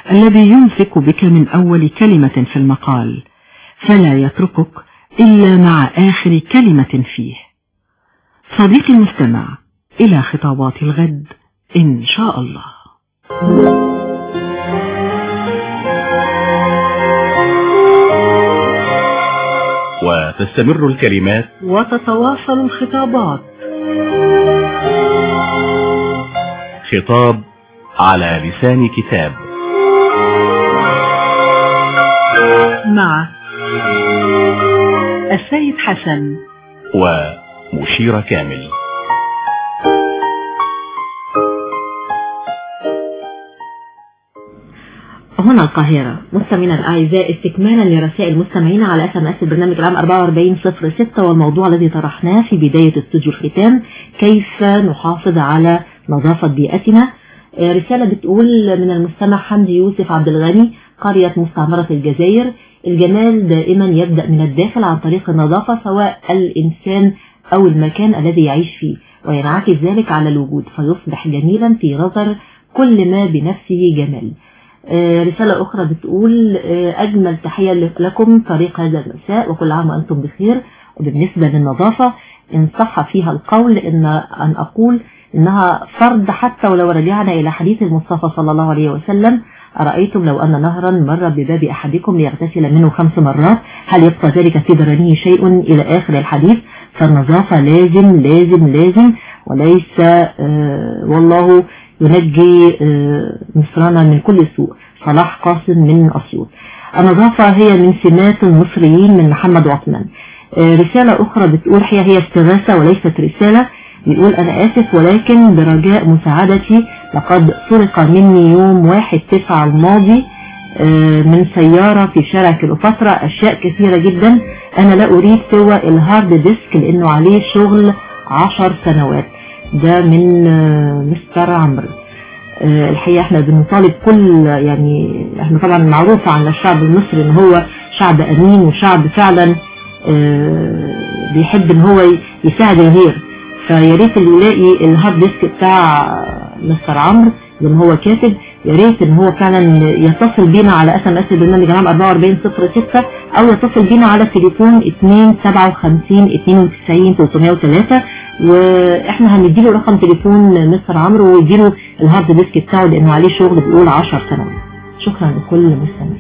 الذي يمسك بك من أول كلمة في المقال فلا يتركك إلا مع آخر كلمة فيه صديقي المستمع إلى خطابات الغد إن شاء الله وتستمر الكلمات وتتواصل الخطابات خطاب على لسان كتاب مع السيد حسن ومشير كامل هنا القاهرة مستمعينا الأعزاء استكمالا لرسائل مستمعينا على اس ام اس البرنامج العام 4406 والموضوع الذي طرحناه في بداية استوديو الختام كيف نحافظ على نظافة بيئتنا رسالة بتقول من المستمع حمدي يوسف عبد الغني قرية مستعمرة الجزائر الجمال دائما يبدأ من الداخل عن طريق النظافة سواء الإنسان أو المكان الذي يعيش فيه وينعكس ذلك على الوجود فيصبح جميلا في نظر كل ما بنفسه جمال رسالة أخرى بتقول أجمل تحية لكم طريق هذا المساء وكل عام وأنتم بخير وبالنسبة للنظافة إن صح فيها القول إن أن أقول إنها فرض حتى ولو رجعنا إلى حديث المصطفى صلى الله عليه وسلم أرأيتم لو أن نهرا مر بباب أحدكم ليغتسل منه خمس مرات هل يبقى ذلك في درنه شيء إلى آخر الحديث فالنظافة لازم لازم لازم وليس آه والله ينجي آه مصرنا من كل سوء صلاح قاسم من أسيوط النظافة هي من سمات المصريين من محمد عثمان آه رسالة أخرى بتقول هي هي استغاثة وليست رسالة بيقول أنا آسف ولكن برجاء مساعدتي لقد سرق مني يوم واحد تسعة الماضي من سيارة في شارع كليوباترا أشياء كثيرة جدا أنا لا أريد سوى الهارد ديسك لأنه عليه شغل عشر سنوات ده من مستر عمرو الحقيقة احنا بنطالب كل يعني احنا طبعا معروف عن الشعب المصري ان هو شعب امين وشعب فعلا بيحب ان هو يساعد الغير فيا ريت اللي يلاقي الهارد ديسك بتاع مستر عمرو زي ما هو كاتب يا ريت ان هو فعلا يتصل بينا على اس ام اس البرنامج عام 4406 او يتصل بينا على تليفون 257 92 303 واحنا هنديله رقم تليفون مستر عمرو ويديله الهارد ديسك بتاعه لانه عليه شغل بيقول 10 سنوات شكرا لكل مستمع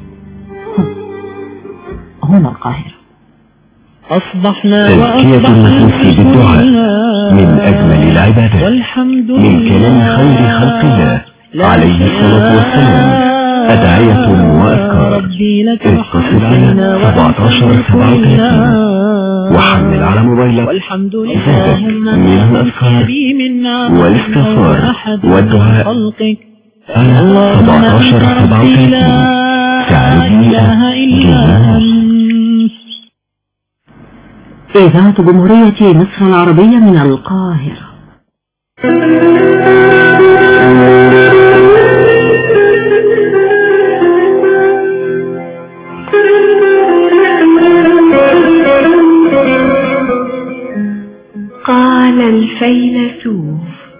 هنا القاهره أصبحنا تزكية النفوس بالدعاء من أجمل العبادات من كلام خير خلق الله عليه الصلاة والسلام أدعية وأذكار اتصل على 17 37 وحمل على موبايلك زادك من الأذكار والاستغفار والدعاء على 17 37 سعر دقيقة جنيه إذاعة جمهورية مصر العربية من القاهرة قال الفيلسوف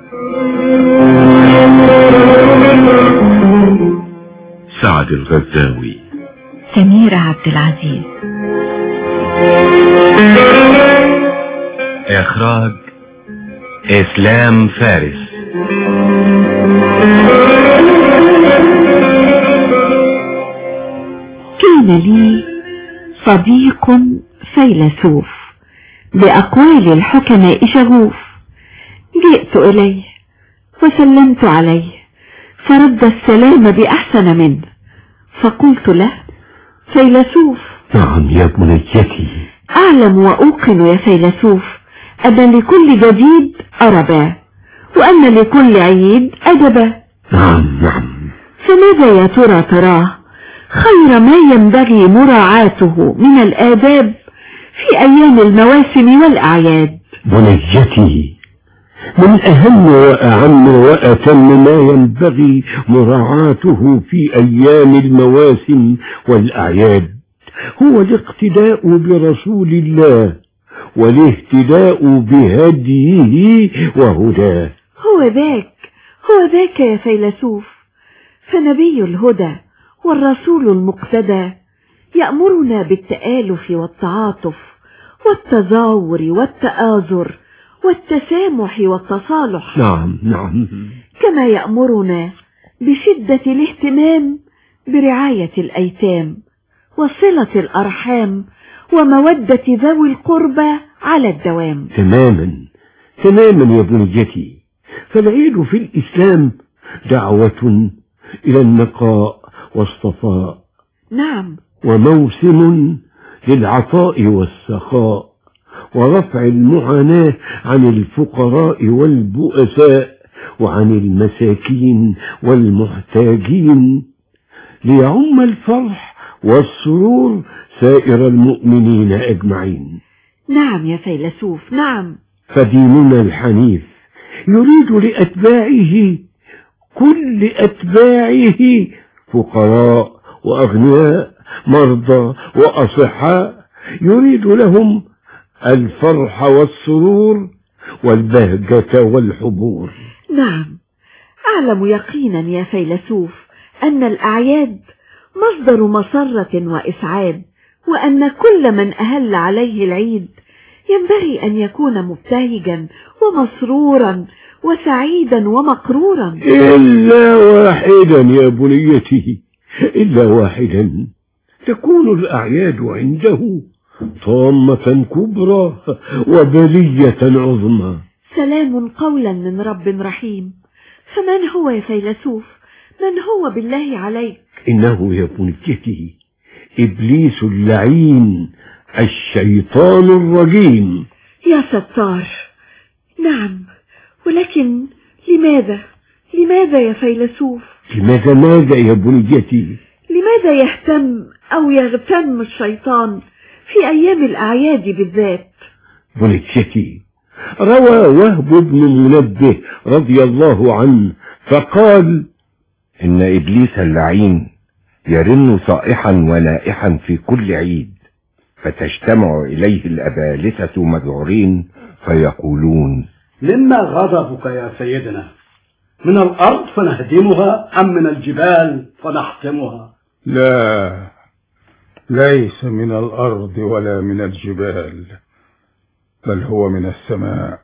سعد الغزاوي سميرة عبد العزيز إخراج إسلام فارس كان لي صديق فيلسوف بأقوال الحكماء شغوف جئت إليه وسلمت عليه فرد السلام بأحسن منه فقلت له فيلسوف نعم يا بنيتي أعلم وأوقن يا فيلسوف أن لكل جديد أربا وأن لكل عيد أدبا نعم نعم فماذا يا ترى تراه خير ما ينبغي مراعاته من الآداب في أيام المواسم والأعياد بنيتي من أهم وأعم وأتم ما ينبغي مراعاته في أيام المواسم والأعياد هو الاقتداء برسول الله والاهتداء بهديه وهداه هو ذاك هو ذاك يا فيلسوف فنبي الهدى والرسول المقتدى يأمرنا بالتآلف والتعاطف والتزاور والتآزر والتسامح والتصالح نعم نعم كما يأمرنا بشدة الاهتمام برعاية الأيتام وصلة الأرحام ومودة ذوي القربى على الدوام تماما تماما يا بنيتي فالعيد في الإسلام دعوة إلى النقاء والصفاء نعم وموسم للعطاء والسخاء ورفع المعاناة عن الفقراء والبؤساء وعن المساكين والمحتاجين ليعم الفرح والسرور سائر المؤمنين أجمعين نعم يا فيلسوف نعم فديننا الحنيف يريد لأتباعه كل أتباعه فقراء وأغنياء مرضى وأصحاء يريد لهم الفرح والسرور والبهجة والحبور نعم أعلم يقينا يا فيلسوف أن الأعياد مصدر مسرة وإسعاد وأن كل من أهل عليه العيد ينبغي أن يكون مبتهجا ومسرورا وسعيدا ومقرورا إلا واحدا يا بنيتي إلا واحدا تكون الأعياد عنده طامة كبرى وبلية عظمى سلام قولا من رب رحيم فمن هو يا فيلسوف من هو بالله عليك إنه يا بنيتي إبليس اللعين الشيطان الرجيم يا ستار نعم ولكن لماذا لماذا يا فيلسوف لماذا ماذا يا بنيتي لماذا يهتم أو يغتم الشيطان في أيام الأعياد بالذات بنيتي روى وهب بن منبه رضي الله عنه فقال إن إبليس اللعين يرن صائحا ونائحا في كل عيد فتجتمع إليه الأبالسة مذعورين فيقولون مما غضبك يا سيدنا من الأرض فنهدمها أم من الجبال فنحطمها لا ليس من الأرض ولا من الجبال بل هو من السماء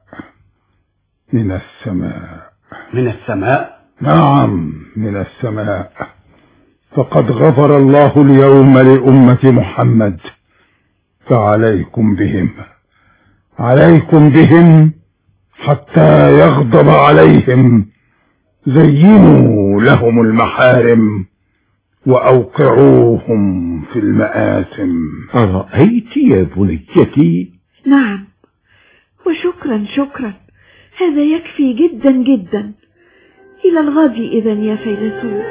من السماء من السماء نعم من السماء فقد غفر الله اليوم لأمة محمد فعليكم بهم عليكم بهم حتى يغضب عليهم زينوا لهم المحارم وأوقعوهم في المآثم أرأيت يا بنيتي نعم وشكرا شكرا هذا يكفي جدا جدا إلى الغد إذا يا فيلسوف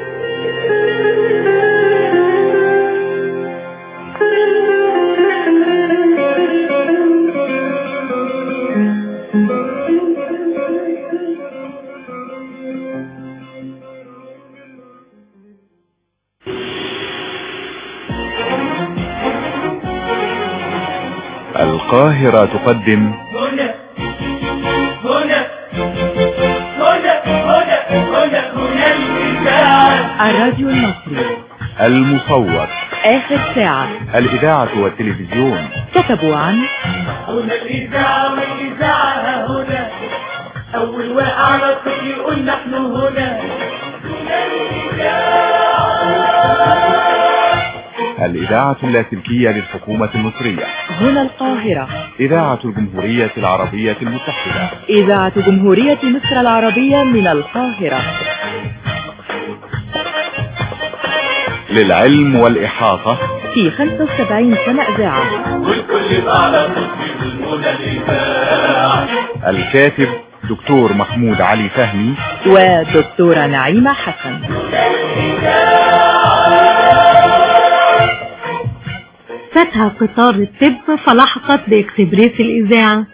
القاهرة تقدم هنا هنا هنا هنا هنا هنا الإذاعة الراديو المصري المصور آخر ساعة الإذاعة والتلفزيون كتبوا عن هنا الإذاعة والإذاعة هنا أول واقع على الصوت يقول نحن هنا هنا الإذاعة الإذاعة اللاسلكية للحكومة المصرية هنا القاهرة إذاعة الجمهورية العربية المتحدة إذاعة جمهورية مصر العربية من القاهرة للعلم والإحاطة في 75 سنة إذاعة والكل على صوت يقول هنا الإذاعة الكاتب دكتور محمود علي فهمي ودكتورة نعيمة حسن فاتها قطار الطب فلحقت باكسبريس الإذاعة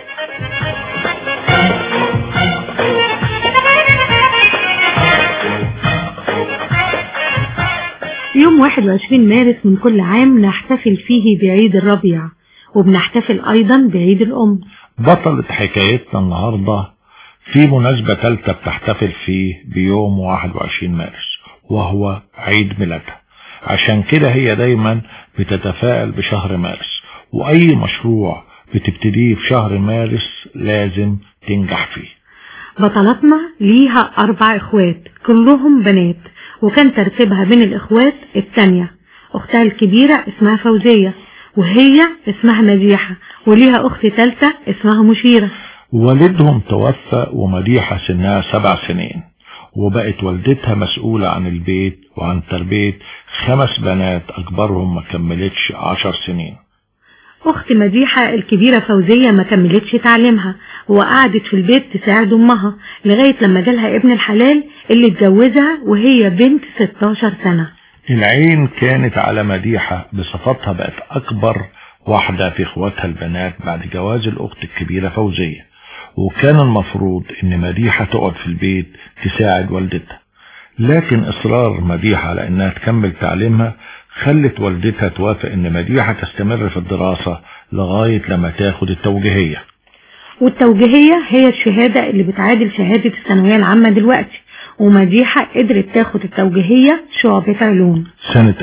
يوم 21 مارس من كل عام نحتفل فيه بعيد الربيع وبنحتفل أيضا بعيد الأم بطلة حكايتنا النهاردة في مناسبة تالتة بتحتفل فيه بيوم 21 مارس وهو عيد ميلادها عشان كده هي دايما بتتفائل بشهر مارس واي مشروع بتبتديه في شهر مارس لازم تنجح فيه بطلتنا ليها أربع إخوات كلهم بنات وكان ترتيبها بين الإخوات التانية أختها الكبيرة اسمها فوزية وهي اسمها مديحة وليها أخت تالتة اسمها مشيرة والدهم توفى ومديحة سنها سبع سنين وبقت والدتها مسؤولة عن البيت وعن تربية خمس بنات أكبرهم ما كملتش عشر سنين أخت مديحة الكبيرة فوزية ما كملتش تعليمها وقعدت في البيت تساعد أمها لغاية لما جالها ابن الحلال اللي اتجوزها وهي بنت 16 سنة العين كانت على مديحة بصفتها بقت أكبر واحدة في اخواتها البنات بعد جواز الأخت الكبيرة فوزية وكان المفروض إن مديحة تقعد في البيت تساعد والدتها لكن إصرار مديحة على إنها تكمل تعليمها خلت والدتها توافق إن مديحة تستمر في الدراسة لغاية لما تاخد التوجيهية والتوجيهية هي الشهادة اللي بتعادل شهادة الثانوية العامة دلوقتي ومديحة قدرت تاخد التوجيهية شعبة علوم سنة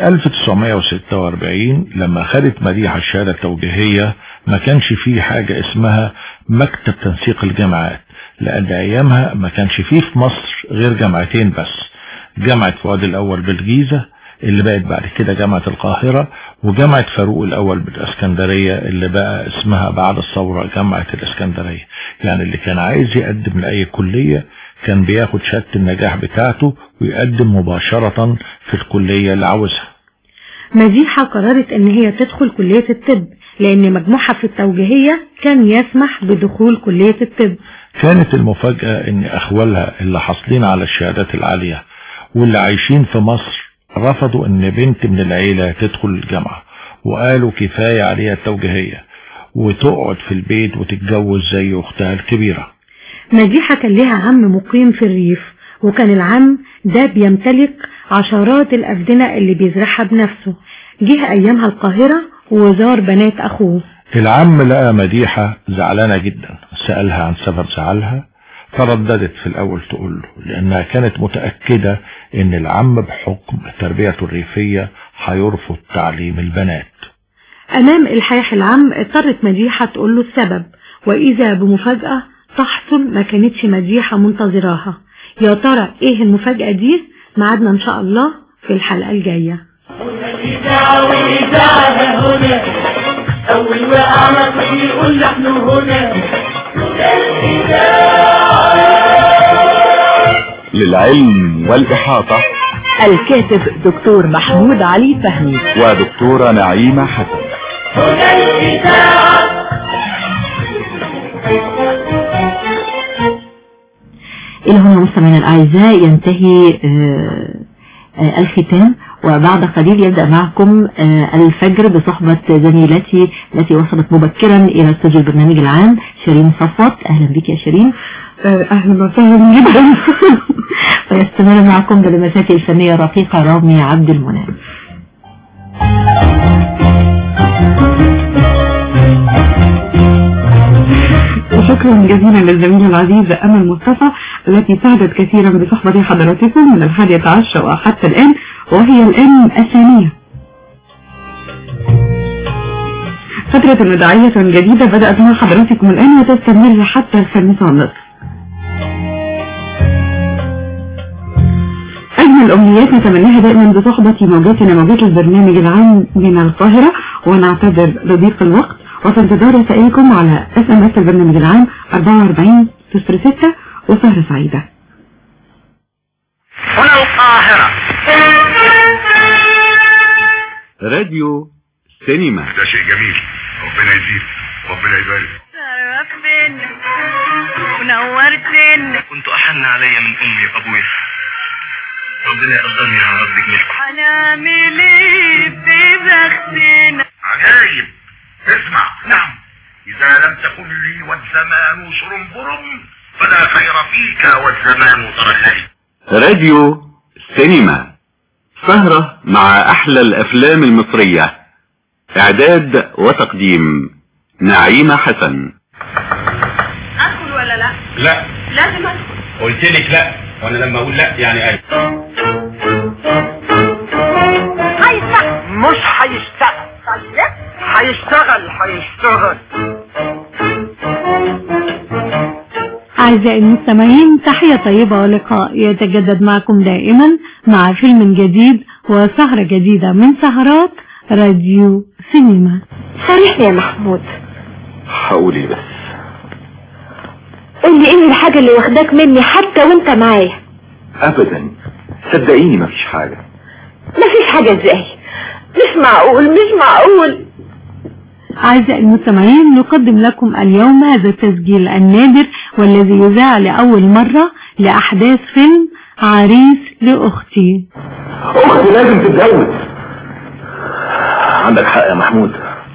1946 لما خدت مديحة الشهادة التوجيهية ما كانش فيه حاجة اسمها مكتب تنسيق الجامعات لأن أيامها ما كانش فيه في مصر غير جامعتين بس جامعة فؤاد الأول بالجيزة اللي بقت بعد كده جامعة القاهرة وجامعة فاروق الأول بالإسكندرية اللي بقى اسمها بعد الثورة جامعة الإسكندرية يعني اللي كان عايز يقدم لأي كلية كان بياخد شهادة النجاح بتاعته ويقدم مباشرة في الكلية اللي عاوزها مديحة قررت ان هي تدخل كلية الطب لان مجموعها في التوجيهية كان يسمح بدخول كلية الطب كانت المفاجأة ان اخوالها اللي حاصلين على الشهادات العالية واللي عايشين في مصر رفضوا ان بنت من العيلة تدخل الجامعة وقالوا كفاية عليها التوجيهية وتقعد في البيت وتتجوز زي اختها الكبيرة مديحة كان لها عم مقيم في الريف وكان العم ده بيمتلك عشرات الأفدنة اللي بيزرعها بنفسه جه أيامها القاهرة وزار بنات أخوه العم لقى مديحة زعلانة جدا سألها عن سبب زعلها فرددت في الأول تقول له لأنها كانت متأكدة إن العم بحكم تربيته الريفية هيرفض تعليم البنات أمام إلحاح العم اضطرت مديحة تقول له السبب وإذا بمفاجأة تحصل ما كانتش مديحة منتظراها يا ترى إيه المفاجأة دي معادنا إن شاء الله في الحلقة الجاية الإذاعة والإذاعة هنا أول وقعنا طفل يقول نحن هنا للعلم والإحاطة الكاتب دكتور محمود علي فهمي ودكتورة نعيمة حسن هنا الإذاعة إلى هنا مستمعينا الأعزاء ينتهي آه، آه، الختام وبعد قليل يبدأ معكم آه، الفجر بصحبة زميلتي التي وصلت مبكرا إلى استوديو البرنامج العام شيرين صفوت أهلا بك يا شيرين أهلا وسهلا جدا ويستمر معكم بالمساكي الفنية الرقيقة رامي عبد المنعم وشكرا جزيلا للزميلة العزيزة أمل مصطفى التي ساعدت كثيرا بصحبة حضراتكم من الحادية عشر وحتى الآن وهي الآن الثانية فترة مدعية جديدة بدأت مع حضراتكم الآن وتستمر حتى الخامسة والنصف أجمل أمنيات نتمناها دائما بصحبة موجاتنا موجات البرنامج العام من القاهرة ونعتذر لضيق الوقت وفي انتظار رسائلكم على اس ام اس البرنامج العام 44 06 وسهرة سعيدة هنا القاهرة راديو سينما ده شيء جميل ربنا يزيد ربنا يبارك شرفتنا ونورتنا كنت أحن علي من أمي وأبويا ربنا يقدرني يا رب جميلكم هنعمل ايه في بختنا عجايب اسمع نعم إذا لم تكن لي والزمان شرنبرم فلا خير فيك والزمان تركني راديو سينما سهرة مع أحلى الأفلام المصرية إعداد وتقديم نعيمة حسن ادخل ولا لا لا لازم ادخل قلت لك لا وانا لما اقول لا يعني ايوه هاي هيشتغل هيشتغل أعزائي المستمعين تحية طيبة ولقاء يتجدد معكم دائما مع فيلم جديد وسهرة جديدة من سهرات راديو سينما صريح يا محمود حقولي بس قول لي ايه الحاجة اللي واخداك مني حتى وانت معايا ابدا صدقيني مفيش حاجة مفيش حاجة ازاي مش معقول مش معقول أعزائي المستمعين نقدم لكم اليوم هذا التسجيل النادر والذي يذاع لأول مرة لأحداث فيلم عريس لأختي اختي لازم تتجوز عندك حق يا محمود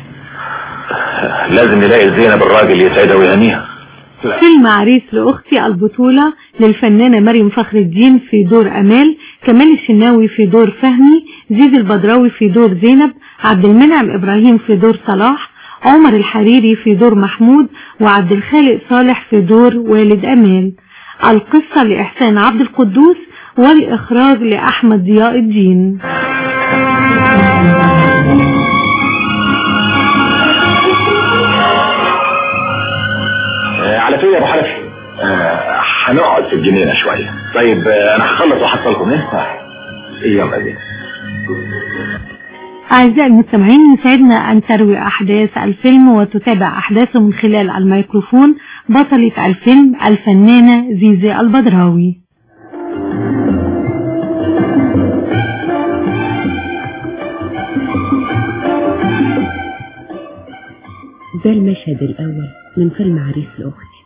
لازم نلاقي زينب الراجل يسعدها ويهنيها فيلم عريس لأختي البطولة للفنانة مريم فخر الدين في دور أمال كمال الشناوي في دور فهمي زيزي البدراوي في دور زينب عبد المنعم إبراهيم في دور صلاح عمر الحريري في دور محمود وعبد الخالق صالح في دور والد أمال القصة لإحسان عبد القدوس والإخراج لأحمد ضياء الدين آه، على فين يا ابو حنفي آه، هنقعد في الجنينة شوية طيب آه، انا هخلص واحصلكم ايه يلا بينا أعزائي المستمعين يسعدنا أن تروي أحداث الفيلم وتتابع أحداثه من خلال الميكروفون بطلة الفيلم الفنانة زيزي البدراوي ده المشهد الأول من فيلم عريس لأختي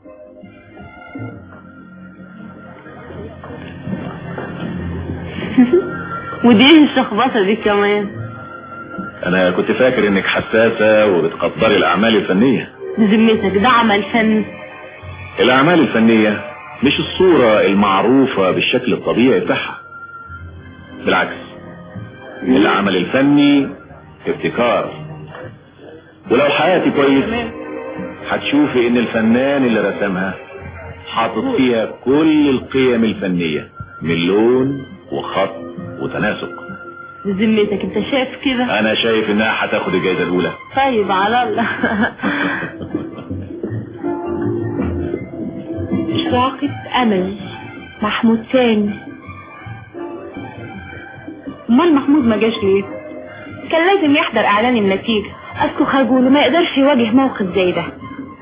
ودي ايه الشخبطة دي كمان انا كنت فاكر انك حساسة وبتقدري الاعمال الفنية بذمتك ده عمل فن الاعمال الفنية مش الصورة المعروفة بالشكل الطبيعي بتاعها بالعكس العمل الفني ابتكار ولو حياتي كويس هتشوفي ان الفنان اللي رسمها حاطط فيها كل القيم الفنية من لون وخط وتناسق بذمتك انت شايف كده انا شايف انها هتاخد الجائزة الاولى طيب على الله إشراقة أمل محمود تاني أمال محمود ما جاش ليه؟ كان لازم يحضر إعلان النتيجة أسكو خجول ما يقدرش يواجه موقف زي ده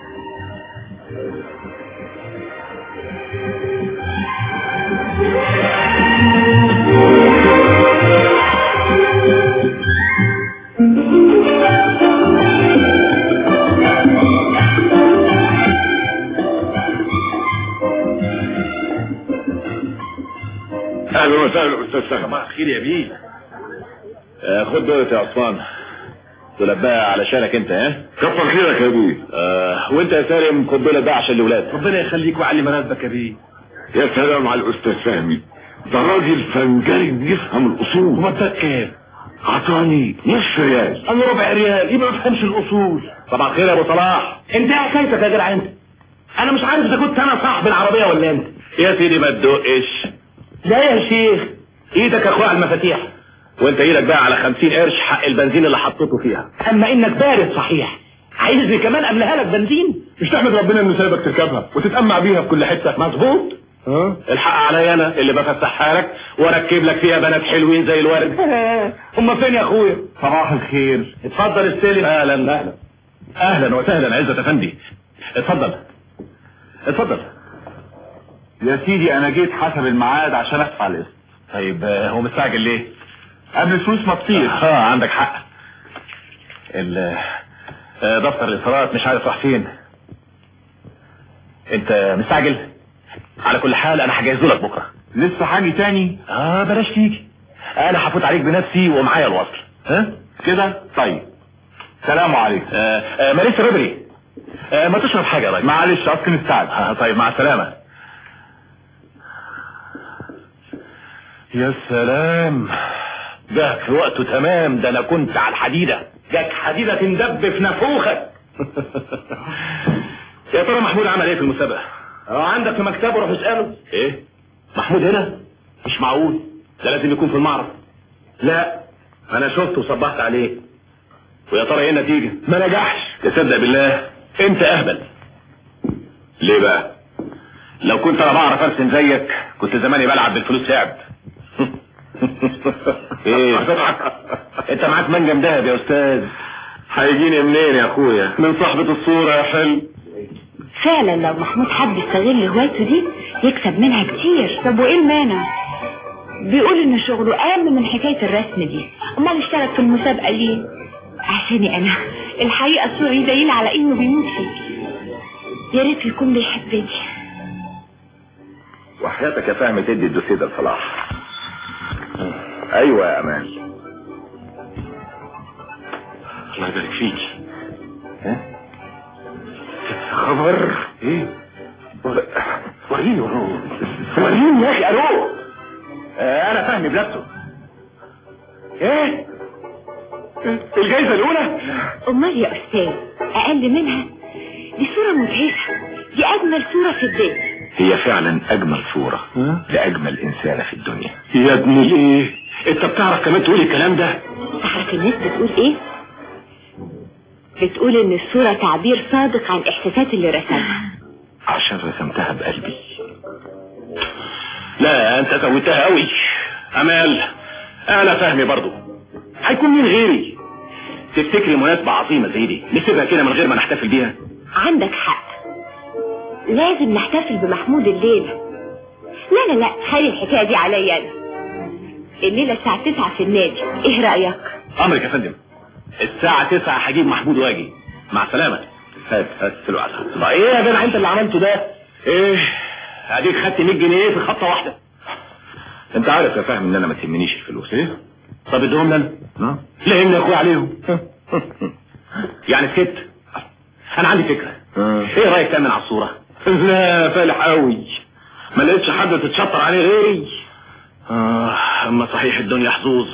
اهلا وسهلا استاذ صباح الخير يا بيه آه خد دولة يا عثمان دولت بقى علشانك انت ها كتر خيرك يا بيه آه وانت يا سالم خد دولت بقى عشان الاولاد ربنا يخليك ويعلي مراتبك يا بيه يا سلام على الاستاذ فهمي ده راجل فنجري يفهم الاصول وما اداك كام عطاني نصف ريال انا ربع ريال يبقى ما تفهمش الاصول طبعا خير يا ابو صلاح انت ايه حكايتك يا جدع انت انا مش عارف اذا كنت انا صاحب العربيه ولا انت يا سيدي ما تدقش لا يا شيخ ايدك يا اخويا على المفاتيح وانت ايدك بقى على خمسين قرش حق البنزين اللي حطيته فيها اما انك بارد صحيح عايزني كمان املاها لك بنزين مش تحمد ربنا انه سايبك تركبها وتتأمع بيها في كل حتة مظبوط ها الحق عليا انا اللي بفتحها لك واركب لك فيها بنات حلوين زي الورد هما فين يا اخويا صباح الخير اتفضل استلم اهلا اهلا اهلا وسهلا عزت افندي اتفضل اتفضل يا سيدي انا جيت حسب الميعاد عشان ادفع القسط طيب آه، هو مستعجل ليه قبل الفلوس ما تطير اه عندك حق ال آه، دفتر الاصرارات مش عارف راح فين انت مستعجل على كل حال انا هجهزه لك بكره لسه حاجة تاني اه بلاش تيجي انا هفوت عليك بنفسي ومعايا الوصل ها كده طيب سلام عليكم آه آه ماليش ربري آه ما تشرب حاجه يا راجل معلش اصل مستعجل آه طيب مع السلامه يا سلام ده في وقته تمام ده انا كنت على الحديده جاك حديدة تندب في نافوخك يا ترى محمود عمل ايه في المسابقه اه عندك في مكتبه روح اساله ايه محمود هنا مش معقول ده لازم يكون في المعرض لا انا شفته وصبحت عليه ويا ترى ايه النتيجة ما نجحش تصدق بالله انت اهبل ليه بقى لو كنت انا بعرف ارسم زيك كنت زماني بلعب بالفلوس لعب ايه انت معاك منجم دهب يا استاذ هيجيني منين يا اخويا من صاحبة الصورة يا حلو فعلا لو محمود حب يستغل هوايته دي يكسب منها كتير طب وايه المانع بيقول ان شغله اهم من حكاية الرسم دي امال اشترك في المسابقة ليه عشاني انا الحقيقة الصورة دي دليل على انه بيموت فيك يا ريت يكون بيحبني وحياتك يا فهمي تدي الدوسيه ده لصلاح ايوه يا امال الله يبارك فيك ها خبر ايه وريني وريني وريني يا اخي الو آه، انا فهمي بنفسه ايه الجايزه الاولى امال يا استاذ اقل منها دي صورة مدهشة دي اجمل صورة في الدنيا هي فعلا اجمل صورة لاجمل انسانة في الدنيا يا ابن الايه انت بتعرف كمان تقول الكلام ده تعرف الناس بتقول ايه بتقول ان الصورة تعبير صادق عن احساسات اللي رسمها عشان رسمتها بقلبي لا انت سويتها قوي امال انا فهمي برضو هيكون مين غيري تفتكري مناسبة عظيمة زي دي نسيبها كده من غير ما نحتفل بيها عندك حق لازم نحتفل بمحمود الليلة لا لا لا خلي الحكاية دي عليا انا الليلة الساعة 9 في النادي ايه رأيك امرك يا فندم الساعة 9 هجيب محمود واجي مع السلامة هات هات الوعد ايه يا جدع انت اللي عملته ده ايه اديك خدت 100 جنيه في خطة واحدة انت عارف يا فاهم ان انا ما تهمنيش الفلوس ايه طب ادهم لنا ها؟ لان يا اخويا عليهم يعني سكت انا عندي فكرة ايه رايك تعمل على الصورة لا فالح قوي ما لقيتش حد تتشطر عليه غيري آه اما صحيح الدنيا حظوظ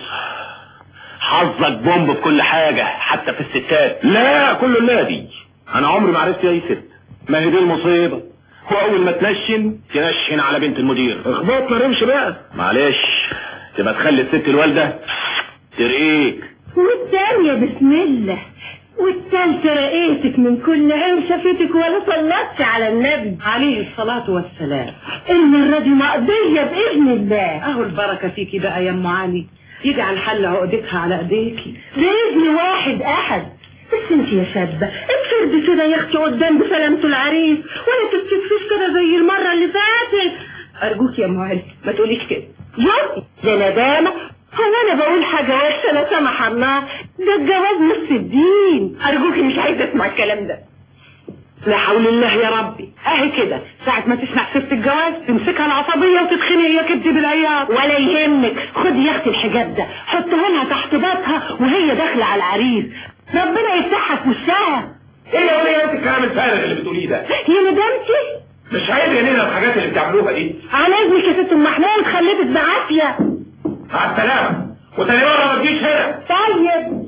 حظك بومب بكل حاجة حتى في الستات لا كله النادي انا عمري ما عرفت اي ست ما هي دي المصيبة واول ما تنشن تنشن على بنت المدير اخبط ما رمش بقى معلش تبقى تخلي الست الوالدة ترقيك والثانية بسم الله والثالثة رقيتك من كل عين شافتك ولا صلتش على النبي عليه الصلاة والسلام المرة دي مقضية بإذن الله اهو البركة فيكي بقى يا ام علي يجعل حل عقدتها على ايديكي بإذن واحد أحد بس انت يا شابة اتفردي كده يا اختي قدام بسلامة العريس ولا تتكسفيش كده زي المرة اللي فاتت ارجوك يا ام علي ما تقوليش كده يا ده ندامة هو انا بقول حاجة وحشة لا سمح الله ده الجواز نص الدين ارجوكي مش عايزة اسمع الكلام ده لا حول الله يا ربي اهي كده ساعة ما تسمع سيرة الجواز تمسكها العصبية وتتخنق يا كبدي بالعياط ولا يهمك خدي يا اختي الحجاب ده حطه لها تحت باطها وهي داخلة على العريس ربنا يفتحها في وشها ايه يا وليه انت الكلام الفارغ اللي بتقوليه ده يا ندمتي مش عيب يا نينا الحاجات اللي بتعملوها دي على اذنك يا ست ام محمود خليتك بعافية مع السلامة وتاني مرة ما تجيش هنا طيب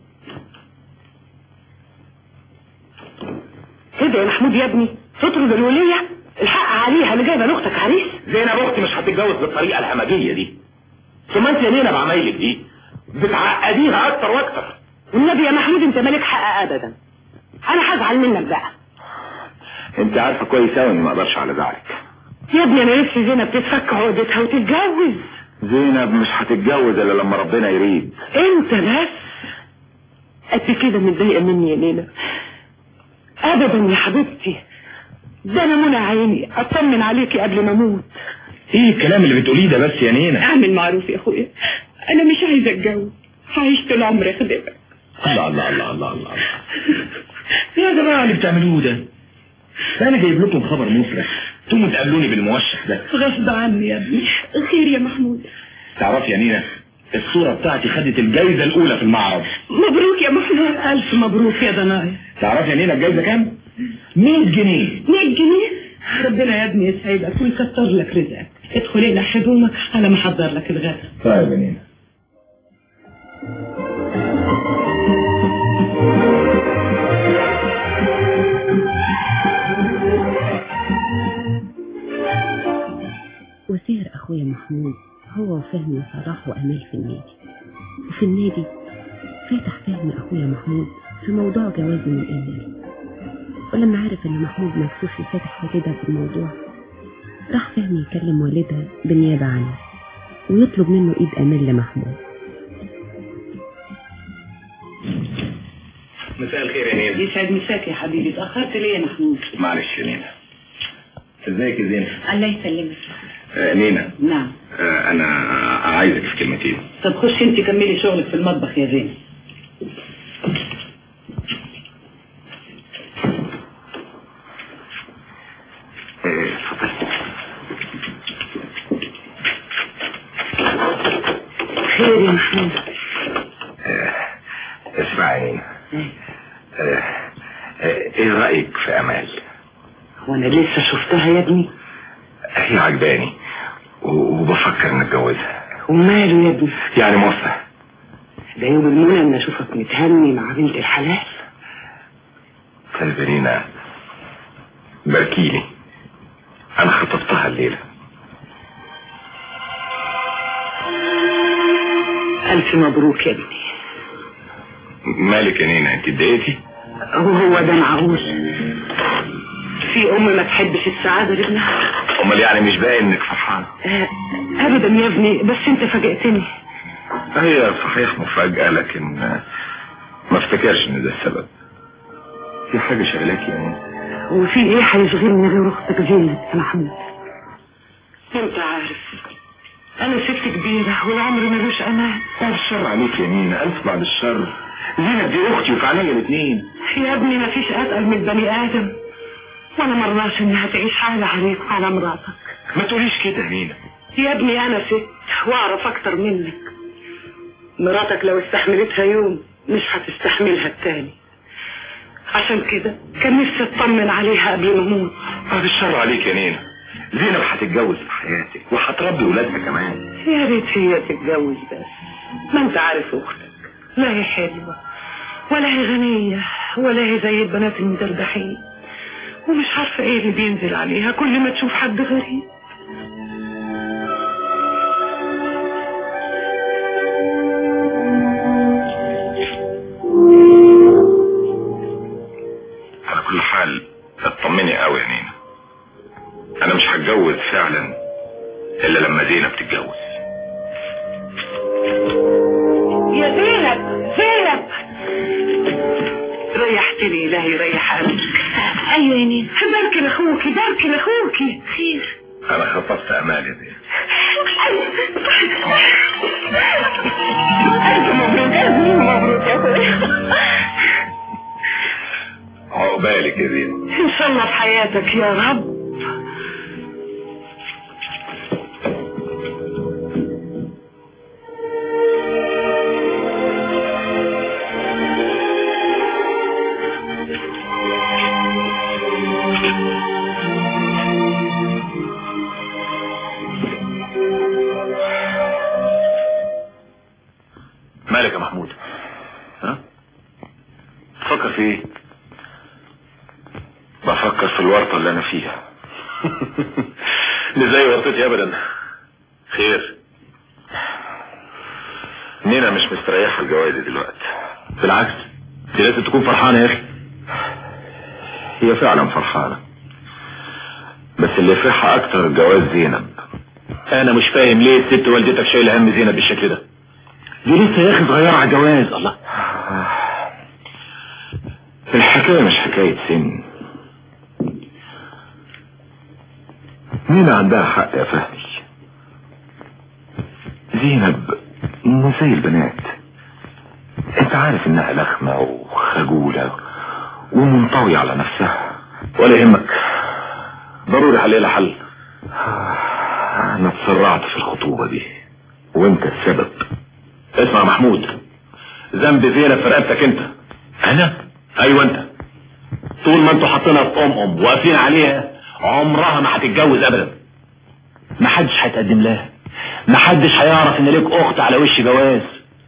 كده يا محمود يا ابني تطرد الولية الحق عليها اللي جايبه لاختك عريس زينب اختي مش هتتجوز بالطريقة الهمجية دي ثم انت يا نينا بعمايلك دي بتعقديها اكتر واكتر والنبي يا محمود انت مالك حق ابدا انا هزعل منك بقى انت عارفة كويس قوي اني ما اقدرش على زعلك يا ابني انا نفسي زينب تتفك عقدتها وتتجوز زينب مش هتتجوز الا لما ربنا يريد انت بس قد كده متضايقه مني يا نينا ابدا يا حبيبتي ده انا منى عيني اطمن عليكي قبل ما اموت ايه الكلام اللي بتقوليه ده بس يا نينا اعمل معروف يا اخويا انا مش عايزه اتجوز هعيش طول عمري اخدمك الله الله الله الله الله يا جماعة اللي بتعملوه ده ده انا جايب لكم خبر مفرح تقوموا تقابلوني بالموشح ده غصب عني يا ابني خير يا محمود تعرفي يا نينا الصورة بتاعتي خدت الجايزة الأولى في المعرض مبروك يا محمود ألف مبروك يا دنايا تعرفي يا نينا الجايزة كام؟ 100 جنيه 100 جنيه ربنا يا ابني يسعدك ويكتر لك رزقك ادخل الى حضونك على ما احضر لك الغداء طيب يا نينا وسهر أخويا محمود هو وفهمي وصلاح وأمال في النادي وفي النادي في فاتح فهمي اخويا محمود في موضوع جوازي من ايميل ولما عرف ان محمود مكسوف يفتح والدها في الموضوع راح فهمي يكلم والدها بالنيابة عنه ويطلب منه ايد امان لمحمود مساء الخير يا نينا يسعد مساك يا حبيبي اتأخرت ليه يا محمود معلش يا نينا ازيك يا زينب الله يسلمك آه نينا نعم آه انا عايزك في كلمتين طب خش انت كملي شغلك في المطبخ يا زين آه، اتفضل خير يا محمود اسمع يا نينا آه، آه، ايه رأيك في امال وانا لسه شفتها يا ابني هي عجباني و- وبفكر نتجوزها وماله يا ابني يعني موافقة ده يوم المنى ان اشوفك متهني مع بنت الحلال طيب يا نينا باركيلي انا خطبتها الليلة الف مبروك يا ابني مالك يا نينا انت اتضايقتي وهو ده معقول في ام ما تحبش السعادة لابنها امال يعني مش باين انك فرحانة آه، ابدا يا ابني بس انت فاجئتني هي صحيح مفاجأة لكن آه، ما افتكرش ان ده السبب في حاجة شغلاكي يا نينا وفي ايه هيشغلني غير اختك زينب يا محمود انت عارف انا ست كبيرة والعمر ملوش امان بعد الشر عليك يا نينا الف بعد الشر زينب دي اختي وفي عليا الاثنين يا ابني مفيش اتقل من البني ادم وانا مرضاش انها تعيش حالة عليك وعلى مراتك ما تقوليش كده يا نينا يا ابني انا ست واعرف اكتر منك مراتك لو استحملتها يوم مش هتستحملها التاني عشان كده كان نفسي اطمن عليها قبل ما اموت بعد الشر عليك يا نينا زينب هتتجوز في حياتك وهتربي ولادها كمان يا ريت هي تتجوز بس ما انت عارف اختك لا هي حلوة ولا هي غنية ولا هي زي البنات المدردحين ومش عارفة ايه اللي بينزل عليها كل ما تشوف حد غريب على كل حال اطمني قوي يا نينا انا مش هتجوز فعلا الا لما زينب تتجوز يا زينب زينب ريحتني الهي يريح قلبك ايوه يا نينا بارك لاخوكي بارك لاخوكي خير انا خطبت امال يا زينب ألف مبروك ألف مبروك يا أخويا عقبالك يا زينب إن شاء الله في حياتك يا رب مالك يا محمود ها تفكر في ايه بفكر في الورطة اللي انا فيها مش زي ورطتي ابدا خير نينا مش مستريحة لجوازي دلوقتي بالعكس دي لازم تكون فرحانة يا اخي هي فعلا فرحانة بس اللي يفرحها اكتر جواز زينب انا مش فاهم ليه الست والدتك شايله هم زينب بالشكل ده دي لسه يا اخي صغيره على جواز الله الحكاية مش حكاية سن نينا عندها حق يا فهمي زينب مش زي البنات انت عارف انها لخمة وخجولة ومنطوية على نفسها ولا يهمك ضروري حليلها حل انا اتسرعت في الخطوبة دي وانت السبب اسمع يا محمود ذنب زينب في رقبتك انت انا ايوه انت طول ما انتوا حاطينها في ام ام واقفين عليها عمرها ما هتتجوز ابدا ما حدش هيتقدم لها ما حدش هيعرف ان ليك اخت على وش جواز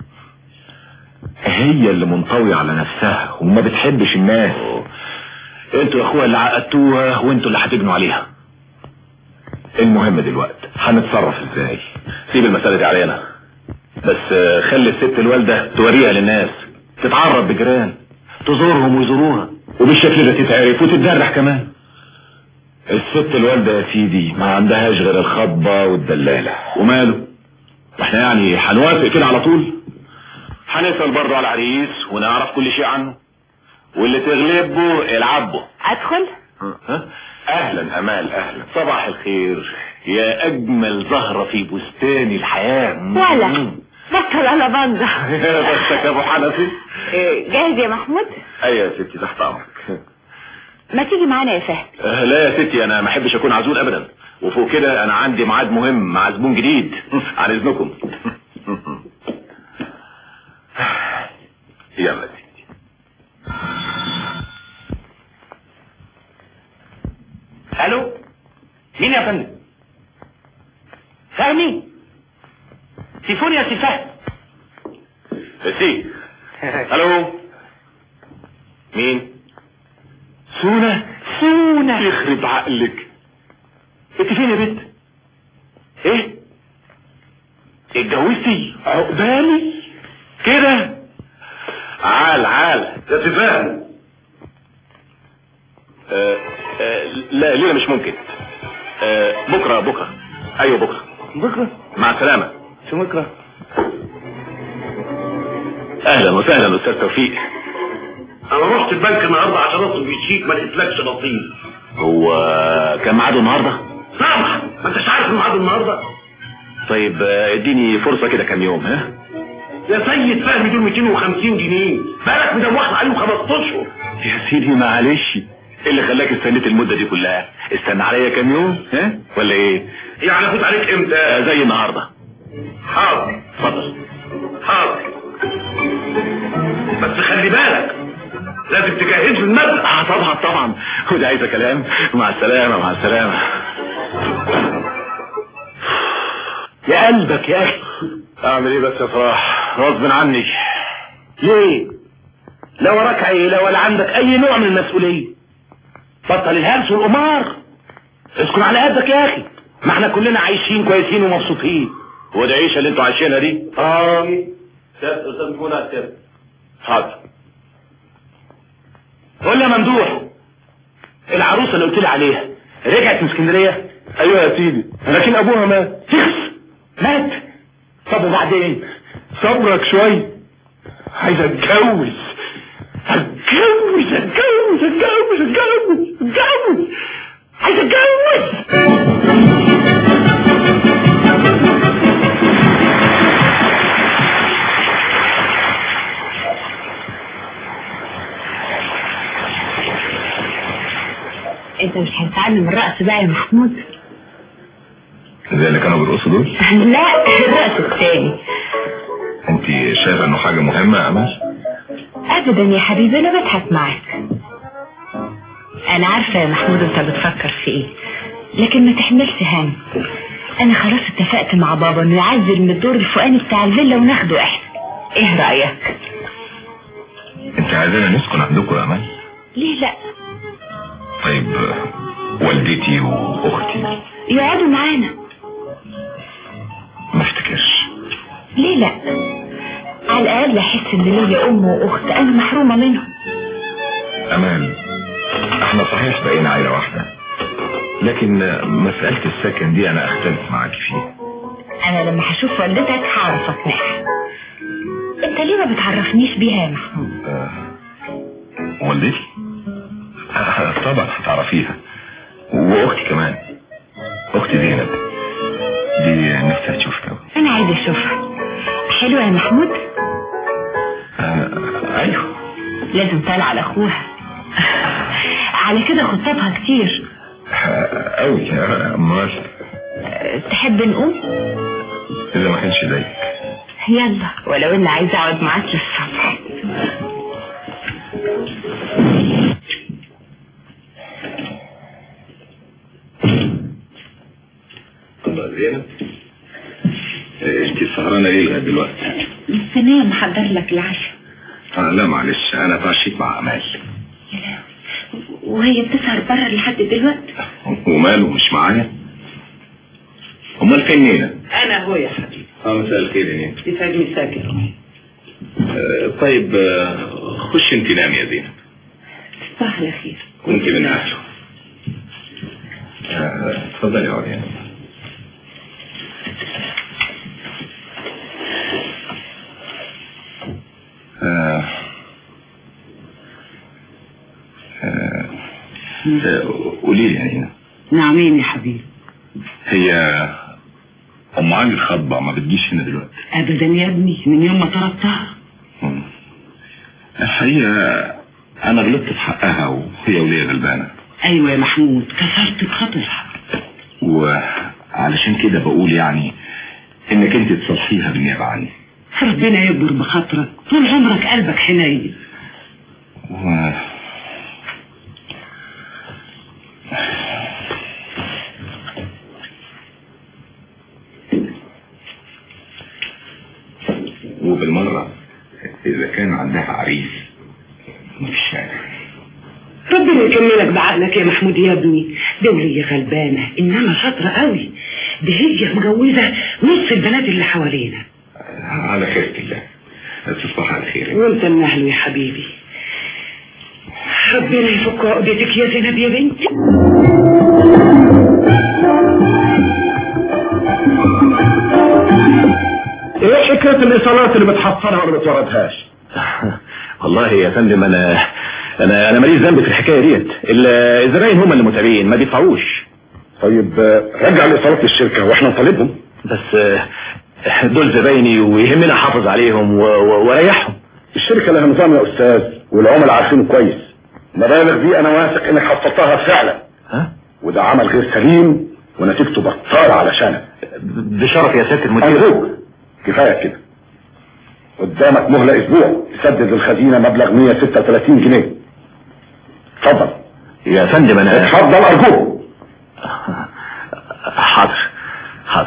هي اللي منطوية على نفسها وما بتحبش الناس انتوا يا اخويا اللي عقدتوها وانتوا اللي هتجنوا عليها المهم دلوقتي هنتصرف ازاي سيب المسألة دي علينا بس آه، خلي الست الوالدة توريها للناس تتعرض بجيران تزورهم ويزوروها وبالشكل ده تتعرف وتتدرح كمان الست الوالدة يا سيدي ما عندهاش غير الخطبة والدلالة وماله احنا يعني هنوافق كده على طول هنسأل برضه على العريس ونعرف كل شيء عنه واللي تغلبه العبه ادخل ها؟ اهلا امال اهلا صباح الخير يا اجمل زهرة في بستان الحياة ولا بطل على بنده يا بختك يا ابو حنفي إيه، جاهز يا محمود ايوه يا ستي تحت امرك ما تيجي معانا يا فهد آه، لا يا ستي انا ما احبش اكون عزول ابدا وفوق كده انا عندي ميعاد مهم مع زبون جديد عن اذنكم يلا يا ستي الو مين يا فندم فهمي تليفون يا سي فهد سي الو مين سونا سونا يخرب عقلك انت فين يا بنت ايه اتجوزتي عقبالي كده عال عال يا تفاهم آه آه لا ليلة مش ممكن آه بكرة بكرة ايوه بكرة بكرة مع السلامة شو بكرة اهلا وسهلا استاذ توفيق انا رحت البنك النهارده عشان اطلب الشيك ما لقيتلكش نصيب هو كان ميعاده النهارده طبعا ما انتش عارف الميعاد النهارده طيب آه، اديني فرصة كده كام يوم ها يا سيد فهمي دول 250 جنيه بالك مدوخنا عليهم خمس اشهر يا سيدي معلش ايه اللي خلاك استنيت المدة دي كلها استنى عليا كام يوم ها ولا ايه يعني افوت عليك امتى آه، زي النهارده حاضر اتفضل حاضر بس خلي بالك لازم تجهز لي المبلغ اه طبعا طبعا وده عايزه كلام مع السلامة مع السلامة يا قلبك يا اخي اعمل ايه بس يا صلاح غصب عني ليه لا وراك عيلة ولا عندك اي نوع من المسؤولية بطل الهرس والقمار اسكن على قدك يا اخي ما احنا كلنا عايشين كويسين ومبسوطين هو ده عيشة اللي انتوا عايشينها دي اه استاذ منى استاذ حاضر قول لي يا ممدوح العروسه اللي قلت لي عليها رجعت من اسكندريه ايوه يا سيدي لكن ابوها مات تخس مات طب وبعدين صبرك شوي عايز اتجوز اتجوز اتجوز اتجوز اتجوز اتجوز عايز اتجوز انت مش هتتعلم الرقص بقى يا محمود زي اللي كانوا بيرقصوا دول لا الرقص التاني انت شايفه انه حاجه مهمه يا امل ابدا يا حبيبي انا بضحك معاك انا عارفه يا محمود انت بتفكر في ايه لكن ما تحملش هم انا خلاص اتفقت مع بابا انه يعزل من الدور الفوقاني بتاع الفيلا وناخده احنا ايه رايك انت عايزانا نسكن عندكم يا امل ليه لا طيب والدتي واختي يقعدوا معانا ما افتكرش ليه لا على الاقل احس ان ليا ام واخت انا محرومه منهم امال احنا صحيح بقينا عيله واحده لكن مساله السكن دي انا اختلف معاكي فيها انا لما هشوف والدتك هعرف اقنعها انت ليه ما بتعرفنيش بيها يا محمود آه، والدتي آه، طبعا هتعرفيها واختي كمان اختي زينب دي نفسها تشوفك أوي. انا عايزه اشوفها حلوه يا محمود آه، ايوه لازم طالع على اخوها على كده خطابها كتير آه، قوي امال أه، تحب نقوم اذا ما كانش ضايق يلا ولو اني عايزه اقعد معاك للصبح الله زينب آه، انت سهرانه ليه لغايه دلوقتي مستنيه محضر لك العشاء آه، لا معلش انا اتعشيت مع امال وهي بتسهر بره لحد دلوقتي وماله مش معايا امال فين نينا انا هو يا حبيبي اه مساء الخير يا نينا يسعد مساك يا روحي آه، طيب آه، خش انت نام يا زينب صباح الخير وانت من اهله آه، اتفضلي اقعدي يعني. آه، آه، آه، قولي لي يعني نعمين يا حبيبي هي ام علي الخطبة ما بتجيش هنا دلوقتي ابدا يا ابني من يوم ما طردتها الحقيقة انا غلطت في حقها وهي ولية غلبانة ايوه يا محمود كسرت بخاطرها وعلشان كده بقول يعني انك انت تصلحيها بالنيابة عني ربنا يكبر بخاطرك طول عمرك قلبك حنين و... وبالمرة إذا كان عندها عريس مفيش حاجة ربنا يكملك بعقلك يا محمود يا ابني دولية غلبانة انما شاطرة قوي دي هي مجوزة نص البنات اللي حوالينا على خير الله تصبح على خير وانت من اهله يا حبيبي ربنا يفك عقدتك يا زينب يا بنتي ايه حكايه الايصالات اللي بتحصلها ولا بتوردهاش والله يا فندم انا انا انا ماليش ذنب في الحكايه ديت ال- الزباين هم اللي متابعين ما بيدفعوش طيب آه، رجع الايصالات للشركه واحنا نطالبهم بس آه، دول زبايني ويهمنا احافظ عليهم و- و- واريحهم الشركه لها نظام يا استاذ والعملاء عارفينه كويس المبالغ دي انا واثق انك حصلتها فعلا ها وده عمل غير سليم ونتيجته بطال علشانك بشرف يا سياده المدير أرجوك كفايه كده قدامك مهله اسبوع تسدد للخزينه مبلغ 136 جنيه اتفضل يا فندم انا اتفضل ارجوك حاضر حاضر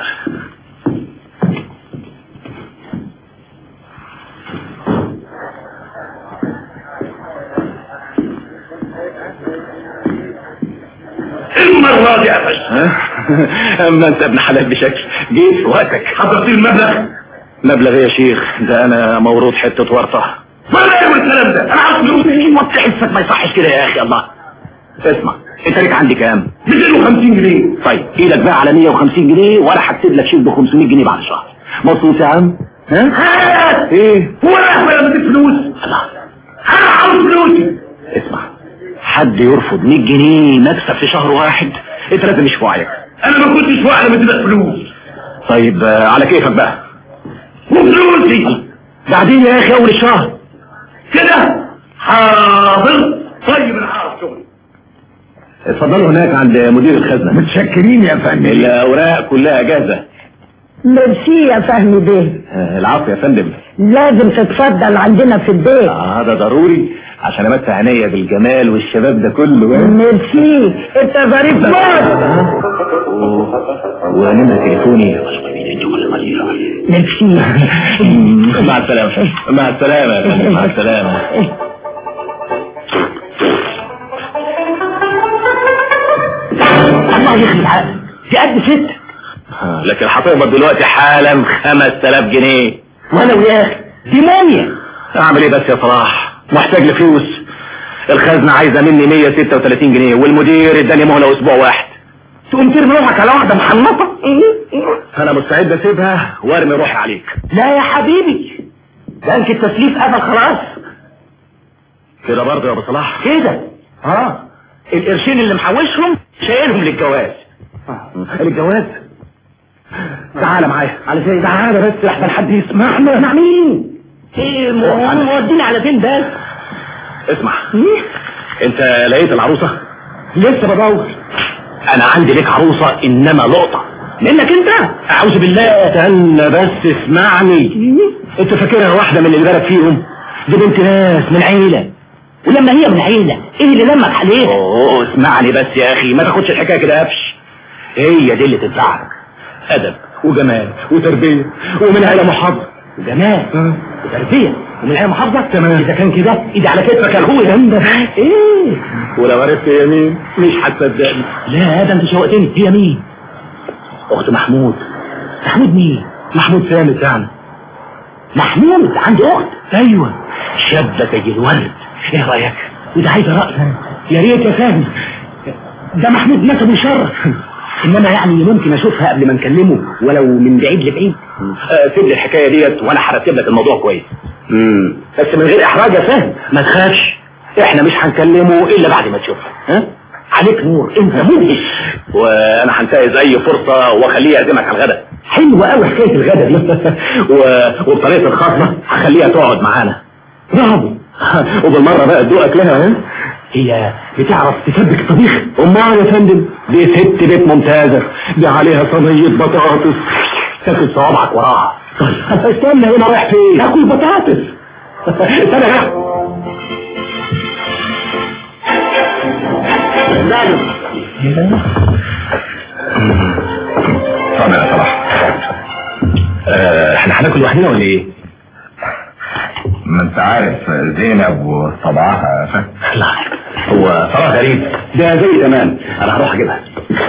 المره دي قفش اما انت ابن حلال بشكل جيت في وقتك حضرت المبلغ مبلغ ايه يا شيخ ده انا مورود حته ورطه ولا ايه الكلام ده انا عاوز فلوس وطي حسك ما يصحش كده يا اخي الله اسمع انت ليك عندي كام 250 جنيه طيب ايدك بقى على 150 جنيه وانا هكتب لك شيك ب 500 جنيه بعد شهر مبسوط يا عم ها هات ايه هو انا ولا بدي فلوس الله انا عاوز فلوسي اسمع حد يرفض 100 جنيه مكسب في شهر واحد انت لازم مش في وعيك انا ما كنتش واعي لما تبقى فلوس طيب آه، على كيفك بقى وفلوسي بعدين يا اخي اول الشهر كده حاضر طيب انا عارف شغلي اتفضلوا هناك عند مدير الخزنه متشكرين يا فندم الاوراق كلها جاهزه ميرسي يا فهمي بيه آه، العفو يا فندم لازم تتفضل عندنا في البيت آه ده ضروري عشان امتع عينيا بالجمال والشباب ده كله ها؟ ميرسي انت ظريف موت ونمرة تليفوني ميرسي مع السلامة مع السلامة يا فندم مع السلامة الله يخلي العقل دي قد ست آه، لكن هتقبض دلوقتي حالا 5000 جنيه ولو يا اخي دي موميا اعمل ايه بس يا صلاح محتاج لفلوس الخزنة عايزة مني 136 جنيه والمدير اداني مهلة اسبوع واحد تقوم ترمي روحك على واحده محنطه انا مستعد اسيبها وارمي روحي عليك لا يا حبيبي بنك التسليف قفل خلاص كده برضه يا ابو صلاح كده اه القرشين اللي محوشهم شايلهم للجواز الجواز تعالى معايا على فين تعالى بس لحسن حد يسمعنا مع مين ايه مو- موديني على فين بس اسمع انت لقيت العروسة لسه بدور انا عندي ليك عروسة انما لقطة منك انت اعوذ بالله استنى بس اسمعني انت فاكرها واحدة من اللي بالك فيهم دي بنت ناس من عيلة ولما هي من عيلة ايه اللي لمك عليها اوه اسمعني بس يا اخي ما تاخدش الحكاية كده قفش هي دي اللي تنفعك ادب وجمال وتربية ومن عيلة محافظة جمال وتربية ومن عيلة محافظة تمام. اذا كان كده ايدي على كتفك يا اخويا ده ايه ولو عرفت هي مين مش هتصدقني لا ده انت شوقتني هي مين اخت محمود محمود مين محمود سامي بتاعنا محمود عنده اخت ايوه شابه زي الورد ايه رايك وده عايز راي يا ريت يا فهمي ده محمود نسبه شر انما يعني ممكن اشوفها قبل ما نكلمه ولو من بعيد لبعيد آه سيب لي الحكايه ديت وانا هرتب لك الموضوع كويس امم بس من غير احراج يا فهمي ما تخافش احنا مش هنكلمه الا بعد ما تشوفها ها عليك نور انت مدهش وانا هنتهز اي فرصه واخليه يعزمك على الغداء حلوه قوي حكايه الغداء دي و... وبطريقه الخاصه هخليها تقعد معانا برافو وبالمره بقى تدوق اكلها ها هي بتعرف تسبك الطبيخ امال يا فندم دي ست بيت ممتازه دي عليها صينيه بطاطس تاكل صوابعك وراها طيب استنى هنا رايح فين اكل بطاطس استنى هنا طبعا يا صلاح آه، احنا هناكل لوحدنا ولا ايه؟ ما انت عارف زينب وطبعها فاهم لا هو صلاح غريب ده زي تمام انا هروح اجيبها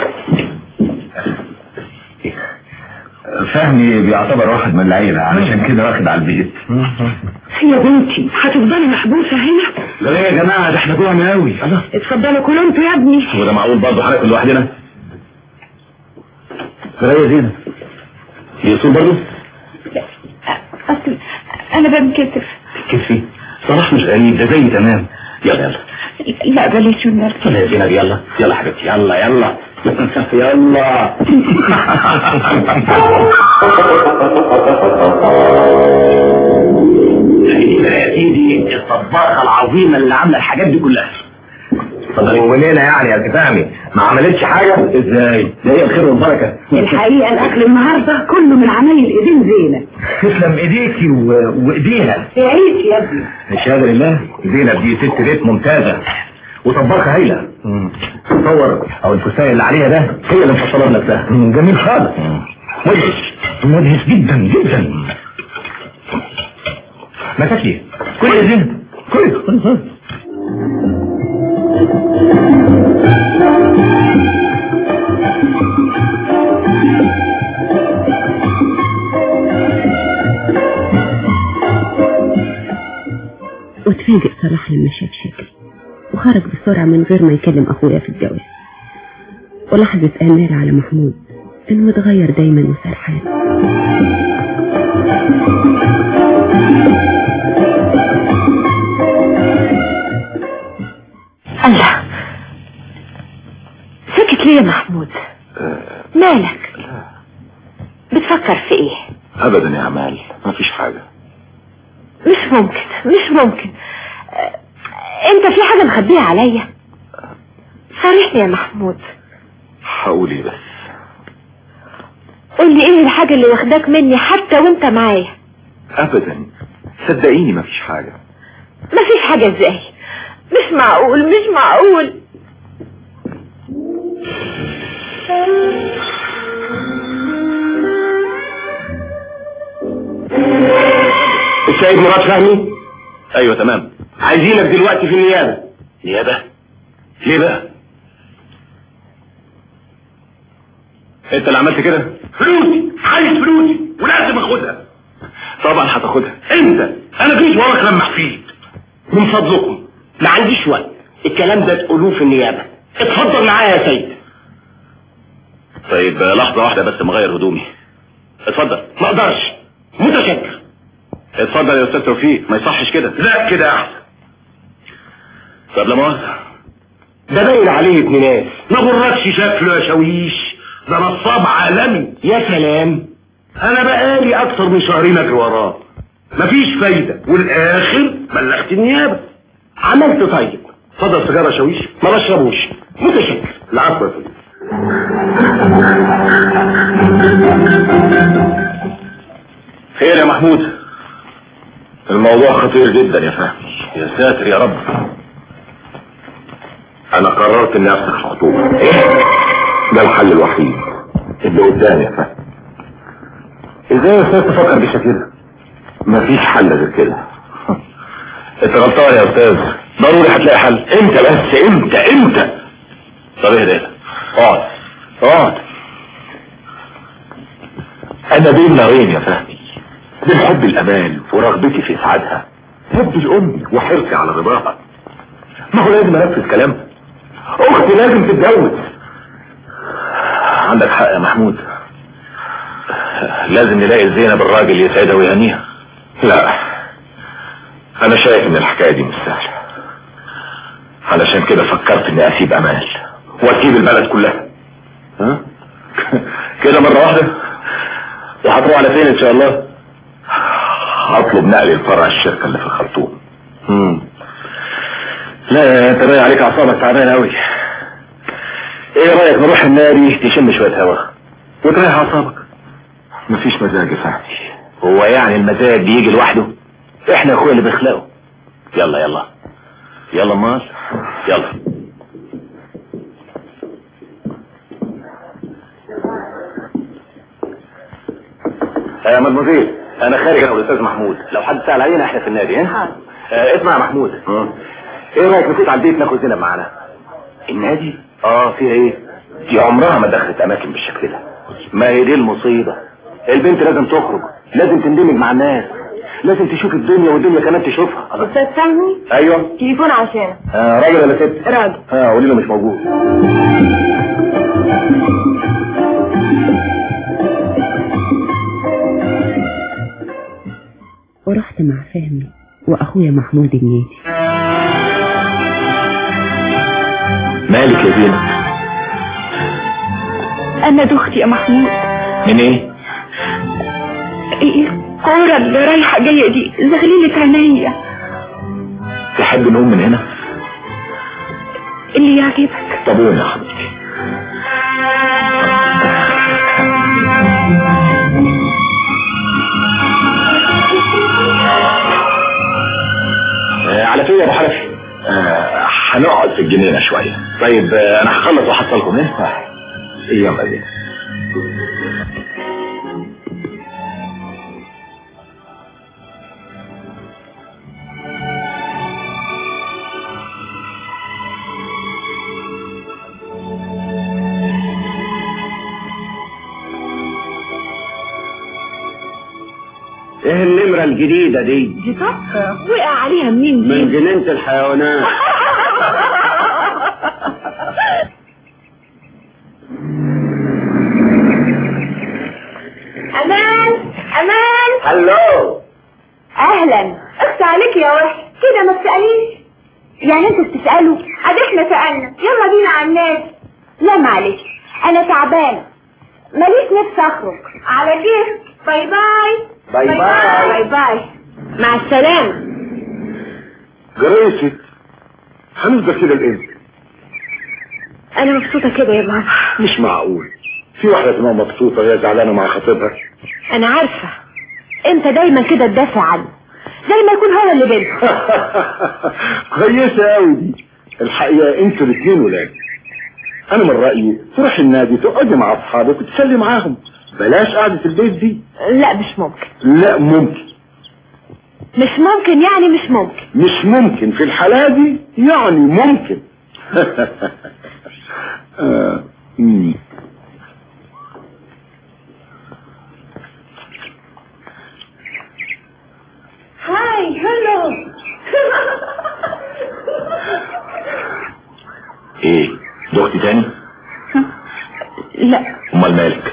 فهمي بيعتبر واحد من العيلة علشان كده واخد على البيت يا بنتي هتفضلي محبوسة هنا لا ليه يا جماعه ده احنا جوعنا قوي اتفضلوا كلوا انتوا يا ابني وده معقول برضه هناكل لوحدنا لا يا زينب يقصد برضه اصل انا بنكسف كيفي صلاح مش غريب ده زي تمام يلا يلا لا بلاش والنبي يلا يا زينب يلا يلا حبيبتي يلا يلا يلا يا سيدي الطباخه العظيمه اللي عامله الحاجات دي كلها ولينا يعني يا فهمي ما عملتش حاجة ازاي ده هي الخير والبركه الحقيقة الأكل النهاردة كله من عمايل إيدين زينب تسلم ايديكي و... وايديها تعيش يا ابني الشهاده لله زينب دي ست بيت ممتازة وطباخه هايله تصور او الفستان اللي عليها ده هي اللي مفصله بنفسها جميل خالص مدهش مدهش جدا جدا ما تاكلي كل يا زين كل كل كل وتفاجئ صلاح لما شاف شكلي وخرج بسرعة من غير ما يكلم أخويا في الجواز ولاحظت آمال على محمود إنه متغير دايما وسرحان الله سكت ليه يا محمود مالك بتفكر في ايه ابدا يا عمال ما فيش حاجة مش ممكن مش ممكن آه، انت في حاجة مخبيها عليا صارحني يا محمود حقولي بس قول لي ايه الحاجة اللي واخداك مني حتى وانت معايا ابدا صدقيني ما فيش حاجة مفيش حاجة ازاي مش معقول مش معقول السيد مراد فهمي ايوه تمام عايزينك دلوقتي في النيابه نيابه ليه بقى انت اللي عملت كده فلوسي عايز فلوسي ولازم اخدها طبعا هتاخدها انت انا جيت وراك لما حفيد من فضلكم ما عنديش وقت الكلام ده تقولوه في النيابه اتفضل معايا يا سيد طيب لحظه واحده بس مغير هدومي اتفضل ما اقدرش متشكر اتفضل يا استاذ توفيق ما يصحش كده لا كده احسن طب لا مؤاخذه ده باين عليه ابن ناس ما غركش شكله يا شويش ده نصاب عالمي يا سلام انا بقالي اكتر من شهرين اجري وراه مفيش فايدة والاخر بلغت النيابة عملت طيب اتفضل سيجاره يا شويش ما بشربوش متشكر العفو يا فندم خير يا محمود الموضوع خطير جدا يا فهمي يا ساتر يا رب انا قررت اني افسخ الخطوبة ايه ده الحل الوحيد اللي قدامي يا فهمي ازاي يا استاذ تفكر بالشكل ده مفيش حل غير كده انت غلطان يا استاذ ضروري هتلاقي حل انت بس انت انت طب ايه ده اقعد اقعد انا بين نارين يا فهمي من حب الامال ورغبتي في اسعادها حبي لامي وحرصي على رضاها ما هو لازم انفذ كلامها اختي لازم تتجوز عندك حق يا محمود لازم نلاقي زينب الراجل يسعدها ويهنيها لا انا شايف ان الحكايه دي مش سهله علشان كده فكرت اني اسيب امال واسيب البلد كلها ها كده مره واحده وهتروح على فين ان شاء الله هطلب نقل الفرع الشركه اللي في الخرطوم مم. لا انت باين عليك اعصابك تعبانه قوي ايه رايك نروح النادي تشم شويه هوا وتريح اعصابك مفيش مزاج يا صاحبي هو يعني المزاج بيجي لوحده احنا اخويا اللي بنخلقه يلا يلا يلا مال يلا يا مدموزيل انا خارج انا والاستاذ محمود لو حد سال علينا احنا في النادي ها آه اسمع يا محمود ايه رايك نفوت على البيت ناخد زينب معانا النادي اه فيها ايه دي عمرها ما دخلت اماكن بالشكل ده ما هي دي المصيبه البنت لازم تخرج لازم تندمج مع الناس لازم تشوف الدنيا والدنيا كمان تشوفها استاذ فهمي ايوه تليفون عشانك آه راجل ولا ست راجل اه قولي له مش موجود ورحت مع فهمي واخويا محمود النادي مالك يا زينب انا دختي يا محمود من ايه ايه الكورة اللي رايحة جاية دي زغليلة عينيا تحب نقوم من هنا اللي يعجبك طب قوم يا حبيبتي آه، على فين يا ابو حنفي آه، هنقعد في الجنينه شويه طيب آه، انا هخلص واحصلكم ايه يلا بينا ايه النمرة الجديدة دي دي طبخة وقع عليها منين دي من جنينة الحيوانات امان امان هلو اهلا اخت عليك يا وحش كده ما تسأليش يعني انتوا بتسألوا ادي احنا سألنا يلا بينا على الناس لا معلش انا تعبانة ماليش نفس اخرج على كيف باي باي باي باي. باي باي مع السلامة جريست هنفضل كده الامتى انا مبسوطة كده يا بابا مش معقول في واحدة اسمها مبسوطة وهي زعلانة مع خطيبها انا عارفة انت دايما كده تدافع عنه زي ما يكون هو اللي بينكم كويسة قوي دي الحقيقة انتوا الاثنين ولاد انا من رأيي تروح النادي تقعدي مع اصحابك وتسلي معاهم بلاش قعدة البيت دي لا مش ممكن لا ممكن مش ممكن يعني مش ممكن مش ممكن في الحالة دي يعني ممكن آه، مم. هاي هلو ايه دختي تاني لا امال مالك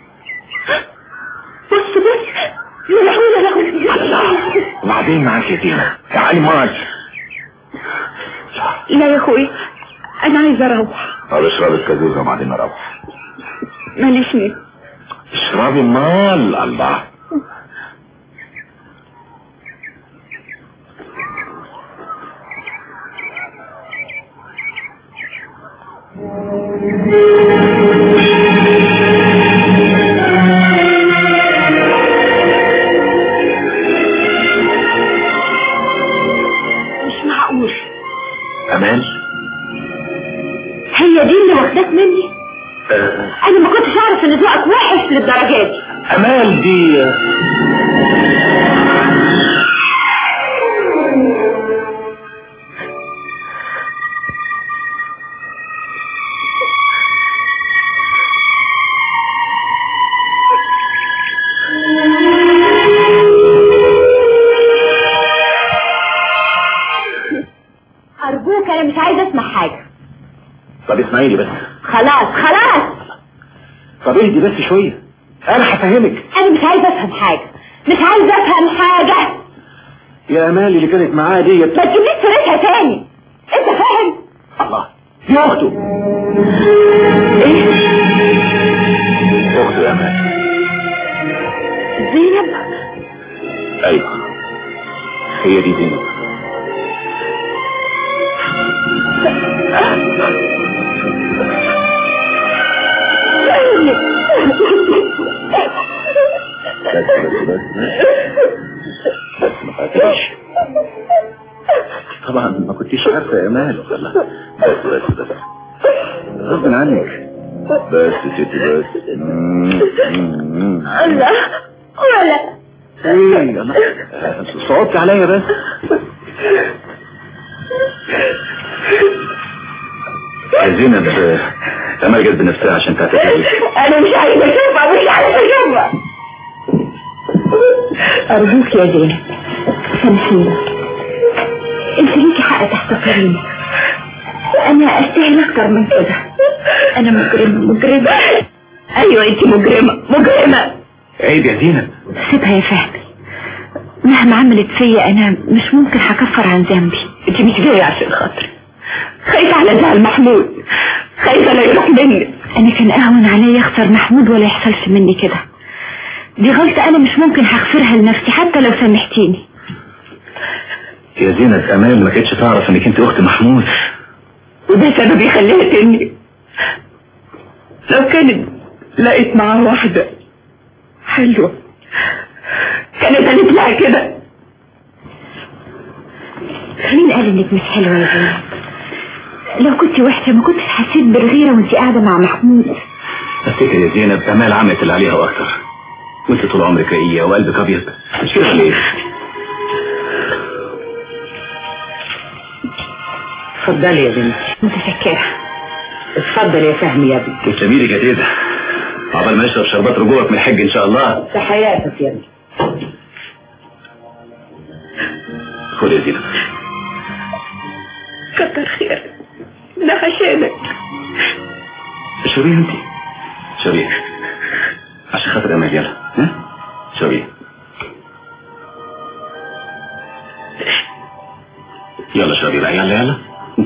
بص بص يا لهوي يا لهوي وبعدين معاك يا زينب تعالي معاك لا يا اخوي انا عايزه اروح طب اشربي الكازوزه وبعدين نروح ماليش نفس اشربي مال الله مش معقول امان هي دي اللي واخداك مني آه، انا ما كنتش اعرف ان ذوقك وحش للدرجه دي امال دي انا مش عايزه اسمع حاجه طب اسمعي لي بس خلاص خلاص طب اهدي بس شويه انا هفهمك انا مش عايزه افهم حاجه مش عايزه افهم حاجه يا امال اللي كانت معاه ديت ما تجيبليش سيرتها تاني انت فاهم الله دي اخته اخته يا امال زينب ايوه هي دي زينب بس بس بس بس ما خافيش طبعا ما كنتيش عارفه يا امال والله بس بس بس غصب عنك بس يا ستي بس لا ولا ايه الله صعبت عليا بس يا زينب امال جت بنفسها عشان تعتذر انا مش عايزه اشوفها مش عايزه اشوفها ارجوك يا زينب سامحيني انت ليكي حق تحتقريني انا استاهل اكتر من كده انا مجرمه مجرمه ايوه انت مجرمه مجرمه عيب يا زينب سيبها يا فهمي مهما عملت فيا انا مش ممكن هكفر عن ذنبي انت مش جايه عشان خاطري خايفه على زعل محمود خايفه لا يروح مني انا كان اهون عليا اخسر محمود ولا يحصلش مني كده دي غلطه انا مش ممكن هغفرها لنفسي حتى لو سامحتيني يا زينب امال ما كانتش تعرف انك انت اخت محمود وده سبب يخليها تني لو كانت لقيت معاه واحدة حلوة كانت قالت لها كده مين قال انك مش حلوة يا زينب لو كنت وحشة ما كنتش حسيت بالغيرة وانت قاعدة مع محمود افتكر يا زينب امال عملت اللي عليها واكتر وانت طول عمرك رقية وقلبك ابيض مش كده ليه اتفضلي يا بنتي متشكرة اتفضل يا فهمي يا ابني تسلمي لك يا تيتا عقبال ما اشرب شربات رجوعك من الحج ان شاء الله في حياتك يا ابني خد يا زينب كتر خيرك ده عشانك اشربيه انت اشربيه عشان خاطر امال يلا ها اشربيه يلا اشربي بقى يلا يلا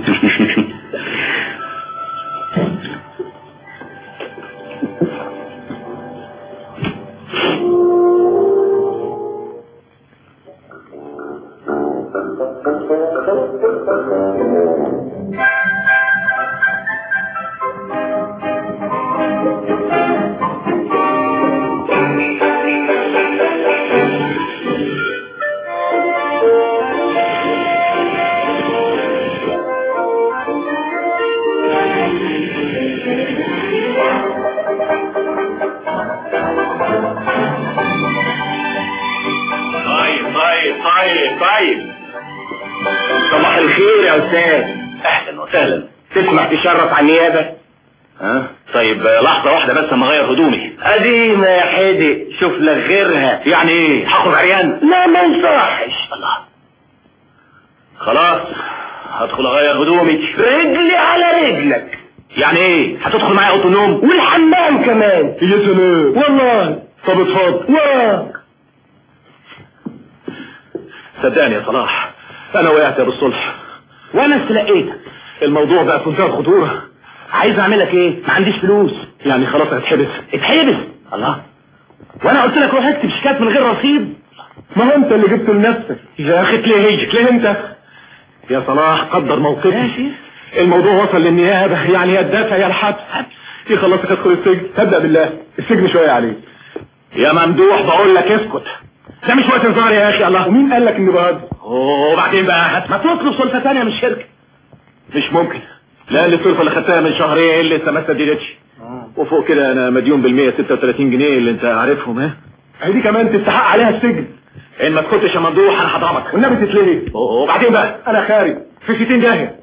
طيب طيب طيب طيب صباح الخير يا استاذ اهلا وسهلا تسمح تشرف على النيابه ها طيب لحظة واحدة بس اما اغير هدومي قديمة يا حدق شوف لك غيرها يعني ايه هخرج عريان لا ما يصحش الله خلاص هدخل اغير هدومي رجلي على رجلك يعني ايه هتدخل معايا اوضه النوم والحمام كمان يا سلام والله طب اتفضل وراك صدقني يا صلاح انا وقعت يا بالصلح وانا استلقيتك الموضوع بقى في منتهى الخطورة عايز اعملك ايه ما عنديش فلوس يعني خلاص هتحبس اتحبس الله وانا قلت لك روح اكتب شيكات من غير رصيد ما هو انت اللي جبته لنفسك يا اخي ليه هيك ليه انت يا صلاح قدر موقفي الموضوع وصل للنيابة يعني يا الدافع يا الحبس يخلصك ادخل السجن تبدأ بالله السجن شوية عليك يا ممدوح بقول لك اسكت ده مش وقت انذار يا اخي الله ومين قال لك اني بهزر وبعدين بقى ما تطلب سلفة تانية من الشركة مش ممكن لا اللي السلفة اللي خدتها من شهرين لسه ما سددتش وفوق كده انا مديون بال 136 جنيه اللي انت عارفهم ها هي دي كمان تستحق عليها السجن ان ما تكنتش يا ممدوح انا هضربك والنبي تتلهي وبعدين بقى انا خارج في 60 داهيه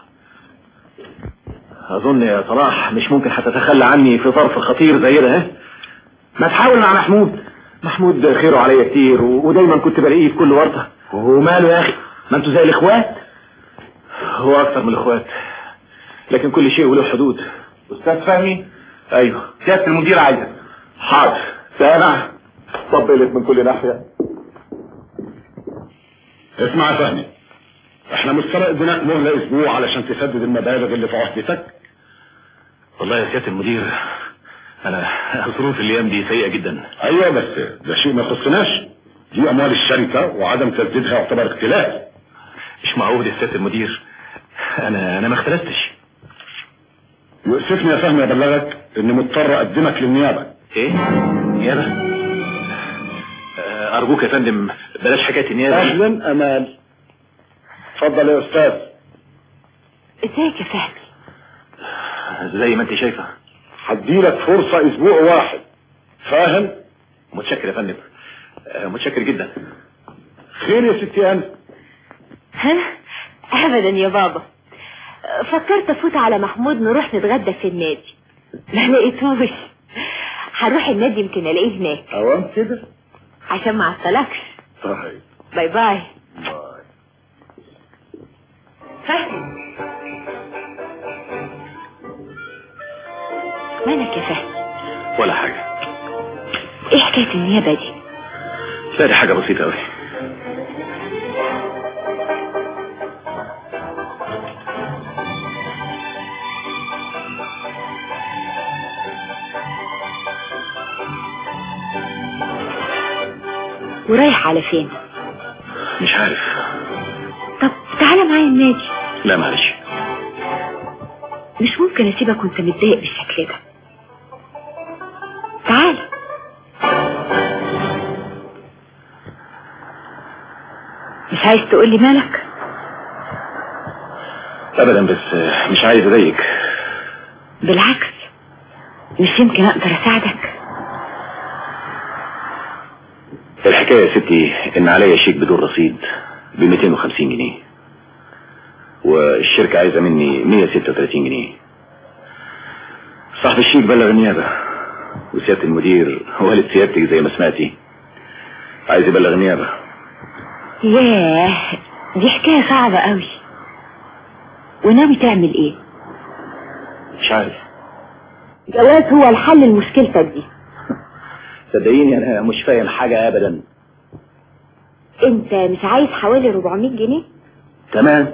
اظن يا صلاح مش ممكن هتتخلى عني في ظرف خطير زي ده ها ما تحاول مع محمود محمود خيره عليا كتير و- ودايما كنت بلاقيه في كل ورطه وماله يا اخي ما انتوا زي الاخوات هو اكتر من الاخوات لكن كل شيء وله حدود استاذ فهمي ايوه سياده المدير عايزك حاضر سامع طبلت من كل ناحيه اسمع يا فهمي احنا مش اديناك مهله اسبوع علشان تسدد المبالغ اللي في عهدتك والله يا سياده المدير انا ظروف الايام دي سيئه جدا ايوه بس ده شيء ما يخصناش دي اموال الشركه وعدم تسديدها يعتبر اختلاف مش معقول يا سياده المدير انا انا ما اختلفتش يؤسفني يا فهمي ابلغك اني مضطر اقدمك للنيابه ايه نيابه آه، ارجوك يا فندم بلاش حكايه النيابه دي. اهلا امال اتفضل يا استاذ ازيك يا فهمي زي ما انت شايفه هديلك فرصه اسبوع واحد فاهم متشكر يا فندم آه، متشكر جدا خير يا ستي انا ها ابدا يا بابا فكرت افوت على محمود نروح نتغدى في النادي ما لقيتوش هروح النادي يمكن الاقيه هناك اوام كده عشان ما عطلكش طيب باي باي فهمي مالك يا فهمي ولا حاجه ايه حكايه النيابه دي لا دي حاجه بسيطه قوي ورايح على فين مش عارف طب تعالى معايا النادي لا معلش مش ممكن اسيبك وانت متضايق بالشكل ده تعال مش عايز تقولي مالك ابدا بس آه، مش عايز اضايقك بالعكس مش يمكن اقدر اساعدك الحكايه يا ستي ان عليا شيك بدون رصيد ب 250 جنيه والشركه عايزه مني 136 جنيه صاحب الشيك بلغ النيابه وسياده المدير والد سيادتك زي ما سمعتي عايز يبلغ النيابه ياه دي حكاية صعبة قوي وناوي تعمل ايه مش عارف جواز هو الحل لمشكلتك دي صدقيني انا مش فاهم حاجه ابدا انت مش عايز حوالي 400 جنيه تمام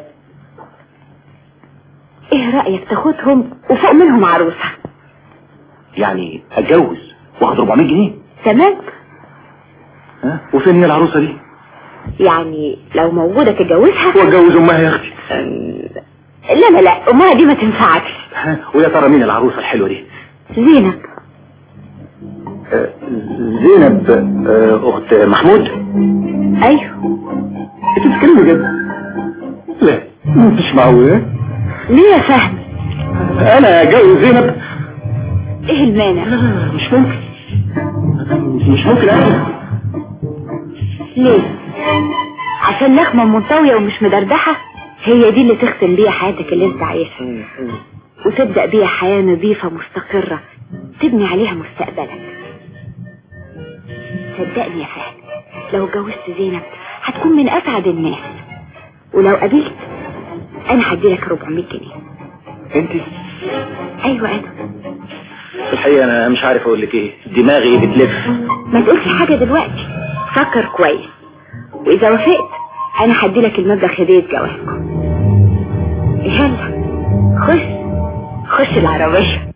ايه رأيك تاخدهم وفوق منهم عروسة يعني اتجوز واخد 400 جنيه تمام ها وفين هي العروسه دي يعني لو موجودة تتجوزها واتجوز امها يا اختي لا لا لا امها دي ما تنفعكش ها ويا ترى مين العروسه الحلوه دي زينب آه، زينب آه، اخت محمود ايوه انت بتتكلمي جد لا مش معقول ليه يا فهمي انا اتجوز زينب ايه المانع مش ممكن مش ممكن ابدا ليه عشان لخمة منطوية ومش مدردحة هي دي اللي تختم بيها حياتك اللي انت عايشها وتبدأ بيها حياة نظيفة مستقرة تبني عليها مستقبلك صدقني يا فهد لو اتجوزت زينب هتكون من اسعد الناس ولو قابلت انا هديلك 400 جنيه انت ايوه انا في الحقيقه انا مش عارف اقول لك ايه دماغي بتلف ما تقولش حاجة دلوقتي فكر كويس واذا وافقت انا هديلك المبلغ هدية جوازكم يلا خش خش العربية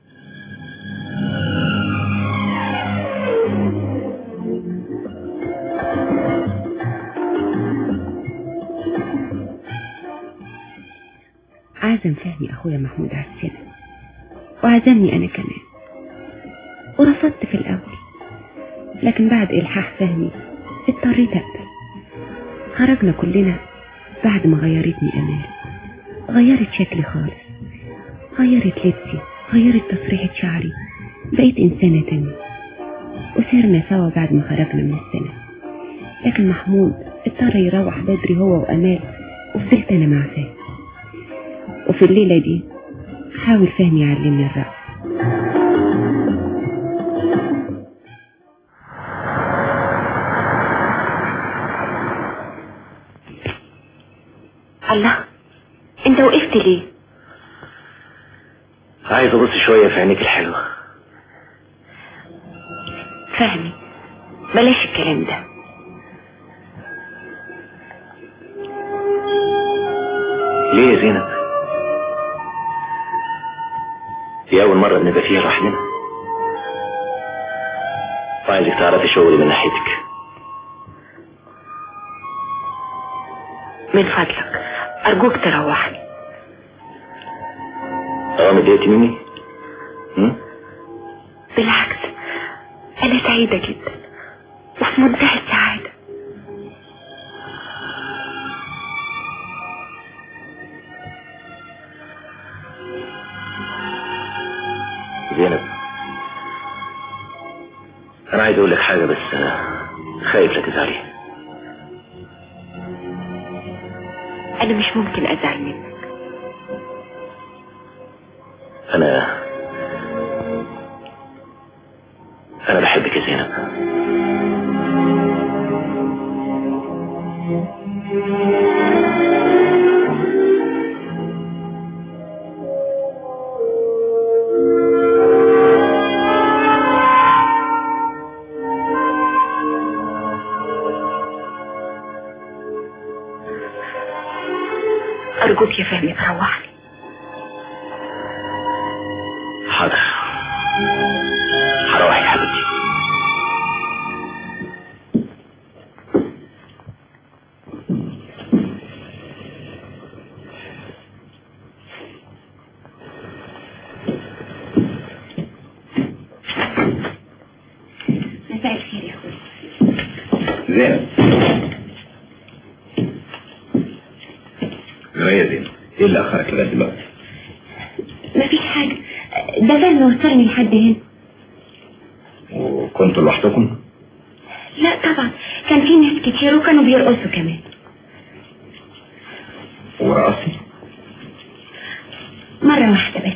عزم فهمي أخويا محمود على السنة وعزمني أنا كمان ورفضت في الأول لكن بعد إلحاح فهمي اضطريت أقبل خرجنا كلنا بعد ما غيرتني أمال غيرت شكلي خالص غيرت لبسي غيرت تسريحة شعري بقيت إنسانة تانية وسرنا سوا بعد ما خرجنا من السنة لكن محمود اضطر يروح بدري هو وأمال وفضلت أنا مع فهمي وفي الليلة دي حاول فهمي يعلمني الرقص الله انت وقفت ليه عايز ابص شوية في عينيك الحلوة فهمي بلاش الكلام ده ليه يا زينب دي اول مرة بنبقى فيها لوحدنا وعايزك تعرفي شغلي من ناحيتك من فضلك ارجوك تروحني اه متضايقتي مني هم؟ بالعكس انا سعيدة جدا وفي منتهى السعادة زينب انا عايز اقول لك حاجة بس انا خايف لا تزعلي انا مش ممكن ازعل منك انا انا بحبك يا زينب ارجوك يا فهمي تروحني حاضر هروح يا حبيبتي مساء الخير يا اخوي زينب يا زينب ايه اللي اخرك لغايه دلوقتي مفيش حاجة ده فهمي وصلني لحد هنا وكنتوا لوحدكم لا طبعا كان في ناس كتير وكانوا بيرقصوا كمان ورقصتي مرة واحدة بس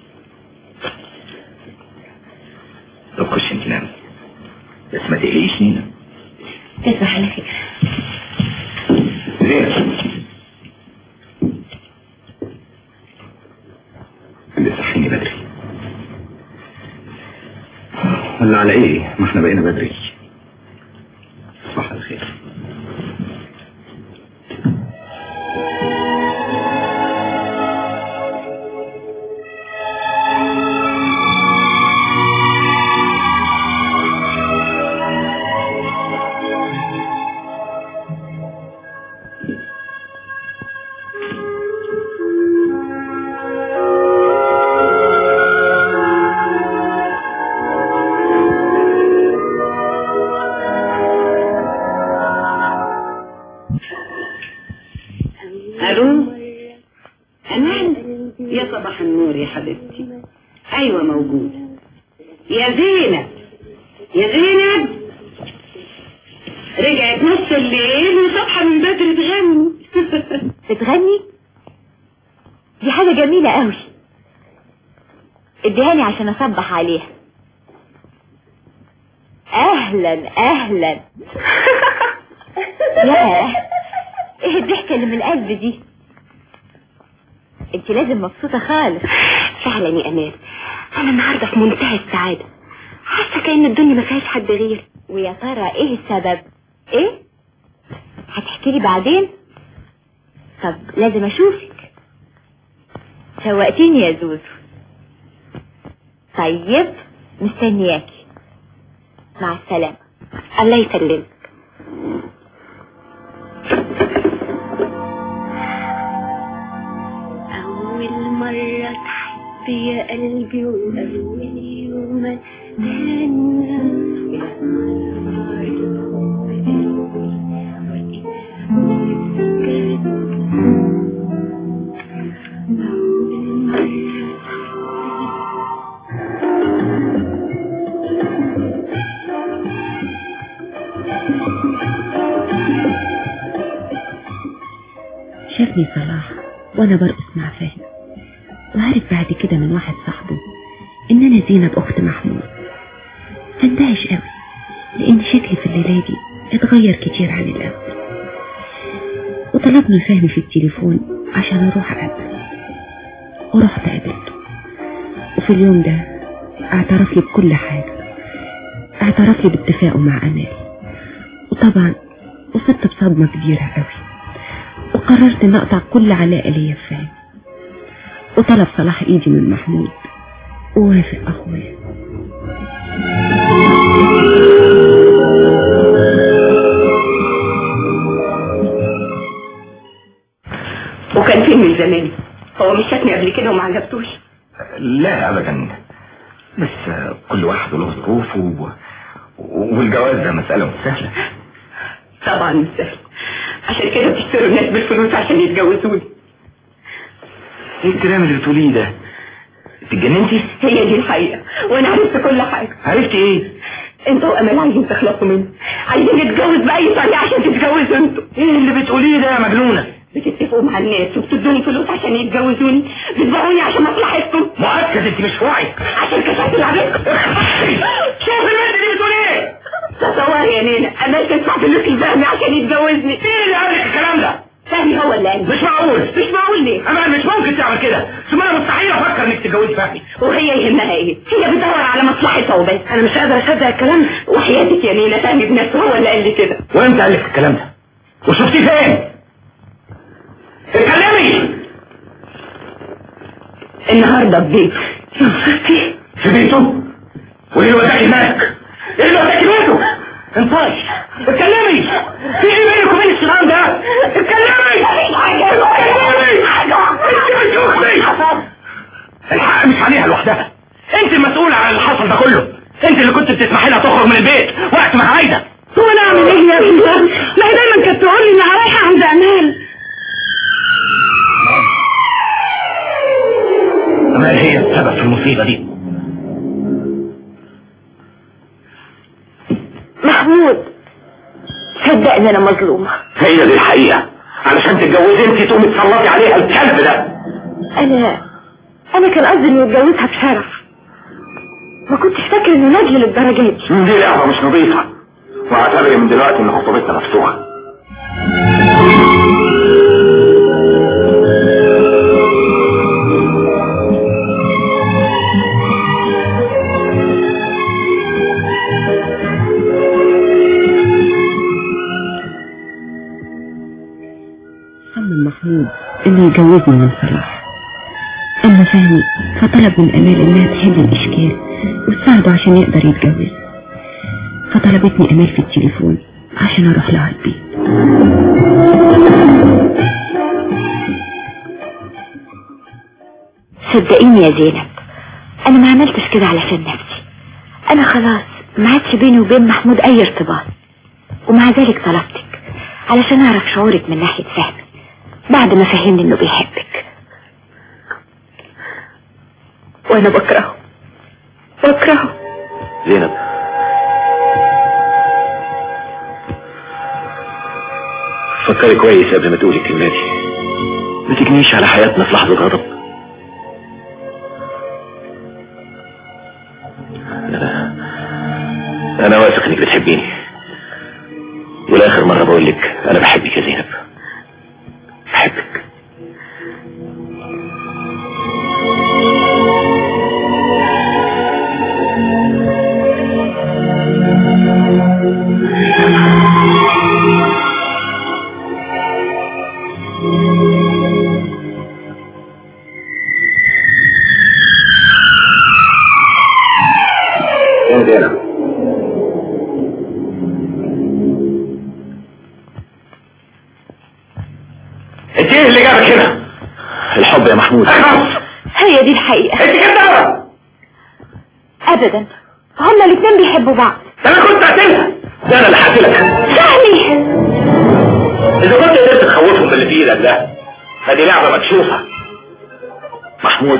طب خش انت نامي بس ما تقلقيش نينا تصبح على خير زينب اللي صحيني بدري ولا على ايه ما احنا بقينا بدري تصبح على خير الو امان يا صباح النور يا حبيبتي ايوه موجودة يا زينب يا زينب رجعت نص الليل وصبحة من بدري تغني بتغني دي حاجة جميلة قوي اديهاني عشان اصبح عليها اهلا اهلا ياه ايه الضحكة اللي من القلب دي انت لازم مبسوطة خالص فعلا يا امان انا النهارده في منتهى السعادة حاسة كأن الدنيا ما فيهاش حد غيري ويا ترى ايه السبب ايه هتحكي لي بعدين طب لازم اشوفك شوقتيني يا زوزو طيب مستنياكي مع السلامة الله يسلمك أول مرة تحب يا قلبي وأول يوم أتهنى شافني صلاح وانا برقص مع فهمي وعرف بعد كده من واحد صاحبه ان انا زينب اخت محمود فاندهش قوي لان شكلي في الليلة دي اتغير كتير عن الاول وطلبني فهمي في التليفون عشان اروح اقابله ورحت قابلته وفي اليوم ده اعترف لي بكل حاجة اعترف لي باتفاقه مع امال وطبعا وصلت بصدمة كبيرة قوي وقررت ان اقطع كل علاقة ليا بفهمي وطلب صلاح ايدي من محمود ووافق اخويا وكان فين من زمان هو مش شافني قبل كده وما عجبتوش لا ابدا بس كل واحد له ظروفه و... والجواز ده مسألة مش سهلة طبعا مش سهل عشان كده بتشتروا الناس بالفلوس عشان يتجوزوني ايه الكلام اللي بتقوليه ده انت اتجننتي هي دي الحقيقة وانا عرفت كل حاجة عرفتي ايه انتوا وامال عايزين تخلصوا مني عايزين نتجوز بأي طريقة عشان تتجوزوا انتوا ايه اللي بتقوليه ده يا مجنونة بتتفقوا مع الناس وبتدوني فلوس عشان يتجوزوني بتبيعوني عشان مصلحتكم مؤكد انت مش واعي عشان كشفت لعبتكم شوف البنت دي بتقول ايه تصوري يا نينا امال تدفع فلوس لفهمي عشان يتجوزني مين اللي قال لك الكلام ده فهمي هو اللي قال مش معقول مش معقول ليه امان مش ممكن تعمل كده ثم انا مستحيل افكر انك تتجوزي فهمي وهي يهمها ايه هي بتدور على مصلحتها وبس انا مش قادره اصدق الكلام ده وحياتك يا نينا فهمي بنفسه هو اللي قال لي كده وامتى قال لك الكلام ده وشفتيه فين اتكلمي النهارده في بيته في بيته وايه اللي وداك هناك ايه اللي وداك بيته انطاش اتكلمي في ايه بينك وبين الشيطان ده اتكلمي اتكلمي انت بتشوفي الحق مش عليها لوحدها انت المسؤولة عن اللي حصل ده كله انت اللي كنت بتسمحي لها تخرج من البيت وقت ما عايزة هو انا اعمل ايه يا ابني ما هي دايما كانت تقول لي انها رايحه عند امال امال هي السبب في المصيبة دي محمود صدقني انا مظلومه هي دي الحقيقة علشان تتجوزي انت تقومي تسلطي عليها الكلب ده انا انا كان قصدي اني اتجوزها بشرف ما كنتش فاكر انه نجل للدرجه دي دي لعبة مش نظيفة واعتبري من دلوقتي ان خطوبتنا مفتوحة صمم محمود انه يجوزني من صلاح اما فهمي فطلب من امال انها تحل الاشكال وتساعده عشان يقدر يتجوز فطلبتني امال في التليفون عشان اروح لها البيت صدقيني يا زينب انا ما عملتش كده علشان نفسي انا خلاص ما عادش بيني وبين محمود اي ارتباط ومع ذلك طلبتك علشان اعرف شعورك من ناحية فهمي بعد ما فهمني انه بيحبك وانا بكرهه بكرهه زينب فكري كويس قبل ما تقولي الكلمة دي ما تجنيش على حياتنا في لحظة غضب أنا أنا واثق إنك بتحبيني والآخر مرة بقول لك أنا بحبك يا زينب بحبك فين زينب انت ايه اللي جابك هنا الحب يا محمود هي دي الحقيقة انت كده ابدا هما الاتنين بيحبوا بعض ده انا كنت قاتلها ده انا اللي هقتلك سهلي اذا كنت قدرت تخوفهم من اللي في ايدك ده فدي لعبه مكشوفه محمود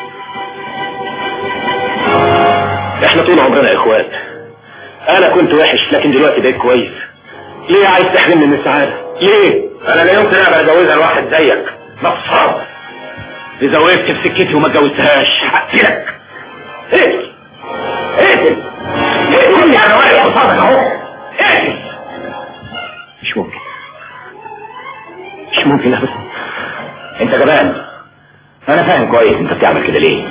احنا طول عمرنا اخوات انا كنت وحش لكن دلوقتي بقيت كويس ليه عايز تحرمني من السعاده ليه انا لا يمكن ابقى اتجوزها لواحد زيك نصاب اذا وقفت في سكتي وما اتجوزتهاش هقتلك اقتل اقتل اقتل انا واقف قصادك اهو اقتل مش ممكن مش ممكن ابدا انت جبان انا فاهم كويس انت بتعمل كده ليه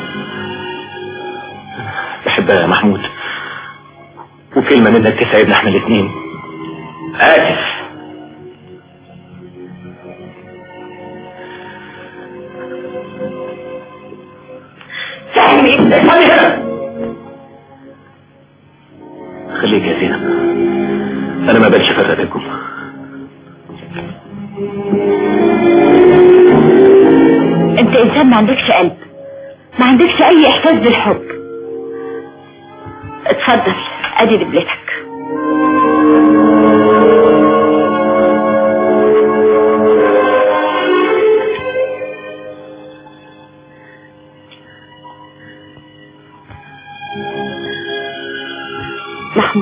بحبها يا محمود وكلمة منك تسعدنا احنا الاثنين اسف سامي افهمي هنا خليك يا زينب انا ما بقتش افرق بينكم انت انسان ما عندكش قلب ما عندكش اي احساس بالحب اتفضل ادي دبلتك محمود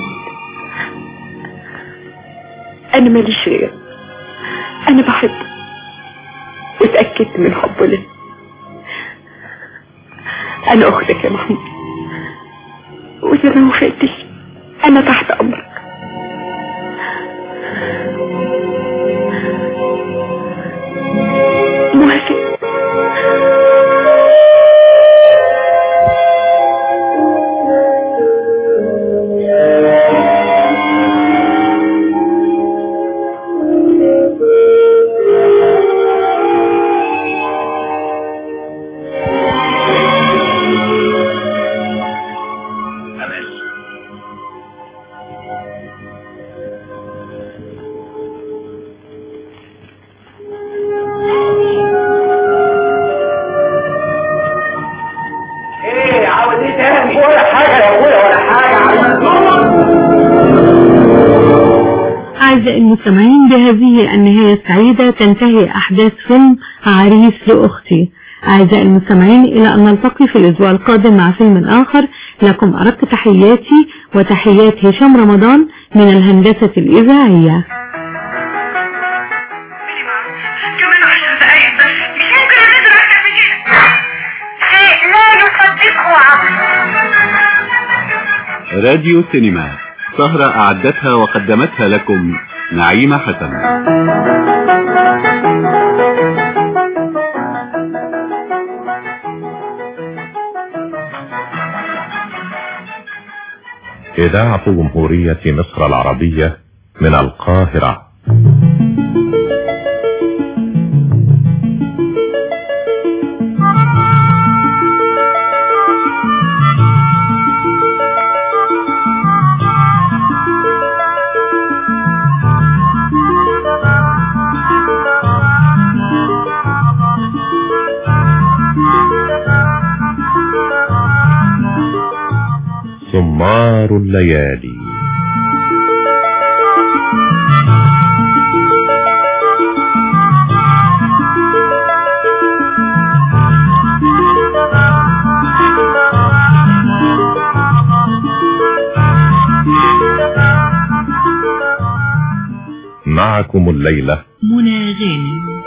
انا ماليش غير انا بحبه وتأكدت من حبه لي انا اختك يا محمود واذا ما وافقتش انا تحت امرك موافق ايه عاوز ايه تاني ولا حاجة يا ابويا ولا حاجة عاوز أعزائي المستمعين بهذه النهاية السعيدة تنتهي أحداث فيلم عريس لأختي أعزائي المستمعين إلى أن نلتقي في الأسبوع القادم مع فيلم آخر لكم أردت تحياتي وتحيات هشام رمضان من الهندسة الإذاعية كمان عشر دقايق بس مش ممكن انزل اكتر من كده شيء لا يصدقه عقل راديو سينما سهرة أعدتها وقدمتها لكم نعيمة حسن إذاعة جمهورية مصر العربية من القاهرة سمار الليالي معكم الليلة منى غانم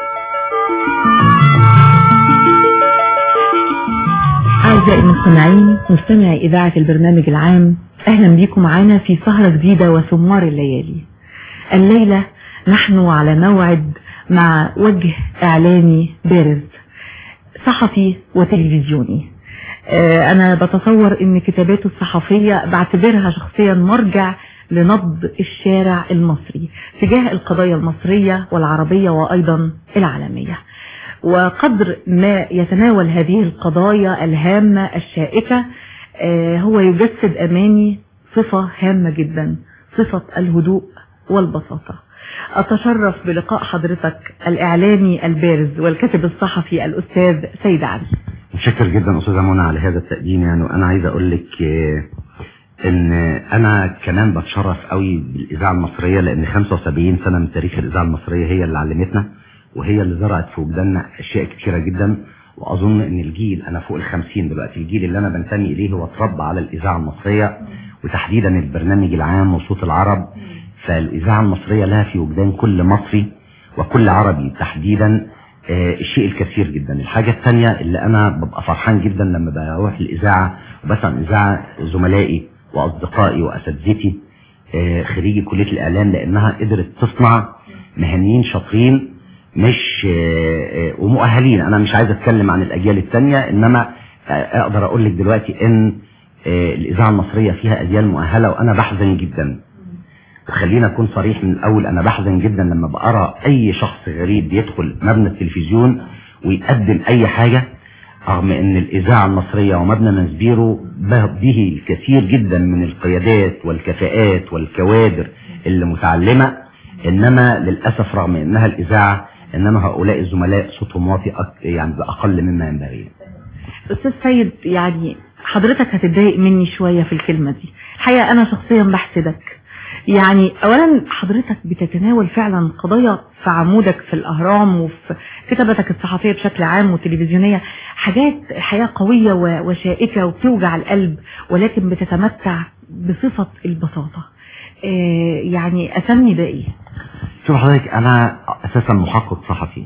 أعزائي المستمعين مستمعي إذاعة البرنامج العام أهلا بكم معنا في سهرة جديدة وسمار الليالي الليلة نحن على موعد مع وجه إعلامي بارز صحفي وتلفزيوني آه، أنا بتصور أن كتاباته الصحفية بعتبرها شخصيا مرجع لنبض الشارع المصري تجاه القضايا المصرية والعربية وأيضا العالمية وقدر ما يتناول هذه القضايا الهامة الشائكة آه، هو يجسد أمامي صفة هامة جدا صفة الهدوء والبساطة أتشرف بلقاء حضرتك الإعلامي البارز والكاتب الصحفي الأستاذ سيد علي متشكر جدا استاذه منى على هذا التقديم يعني وانا عايز اقول لك آه، ان انا كمان بتشرف قوي بالاذاعه المصريه لان 75 سنه من تاريخ الاذاعه المصريه هي اللي علمتنا وهي اللي زرعت في وجداننا اشياء كثيره جدا واظن ان الجيل انا فوق ال 50 دلوقتي الجيل اللي انا بنتمي اليه هو اتربى على الاذاعه المصريه وتحديدا البرنامج العام وصوت العرب فالاذاعه المصريه لها في وجدان كل مصري وكل عربي تحديدا آه، الشيء الكثير جدا الحاجة الثانية اللي أنا ببقى فرحان جدا لما بروح الإذاعة وبسمع الإذاعة زملائي وأصدقائي وأساتذتي آه، خريجي كلية الإعلام لأنها قدرت تصنع مهنيين شاطرين مش آه، آه، ومؤهلين انا مش عايز اتكلم عن الاجيال الثانيه انما آه، اقدر اقول لك دلوقتي ان آه، الاذاعه المصريه فيها اجيال مؤهله وانا بحزن جدا وخلينا اكون صريح من الاول انا بحزن جدا لما بقرا اي شخص غريب بيدخل مبنى التلفزيون ويقدم اي حاجه رغم ان الاذاعه المصريه ومبنى نسبيرو به الكثير جدا من القيادات والكفاءات والكوادر اللي متعلمه انما للاسف رغم انها الاذاعه انما هؤلاء الزملاء صوتهم واطي أك- يعني باقل مما ينبغي استاذ سيد يعني حضرتك هتتضايق مني شوية في الكلمة دي الحقيقة انا شخصيا بحسدك يعني اولا حضرتك بتتناول فعلا قضايا في عمودك في الاهرام وفي كتابتك الصحفية بشكل عام والتلفزيونية حاجات حياة قوية و- وشائكة وبتوجع القلب ولكن بتتمتع بصفة البساطة آه، يعني اسمي ده ايه شوف حضرتك انا اساسا محقق صحفي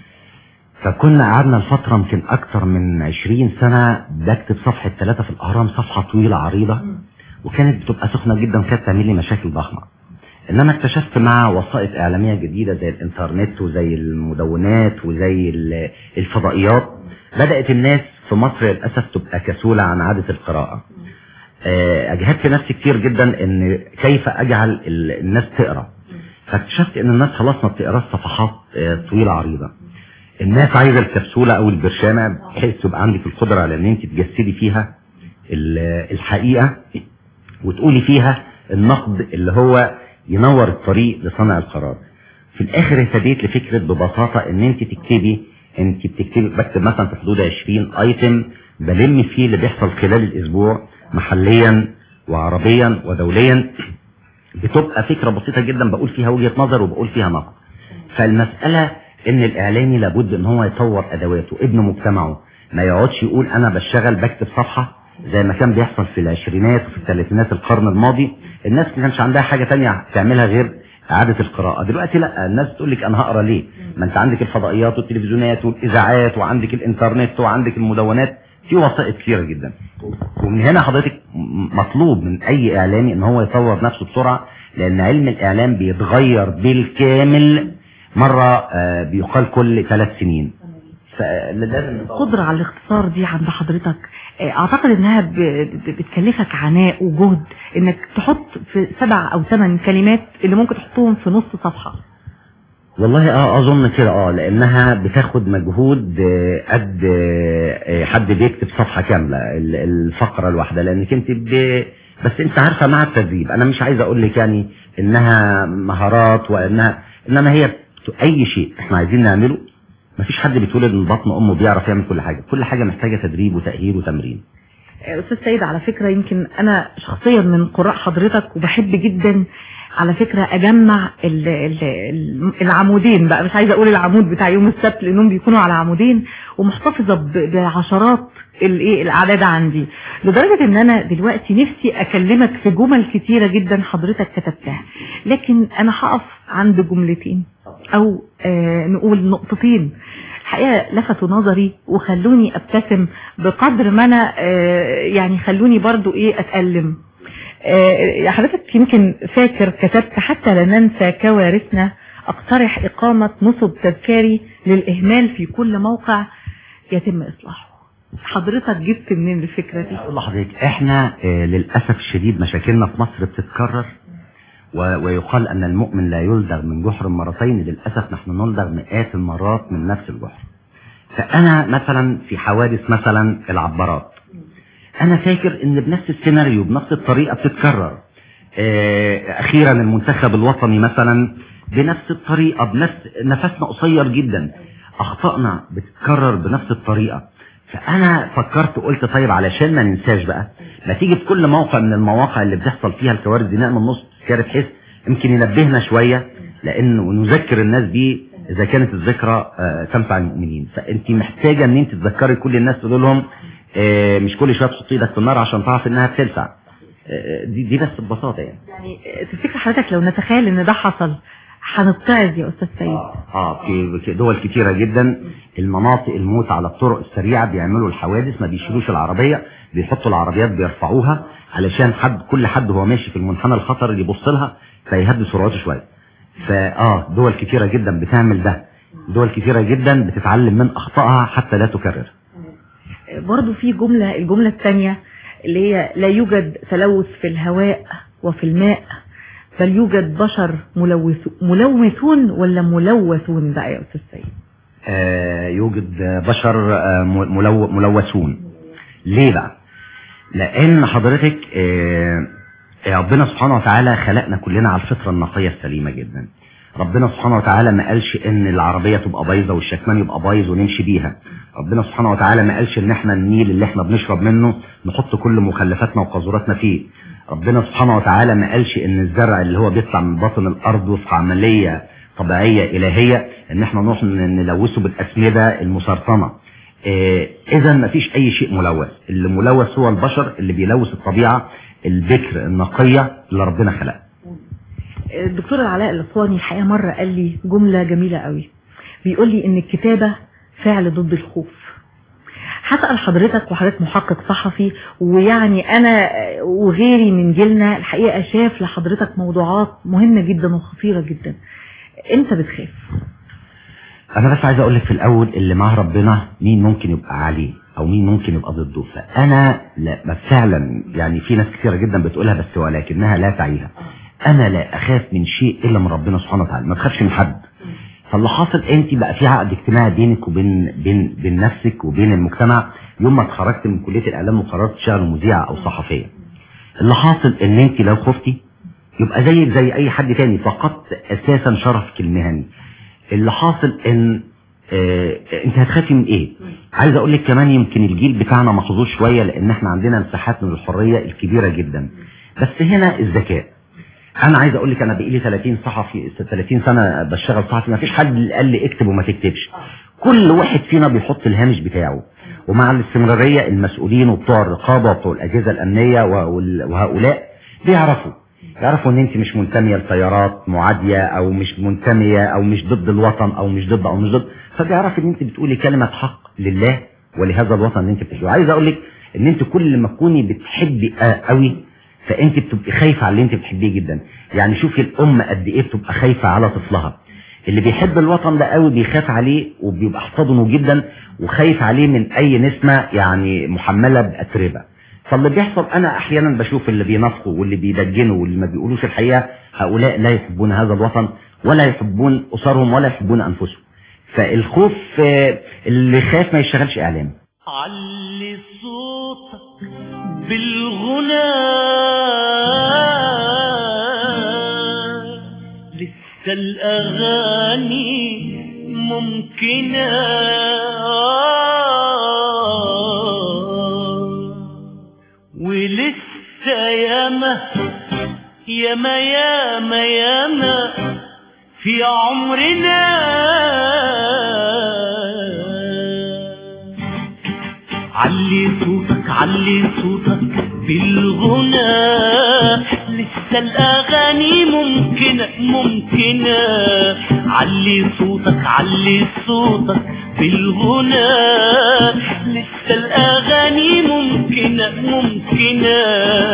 فكنا قعدنا لفترة يمكن اكتر من 20 سنة بكتب صفحة ثلاثة في الاهرام صفحة طويلة عريضة وكانت بتبقى سخنة جدا وكانت تعمل لي مشاكل ضخمة انما اكتشفت مع وسائط اعلامية جديدة زي الانترنت وزي المدونات وزي ال- الفضائيات بدأت الناس في مصر للأسف تبقى كسولة عن عادة القراءة آه، اجهدت نفسي كتير جدا ان كيف اجعل ال- الناس تقرا فاكتشفت ان الناس خلاص ما بتقراش صفحات آه، طويله عريضه الناس عايزه الكبسوله او البرشامه بحيث تبقى عندك القدره على ان انت تجسدي فيها ال- الحقيقه وتقولي فيها النقد اللي هو ينور الطريق لصانع القرار في الاخر اهتديت لفكره ببساطه ان انت تكتبي انت بتكتبي بكتب مثلا في حدود 20 ايتم بلم فيه اللي بيحصل خلال الاسبوع محليا وعربيا ودوليا بتبقى فكرة بسيطة جدا بقول فيها وجهة نظر وبقول فيها نقد فالمسألة ان الاعلامي لابد ان هو يطور ادواته ابن مجتمعه ما يقعدش يقول انا بشتغل بكتب صفحة زي ما كان بيحصل في العشرينات وفي الثلاثينات القرن الماضي الناس ما كانش عندها حاجة تانية تعملها غير إعادة القراءة دلوقتي لا الناس تقول لك أنا هقرا ليه ما أنت عندك الفضائيات والتلفزيونات والإذاعات وعندك الإنترنت وعندك المدونات في وسائط كثيرة جدا ومن هنا حضرتك م- مطلوب من أي إعلامي إن هو يطور نفسه بسرعة لأن علم الإعلام بيتغير بالكامل مرة آه، بيقال كل ثلاث سنين فلازم القدرة على الاختصار دي عند حضرتك آه، اعتقد انها ب- ب- بتكلفك عناء وجهد انك تحط في سبع او ثمان كلمات اللي ممكن تحطهم في نص صفحة والله اه اظن كده اه لانها بتاخد مجهود آه، قد آه، آه، حد بيكتب صفحة كاملة ال- الفقرة الواحدة لانك انت ب... بس انت عارفة مع التدريب انا مش عايز اقول لك يعني انها مهارات وانها انما هي بت- اي شيء احنا عايزين نعمله مفيش حد بيتولد من بطن امه بيعرف يعمل كل حاجة كل حاجة محتاجة تدريب وتأهيل وتمرين آه، استاذ سيد على فكرة يمكن انا شخصيا من قراء حضرتك وبحب جدا على فكرة اجمع ال- ال- ال- العمودين بقى مش عايزة اقول العمود بتاع يوم السبت لانهم بيكونوا على عمودين ومحتفظة ب- بعشرات الايه الاعداد عندي لدرجة ان انا دلوقتي نفسي اكلمك في جمل كتيرة جدا حضرتك كتبتها لكن انا هقف عند جملتين او آه نقول نقطتين الحقيقة لفتوا نظري وخلوني ابتسم بقدر ما انا آه يعني خلوني برضو ايه اتألم آه حضرتك يمكن فاكر كتبت حتى لا ننسى كوارثنا اقترح اقامة نصب تذكاري للاهمال في كل موقع يتم اصلاحه حضرتك جبت منين الفكرة دي اقول لحضرتك احنا آه، للاسف الشديد مشاكلنا في مصر بتتكرر و- ويقال ان المؤمن لا يلدغ من جحر مرتين للاسف نحن نلدغ مئات المرات من نفس الجحر فانا مثلا في حوادث مثلا العبارات انا فاكر ان بنفس السيناريو بنفس الطريقه بتتكرر آه، اخيرا المنتخب الوطني مثلا بنفس الطريقه بنفس نفسنا قصير جدا اخطائنا بتتكرر بنفس الطريقه فانا فكرت قلت طيب علشان ما ننساش بقى ما تيجي في كل موقع من المواقع اللي بتحصل فيها الكوارث دي نعمل نص تذكره بحيث يمكن ينبهنا شويه لان ونذكر الناس دي اذا كانت الذكرى آه، تنفع المؤمنين فانت محتاجه ان انت تذكري كل الناس تقول لهم آه، مش كل شويه تحطي ايدك في النار عشان تعرف انها بتلسع آه، دي دي بس ببساطه يعني يعني تفتكر حضرتك لو نتخيل ان ده حصل هنتعظ يا استاذ سيد اه في في دول كتيرة جدا المناطق الموت على الطرق السريعة بيعملوا الحوادث ما بيشيلوش العربية بيحطوا العربيات بيرفعوها علشان حد كل حد هو ماشي في المنحنى الخطر اللي يبص لها فيهدي سرعته شوية فاه دول كتيرة جدا بتعمل ده دول كثيرة جدا بتتعلم من أخطائها حتى لا تكرر برضو في جملة الجملة الثانية اللي هي لا يوجد تلوث في الهواء وفي الماء بل يوجد بشر ملوث ملوثون ولا ملوثون بقى يا أستاذ سيد آه، يوجد بشر آه، ملو- ملوثون ليه بقى لان حضرتك آه، ربنا سبحانه وتعالى خلقنا كلنا على الفطره النقيه السليمه جدا ربنا سبحانه وتعالى ما قالش ان العربيه تبقى بايظه والشكمان يبقى بايظ ونمشي بيها ربنا سبحانه وتعالى ما قالش ان احنا النيل اللي احنا بنشرب منه نحط كل مخلفاتنا وقاذوراتنا فيه ربنا سبحانه وتعالى ما قالش ان الزرع اللي هو بيطلع من باطن الارض وفق عمليه طبيعيه الهيه ان احنا نروح ن- نلوثه بالاسمده المسرطنه اذا ما فيش اي شيء ملوث اللي ملوث هو البشر اللي بيلوث الطبيعه البكر النقيه اللي ربنا خلقها الدكتور علاء الاسواني الحقيقة مرة قال لي جملة جميلة قوي بيقول لي ان الكتابة فعل ضد الخوف هسأل حضرتك وحضرتك محقق صحفي ويعني انا وغيري من جيلنا الحقيقة شاف لحضرتك موضوعات مهمة جدا وخطيرة جدا انت بتخاف انا بس عايز اقول لك في الاول اللي معاه ربنا مين ممكن يبقى عليه او مين ممكن يبقى ضده فانا لا بس فعلا يعني في ناس كثيره جدا بتقولها بس ولكنها لا تعيها انا لا اخاف من شيء الا من ربنا سبحانه وتعالى ما تخافش من حد فاللي حاصل انت بقى في عقد اجتماعي بينك وبين بين بين نفسك وبين المجتمع يوم ما اتخرجت من كليه الاعلام وقررت تشتغل مذيعه او صحفيه اللي حاصل ان انت لو خفتي يبقى زيك زي اي حد تاني فقدت اساسا شرفك المهني اللي حاصل ان آه انت هتخافي من ايه عايز اقول لك كمان يمكن الجيل بتاعنا محظوظ شويه لان احنا عندنا مساحات من الحريه الكبيره جدا بس هنا الذكاء انا عايز اقول لك انا بقالي 30 صحفي 30 سنه بشتغل صحفي ما فيش حد قال لي اكتب وما تكتبش كل واحد فينا بيحط الهامش بتاعه ومع الاستمراريه المسؤولين وبتوع الرقابه وبتوع الاجهزه الامنيه وال- وهؤلاء بيعرفوا يعرفوا ان انت مش منتميه لتيارات معاديه او مش منتميه او مش ضد الوطن او مش ضد او مش ضد فبيعرف ان انت بتقولي كلمه حق لله ولهذا الوطن اللي انت بتحبه عايز اقول لك ان انت كل ما تكوني بتحبي آه قوي فانت بتبقي خايفه على اللي انت بتحبيه جدا يعني شوفي الام قد ايه بتبقى خايفه على طفلها اللي بيحب الوطن ده قوي بيخاف عليه وبيبقى احتضنه جدا وخايف عليه من اي نسمه يعني محمله باتربه فاللي بيحصل انا احيانا بشوف اللي بينافقوا واللي بيدجنوا واللي ما بيقولوش الحقيقه هؤلاء لا يحبون هذا الوطن ولا يحبون اسرهم ولا يحبون انفسهم فالخوف آه، اللي خاف ما يشتغلش اعلام علي صوتك بالغنى لسه الأغاني ممكنة ولسه ياما ياما ياما ياما في عمرنا علي صوتك علي صوتك بالغنى لسه الأغاني ممكنة ممكنة علي صوتك علي صوتك بالغنى لسه الأغاني ممكنة ممكنة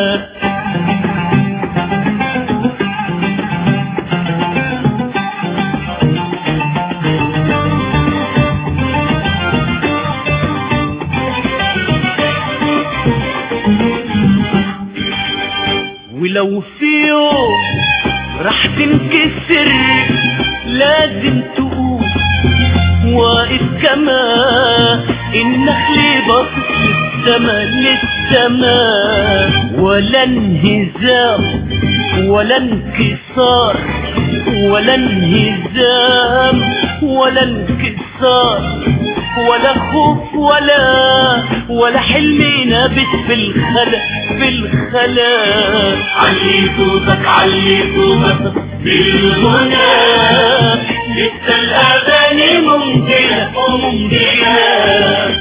ولو في يوم راح تنكسر لازم تقوم واقف كما النخل باصص للسما للسما ولا انهزام ولا انكسار ولا انهزام ولا انكسار ولا خوف ولا ولا حلم نابت في الخلا في الخلا علي صوتك علي صوتك بالغنى لسه الأغاني ممكنة ممكنة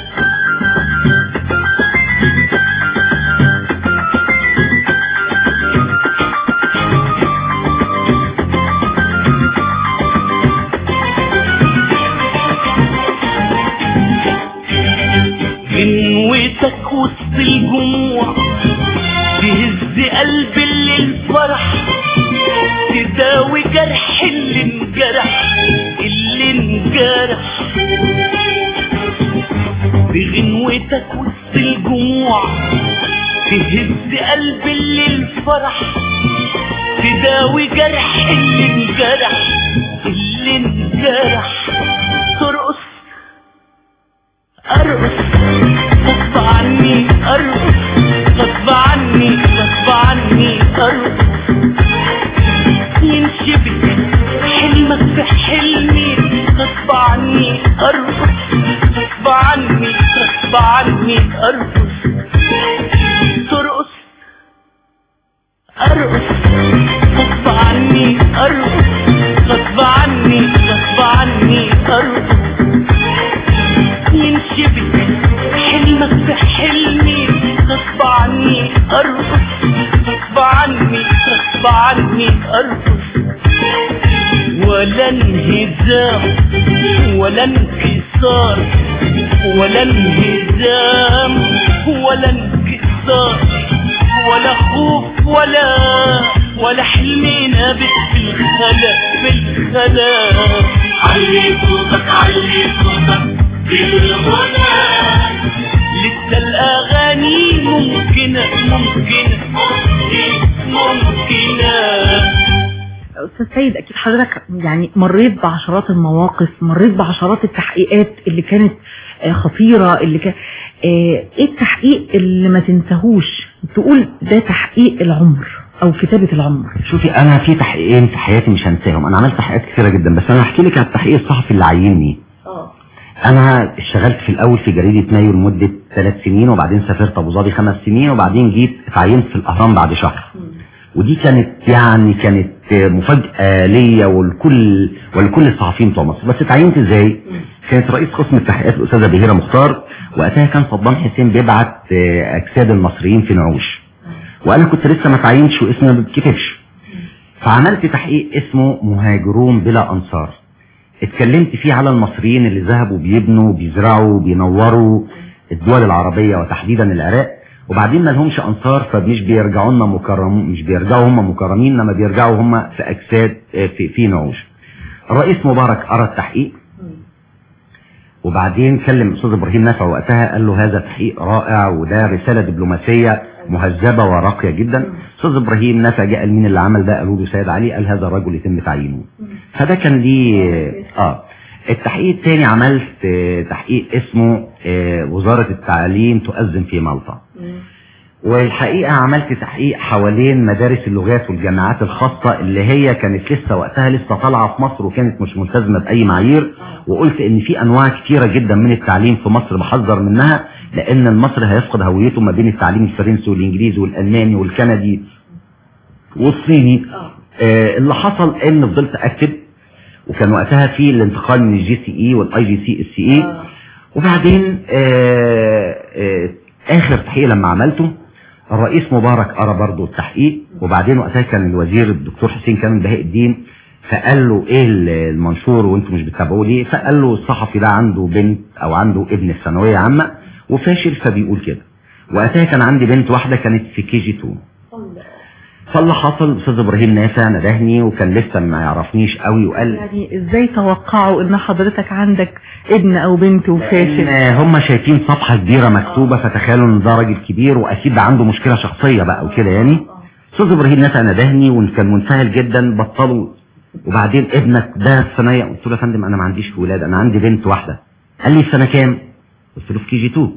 غنوتك وسط الجموع تهز قلب اللي الفرح تداوي جرح اللي انجرح اللي انجرح غنوتك وسط الجموع تهز قلب اللي الفرح تداوي جرح اللي انجرح اللي انجرح ترقص ارقص غصب عني ارقص غصب عني غصب عني ارقص ينشبك حلمك في حلمي غصب عني ارقص غصب عني غصب عني ارقص ترقص ارقص غصب عني ارقص غصب عني غصب عني ارقص ينشبك حلمك في حلمي غصب عني ارقص غصب عني غصب عني ارقص ولا انهزام ولا انكسار ولا انهزام ولا انكسار ولا خوف ولا ولا حلم نابت في الخلا في الخلا علي صوتك علي صوتك بالغنى لسه الاغاني ممكنه ممكنه ممكنه أستاذ سيد أكيد حضرتك يعني مريت بعشرات المواقف مريت بعشرات التحقيقات اللي كانت آه، خطيرة اللي كان آه، إيه التحقيق اللي ما تنساهوش تقول ده تحقيق العمر أو كتابة العمر شوفي انا في تحقيقين في حياتي مش هنساهم انا عملت تحقيقات كثيره جدا بس انا هحكي لك على التحقيق الصحفي اللي عيني انا اشتغلت في الاول في جريده مايو لمده ثلاث سنين وبعدين سافرت ابو ظبي خمس سنين وبعدين جيت اتعينت في الاهرام بعد شهر ودي كانت يعني كانت مفاجاه ليا ولكل ولكل الصحفيين بتوع مصر بس اتعينت ازاي كانت رئيس قسم التحقيقات الاستاذه بهيره مختار وقتها كان صدام حسين بيبعت آه، اجساد المصريين في نعوش وانا كنت لسه ما اتعينتش واسمي ما بيتكتبش فعملت تحقيق اسمه مهاجرون بلا انصار اتكلمت فيه على المصريين اللي ذهبوا بيبنوا بيزرعوا بينوروا الدول العربية وتحديدا العراق وبعدين ما لهمش انصار فمش بيرجعوا لنا مكرمين مش بيرجعوا هم مكرمين انما بيرجعوا هم في اجساد آه، في, في نعوش الرئيس مبارك ارى التحقيق وبعدين كلم الاستاذ ابراهيم نافع وقتها قال له هذا تحقيق رائع وده رساله دبلوماسيه مهذبه وراقيه جدا استاذ ابراهيم نافع جه قال مين اللي عمل ده قالوا له سيد علي قال هذا الرجل يتم تعيينه فده كان ليه اه التحقيق الثاني عملت آه، تحقيق اسمه آه، وزاره التعليم تؤذن في مالطا والحقيقة عملت تحقيق حوالين مدارس اللغات والجامعات الخاصة اللي هي كانت لسه وقتها لسه طالعة في مصر وكانت مش ملتزمة بأي معايير وقلت ان في انواع كتيرة جدا من التعليم في مصر بحذر منها لان المصري هيفقد هويته ما بين التعليم الفرنسي والانجليزي والالماني والكندي والصيني آه اللي حصل ان فضلت اكتب وكان وقتها في الانتقال من الجي سي اي والاي جي سي السي اي وبعدين آه آه اخر تحقيق لما عملته الرئيس مبارك قرا برضه التحقيق وبعدين وقتها كان الوزير الدكتور حسين كامل بهاء الدين فقال له ايه المنشور وانتم مش بتتابعوه ليه فقال له الصحفي ده عنده بنت او عنده ابن في ثانويه عامه وفاشل فبيقول كده وقتها كان عندي بنت واحده كانت في كي جي 2 فاللي حصل الاستاذ ابراهيم نافع ندهني وكان لسه ما يعرفنيش قوي وقال يعني ازاي توقعوا ان حضرتك عندك ابن او بنت وفاشل ان هم شايفين صفحه كبيره مكتوبه فتخيلوا ان ده راجل كبير واكيد ده عنده مشكله شخصيه بقى وكده يعني استاذ ابراهيم نافع ندهني وكان منفعل جدا بطلوا وبعدين ابنك ده في ثانيه قلت له يا فندم انا ما عنديش ولاد انا عندي بنت واحده قال لي في سنه كام قلت له في كي جي 2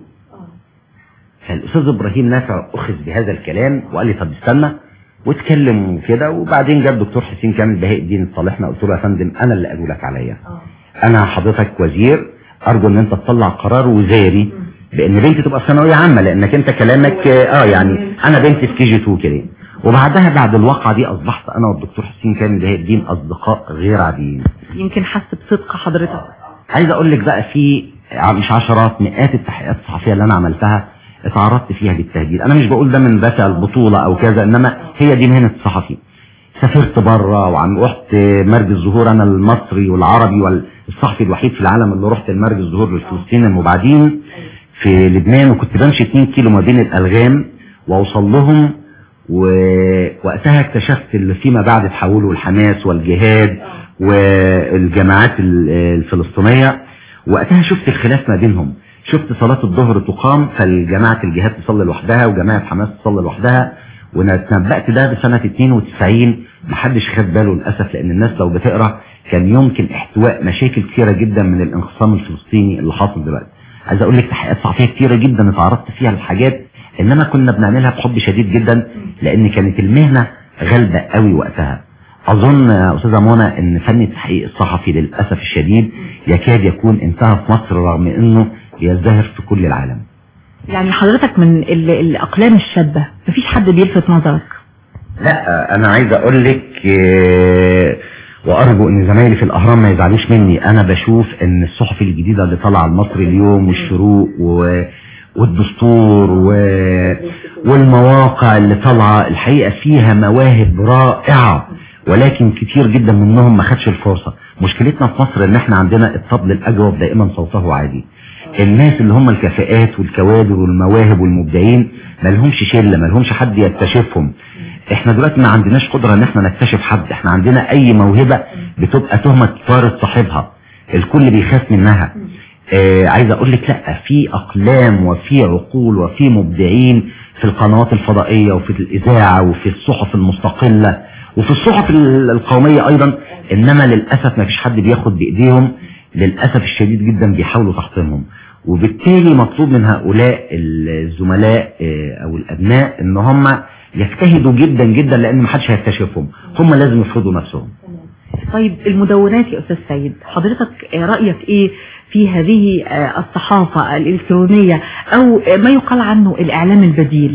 فالاستاذ ابراهيم نافع اخذ بهذا الكلام وقال لي طب استنى واتكلم وكده وبعدين جاب دكتور حسين كامل بهاء الدين صالحنا قلت له يا فندم انا اللي قالوا لك عليا انا حضرتك وزير ارجو ان انت تطلع قرار وزاري بان بنتي تبقى في ثانويه عامه لانك انت كلامك اه يعني انا بنتي في كي جي 2 كده وبعدها بعد الواقعه دي اصبحت انا والدكتور حسين كامل بهاء الدين اصدقاء غير عاديين يمكن حس بصدق حضرتك عايز اقول لك بقى في مش عشرات مئات التحقيقات الصحفيه اللي انا عملتها اتعرضت فيها للتهديد انا مش بقول ده من دافع البطولة او كذا انما هي دي مهنة الصحفي سافرت بره وعم رحت مرج الظهور انا المصري والعربي والصحفي الوحيد في العالم اللي رحت المرج الظهور للفلسطينيين المبعدين في لبنان وكنت بمشي 2 كيلو ما بين الالغام واوصل لهم ووقتها اكتشفت اللي فيما بعد تحولوا الحماس والجهاد والجماعات الفلسطينية وقتها شفت الخلاف ما بينهم شفت صلاة الظهر تقام فالجماعة الجهاد تصلي لوحدها وجماعة حماس تصلي لوحدها وانا اتنبأت ده بسنة 92 محدش خد باله للأسف لأن الناس لو بتقرأ كان يمكن احتواء مشاكل كثيرة جدا من الانقسام الفلسطيني اللي حاصل دلوقتي عايز اقول لك تحقيقات صحفية كثيرة جدا اتعرضت فيها لحاجات انما كنا بنعملها بحب شديد جدا لان كانت المهنة غالبة قوي وقتها اظن يا استاذة منى ان فن التحقيق الصحفي للأسف الشديد يكاد يكون انتهى في مصر رغم انه يزدهر في كل العالم يعني حضرتك من ال- الأقلام الشابة مفيش حد بيلفت نظرك لا انا عايز اقول لك آه، وارجو ان زمايلي في الاهرام ما يزعلوش مني انا بشوف ان الصحف الجديده اللي طالعه المصري اليوم والشروق و... والدستور و... والمواقع اللي طالعه الحقيقه فيها مواهب رائعه ولكن كتير جدا منهم ما خدش الفرصه مشكلتنا في مصر ان احنا عندنا الطبل الاجوف دائما صوته عالي الناس اللي هم الكفاءات والكوادر والمواهب والمبدعين ما لهمش شله ما لهمش حد يكتشفهم احنا دلوقتي ما عندناش قدرة ان احنا نكتشف حد احنا عندنا اي موهبة بتبقى تهمة طارد صاحبها الكل بيخاف منها اه عايز اقول لك لا في اقلام وفي عقول وفي مبدعين في القنوات الفضائية وفي الاذاعة وفي الصحف المستقلة وفي الصحف ال- القومية ايضا انما للأسف ما فيش حد بياخد بايديهم للأسف الشديد جدا بيحاولوا تحطيمهم وبالتالي مطلوب من هؤلاء الزملاء اه، او الابناء ان هم يجتهدوا جدا جدا لان محدش هيكتشفهم هم لازم يفرضوا نفسهم طيب المدونات يا أستاذ سيد حضرتك آه، رأيك إيه في هذه آه، الصحافة الإلكترونية أو آه، ما يقال عنه الإعلام البديل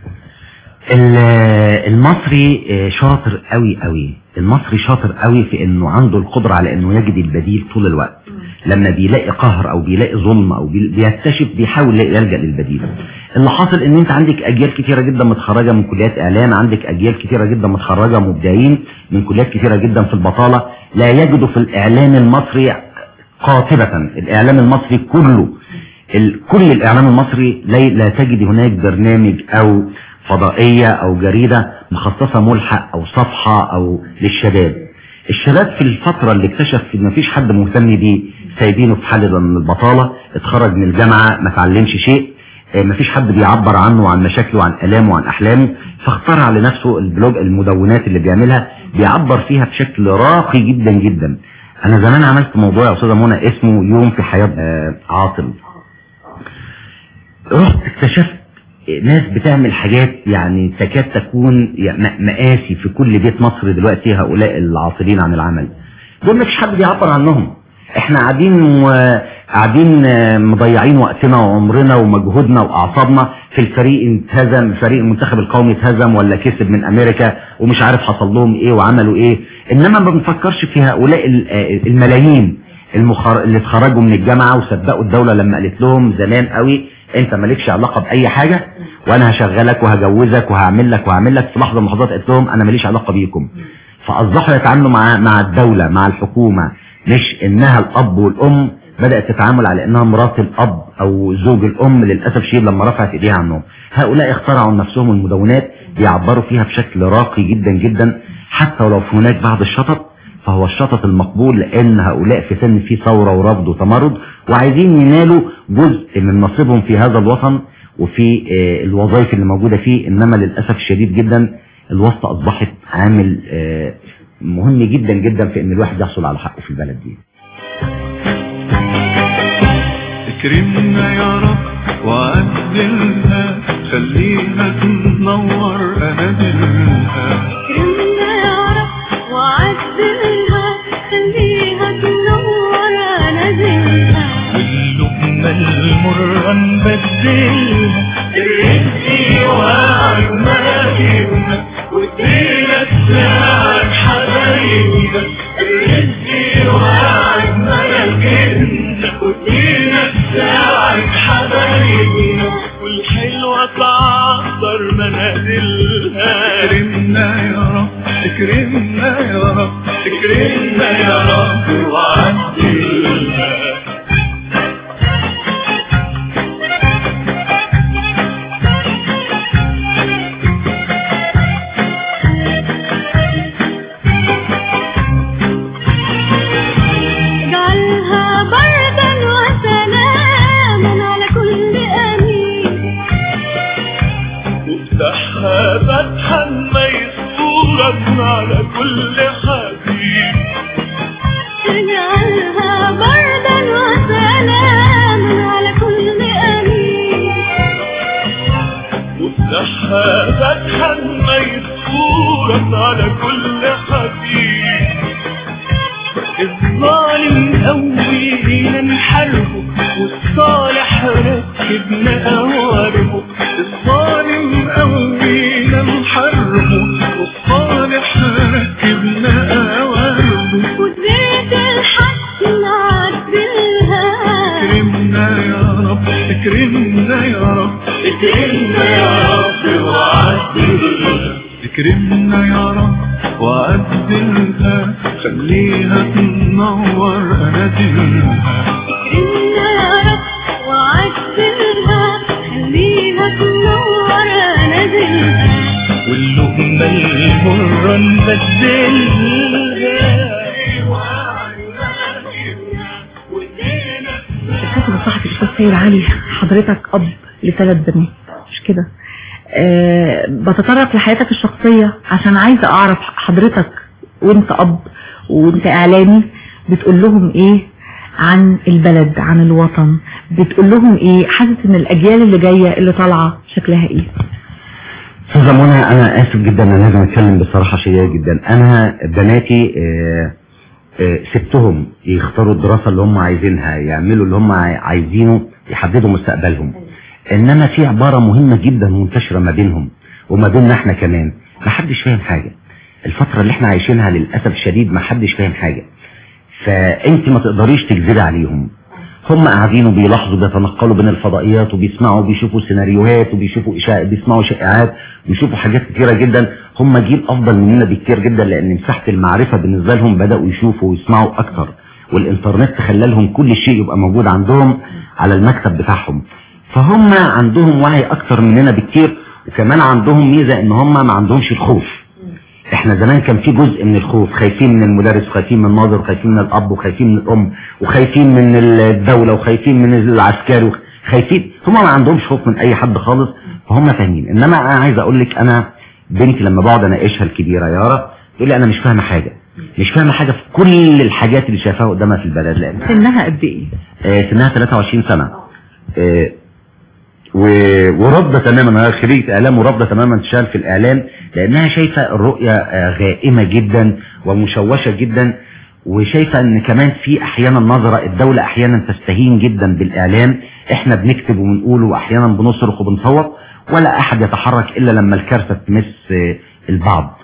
ال- المصري آه، شاطر قوي قوي المصري شاطر قوي في انه عنده القدرة على انه يجد البديل طول الوقت لما بيلاقي قهر او بيلاقي ظلم او بي- بيكتشف بيحاول يلجأ للبديل اللي حاصل ان انت عندك اجيال كتيرة جدا متخرجة من كليات اعلام عندك اجيال كتيرة جدا متخرجة مبدعين من كليات كتيرة جدا في البطالة لا يجدوا في الاعلام المصري قاطبة الاعلام المصري كله ال- كل الاعلام المصري لا, لا تجد هناك برنامج او فضائية او جريدة مخصصة ملحق او صفحة او للشباب الشباب في الفترة اللي اكتشف ان مفيش حد مهتم بيه سايبينه في حالة من البطالة اتخرج من الجامعة ما تعلمش شيء اه، مفيش حد بيعبر عنه وعن مشاكله وعن الامه وعن احلامه فاخترع لنفسه البلوج المدونات اللي بيعملها بيعبر فيها بشكل راقي جدا جدا انا زمان عملت موضوع يا استاذه منى اسمه يوم في حياه اه، عاطل رحت اكتشفت ناس بتعمل حاجات يعني تكاد تكون يعني م- مآسي في كل بيت مصر دلوقتي هؤلاء العاطلين عن العمل دول مفيش حد بيعبر عنهم احنا قاعدين و- قاعدين آه، مضيعين وقتنا وعمرنا ومجهودنا واعصابنا في الفريق انتهزم الفريق المنتخب القومي اتهزم ولا كسب من امريكا ومش عارف حصل لهم ايه وعملوا ايه انما ما بنفكرش في هؤلاء ال- آه، الملايين المخر... اللي اتخرجوا من الجامعة وصدقوا الدولة لما قالت لهم زمان قوي انت مالكش علاقة بأي حاجة وانا هشغلك وهجوزك وهعمل لك وهعمل لك في لحظة من اللحظات قالت لهم انا ماليش علاقة بيكم فاصبحوا يتعاملوا مع مع الدولة مع الحكومة مش انها الاب والام بدأت تتعامل على انها مرات الاب او زوج الام للأسف شيء لما رفعت ايديها عنهم هؤلاء اخترعوا لنفسهم المدونات بيعبروا فيها بشكل راقي جدا جدا حتى ولو في هناك بعض الشطط فهو الشطط المقبول لان هؤلاء في سن فيه ثورة ورفض وتمرد وعايزين ينالوا جزء من نصيبهم في هذا الوطن وفي آه، الوظائف اللي موجودة فيه انما للأسف الشديد جدا الواسطة اصبحت عامل آه، مهم جدا جدا في ان الواحد يحصل على حقه في البلد دي اكرمنا يا رب وعدلها خليها تنور انادلها كرمنا يا رب وعدلها خليها تنور نازلها واللقمة المرة نبدلها الرزق وعد مراكبنا وادينا تساعد حبايبنا الرزق وعد مراكبنا وادينا تساعد حبايبنا والحلوة تعطر منازلها اكرمنا يا رب اكرمنا يا رب اكرمنا يا رب وعدلها اجعلها بردا وسلاما فتحا ميسورا على كل حديث الظالم قوينا نحاربه والصالح ركبنا أواربه الظالم قوينا نحاربه والصالح ركبنا أواربه وزيد الحق نعدلها اكرمنا يا رب اكرمنا يا رب اكرمنا يا رب وعدلها اكرمنا يا رب وعدلها خليها تنور اناديلها إنا يا رب وعدلها خليها تنور أنادلها واللقمة المرة نبدلها الكاتب الصحفي الاستاذ سيد علي حضرتك اب لثلاث بنات مش كده أه بتطرق لحياتك الشخصية عشان عايزة اعرف حضرتك وانت اب وانت اعلامي بتقول لهم ايه عن البلد عن الوطن بتقول لهم ايه حاسس ان الاجيال اللي جاية اللي طالعة شكلها ايه استاذة منى انا اسف جدا انا لازم اتكلم بصراحة شديدة جدا انا بناتي آه، آه، سبتهم يختاروا الدراسة اللي هم عايزينها يعملوا اللي هم عاي- عايزينه يحددوا مستقبلهم انما في عبارة مهمة جدا منتشرة ما بينهم وما بيننا احنا كمان محدش فاهم حاجة الفترة اللي احنا عايشينها للأسف الشديد محدش فاهم حاجة فانت ما تقدريش تجذبي عليهم هم قاعدين وبيلاحظوا بيتنقلوا بين الفضائيات وبيسمعوا وبيشوفوا سيناريوهات وبيشوفوا إشاعة بيسمعوا شائعات وبيشوفوا حاجات كتيرة جدا هم جيل أفضل مننا بكتير جدا لأن مساحة المعرفة بالنسبة لهم بدأوا يشوفوا ويسمعوا أكتر والإنترنت خلى لهم كل شيء يبقى موجود عندهم على المكتب بتاعهم فهم عندهم وعي أكتر مننا بكتير وكمان عندهم ميزة إن هم ما عندهمش الخوف احنا زمان كان في جزء من الخوف خايفين من المدرس وخايفين من الناظر وخايفين من الاب وخايفين من الام وخايفين من الدولة وخايفين من العسكري خايفين هم ما عندهمش خوف من اي حد خالص فهم فاهمين انما انا عايز اقول لك انا بنتي لما بقعد اناقشها الكبيره يارا تقول لي انا مش فاهمه حاجه مش فاهمه حاجه في كل الحاجات اللي شايفاها قدامها في البلد لان سنها قد ايه آه، سنها 23 سنه آه، و- ورافضه تماما هي خريجه اعلام ورافضه تماما تشتغل في الاعلام لانها شايفه الرؤيه آه، غائمه جدا ومشوشه جدا وشايفه ان كمان في احيانا نظره الدوله احيانا تستهين جدا بالاعلام احنا بنكتب وبنقول واحيانا بنصرخ وبنصوت ولا احد يتحرك الا لما الكارثه تمس آه، البعض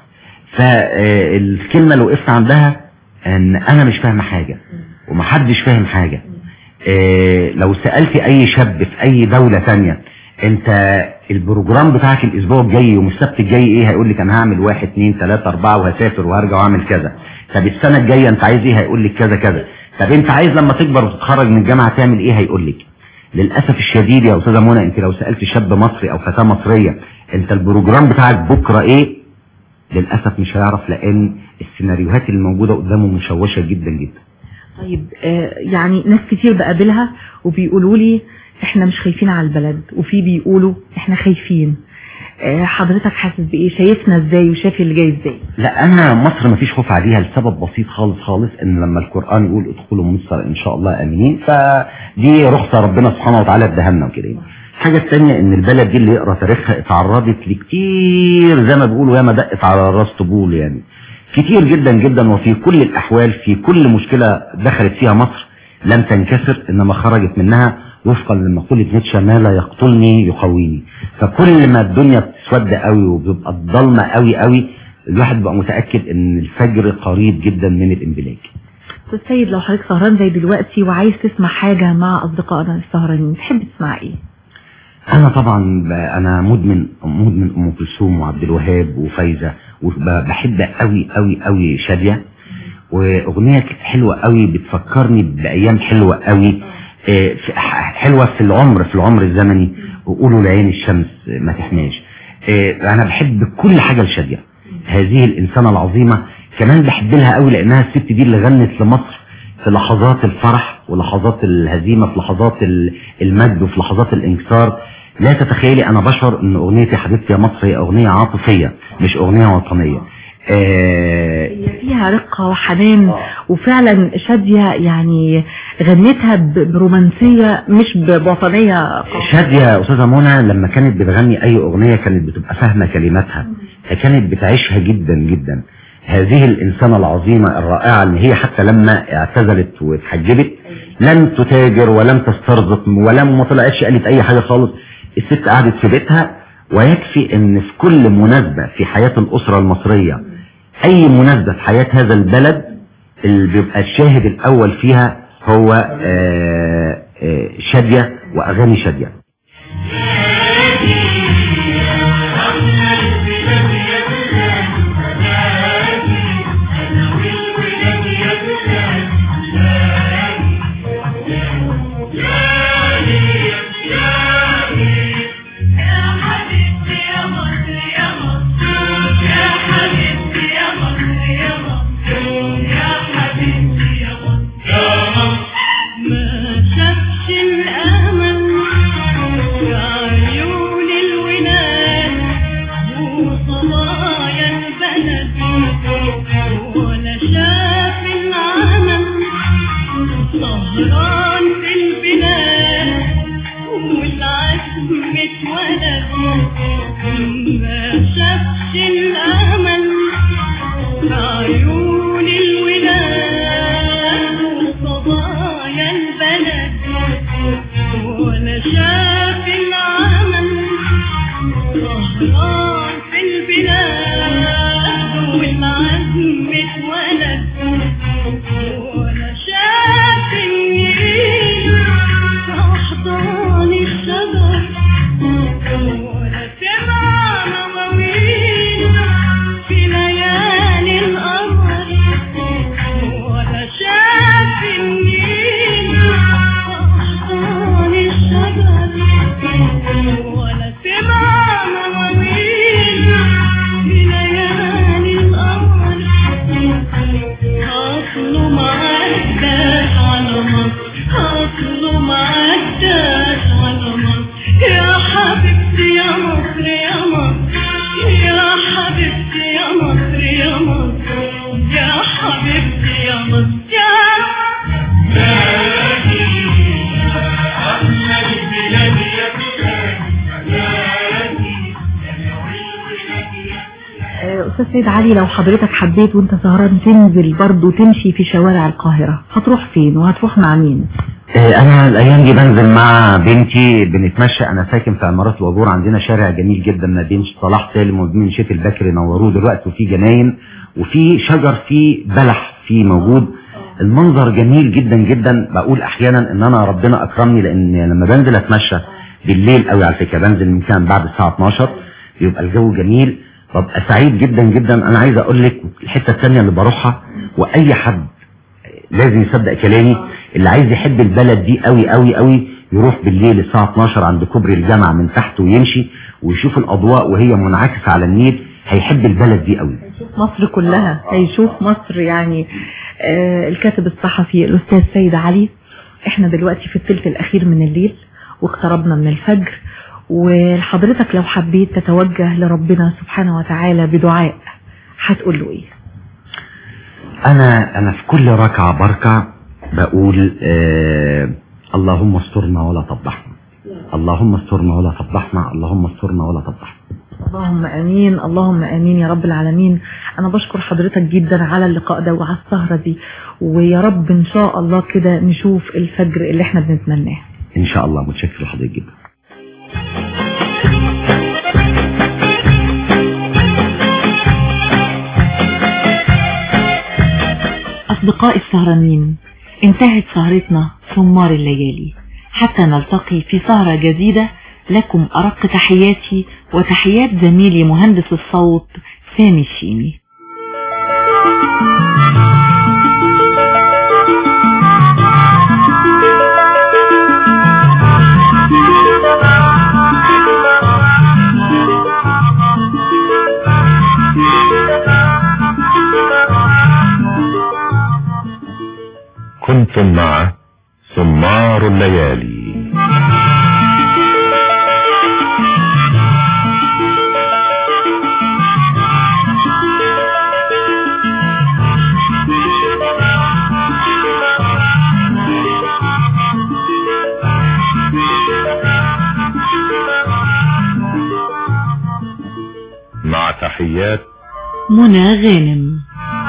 فالكلمه اللي وقفت عندها ان انا مش فاهمه حاجه ومحدش فاهم حاجه إيه لو سألت اي شاب في اي دولة تانية انت البروجرام بتاعك الاسبوع الجاي يوم السبت الجاي ايه هيقول لك انا هعمل واحد اتنين تلاتة اربعة وهسافر وهرجع واعمل كذا طب السنة الجاية انت عايز ايه هيقول لك كذا كذا طب انت عايز لما تكبر وتتخرج من الجامعة تعمل ايه هيقول لك للأسف الشديد يا أستاذة منى أنت لو سألت شاب مصري أو فتاة مصرية أنت البروجرام بتاعك بكرة إيه للأسف مش هيعرف لأن السيناريوهات اللي موجودة قدامه مشوشة جدا جدا طيب آه، يعني ناس كتير بقابلها وبيقولوا لي احنا مش خايفين على البلد وفي بيقولوا احنا خايفين آه، حضرتك حاسس بايه شايفنا ازاي وشايف اللي جاي ازاي لا انا مصر ما فيش خوف عليها لسبب بسيط خالص خالص ان لما القرآن يقول ادخلوا مصر ان شاء الله امنين فدي رخصة ربنا سبحانه وتعالى اداها لنا وكده الحاجة الثانية ان البلد دي اللي يقرا تاريخها اتعرضت لكتير زي ما بيقولوا ياما دقت على الراس طبول يعني كتير جدا جدا وفي كل الاحوال في كل مشكلة دخلت فيها مصر لم تنكسر انما خرجت منها وفقا لمقولة نيتشه ما لا يقتلني يقويني فكل ما الدنيا بتسود قوي وبيبقى الضلمة قوي قوي الواحد بيبقى متأكد ان الفجر قريب جدا من الانبلاج استاذ سيد لو حضرتك سهران زي دلوقتي وعايز تسمع حاجة مع اصدقائنا السهرانين تحب تسمع ايه انا طبعا ب- انا مدمن مدمن ام كلثوم وعبد الوهاب وفايزه وبحب قوي قوي قوي شاديه واغنيه كانت حلوه قوي بتفكرني بايام حلوه قوي آه، في- ح- حلوه في العمر في العمر الزمني وقولوا لعين الشمس ما تحماش آه، انا بحب كل حاجه لشاديه هذه الانسانه العظيمه كمان بحب لها قوي لانها الست دي اللي غنت لمصر في لحظات الفرح ولحظات الهزيمة في لحظات ال- المجد وفي لحظات الانكسار لا تتخيلي انا بشعر ان اغنية يا حبيبتي يا مصر هي اغنية عاطفية مش اغنية وطنية آه فيها رقة وحنان وفعلا شادية يعني غنتها ب- برومانسية مش ب- بوطنية شادية يا أستاذة منى لما كانت بتغني أي أغنية كانت بتبقى فاهمة كلماتها فكانت بتعيشها جدا جدا هذه الإنسانة العظيمة الرائعة اللي هي حتى لما اعتزلت واتحجبت لم تتاجر ولم تسترزق ولم ما طلعتش قالت أي حاجة خالص الست قعدت في بيتها ويكفي ان في كل مناسبة في حياة الأسرة المصرية أي مناسبة في حياة هذا البلد اللي بيبقى الشاهد الأول فيها هو آه، آه، شادية وأغاني شادية ما شافش الأمل في عيون الولاد وصبايا البلد ولا شاف العمل سهران في البلاد والعزم اتولد ما شافش الأمل في عيون الولاد وصبايا البلد ولا شاف العمل سهران في البلاد والعزم اتولد ولا شاف النيل في أحضان الشجر ولا سمع مواويل في ليالي القمر ولا شاف النيل في أحضان الشجر ولا سمع مواويل في ليالي القمر أصله ما عداش على مصر أصله ما عداش على مصر يا حبيبتي يا مصر يا مصر يا حبيبتي يا مصر يا مصر يا حبيبتي يا مصر يا آه، أستاذ سيد علي لو حضرتك حبيت وانت سهران تنزل برضو تمشي في شوارع القاهرة هتروح فين وهتروح مع مين آه، انا الايام دي بنزل مع بنتي بنتمشى انا ساكن في عمارات الوجور عندنا شارع جميل جدا ما بين صلاح سالم وبين شيخ البكري نوروه دلوقتي وفي جناين وفي شجر فيه بلح فيه موجود المنظر جميل جدا جدا بقول احيانا ان انا ربنا اكرمني لان لما بنزل اتمشى بالليل قوي على فكره بنزل من كان بعد الساعه 12 بيبقى الجو جميل ببقى سعيد جدا جدا انا عايز اقول لك الحته الثانيه اللي بروحها واي حد لازم يصدق كلامي اللي عايز يحب البلد دي قوي قوي قوي يروح بالليل الساعة 12 عند كوبري الجامعة من تحت ويمشي ويشوف الأضواء وهي منعكسة على النيل هيحب البلد دي قوي مصر كلها هيشوف مصر يعني آه الكاتب الصحفي الأستاذ سيد علي احنا دلوقتي في الثلث الأخير من الليل واقتربنا من الفجر وحضرتك لو حبيت تتوجه لربنا سبحانه وتعالى بدعاء هتقول له ايه أنا أنا في كل ركعة بركع بقول آه اللهم استرنا ولا تفضحنا اللهم استرنا ولا تفضحنا اللهم استرنا ولا تفضحنا اللهم امين اللهم امين يا رب العالمين انا بشكر حضرتك جدا على اللقاء ده وعلى السهرة دي ويا رب ان شاء الله كده نشوف الفجر اللي احنا بنتمناه إن شاء الله متشكر لحضرتك جدا أصدقائي السهرانين انتهت سهرتنا سمار الليالي حتى نلتقي في سهرة جديدة لكم أرق تحياتي وتحيات زميلي مهندس الصوت سامي الشيمي كنتم مع سمار الليالي تحيات منى غانم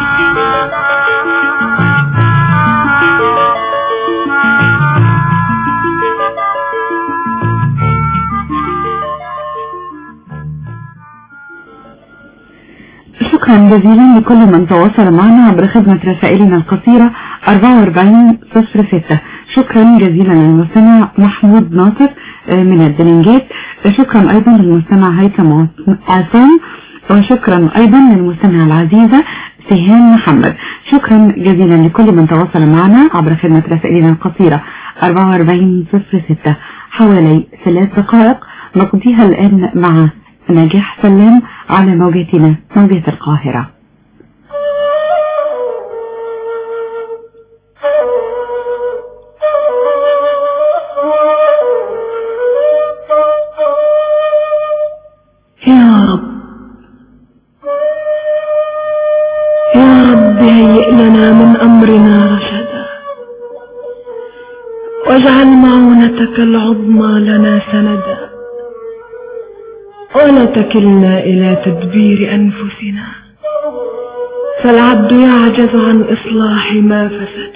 شكرا جزيلا لكل من تواصل معنا عبر خدمة رسائلنا القصيرة 4406 شكرا جزيلا للمستمع محمود ناصر آه، من الدلنجات شكرا أيضا للمستمع هيثم عصام وشكرا أيضا للمستمع العزيزة سهام محمد شكرا جزيلا لكل من تواصل معنا عبر خدمة رسائلنا القصيرة 4406 حوالي ثلاث دقائق نقضيها الآن مع نجاح سلام على موجتنا موجة القاهرة يا رب يا رب هيئ لنا من أمرنا رشدا واجعل معونتك العظمى لنا سندا ولا تكلنا إلى تدبير أنفسنا فالعبد يعجز عن إصلاح ما فسد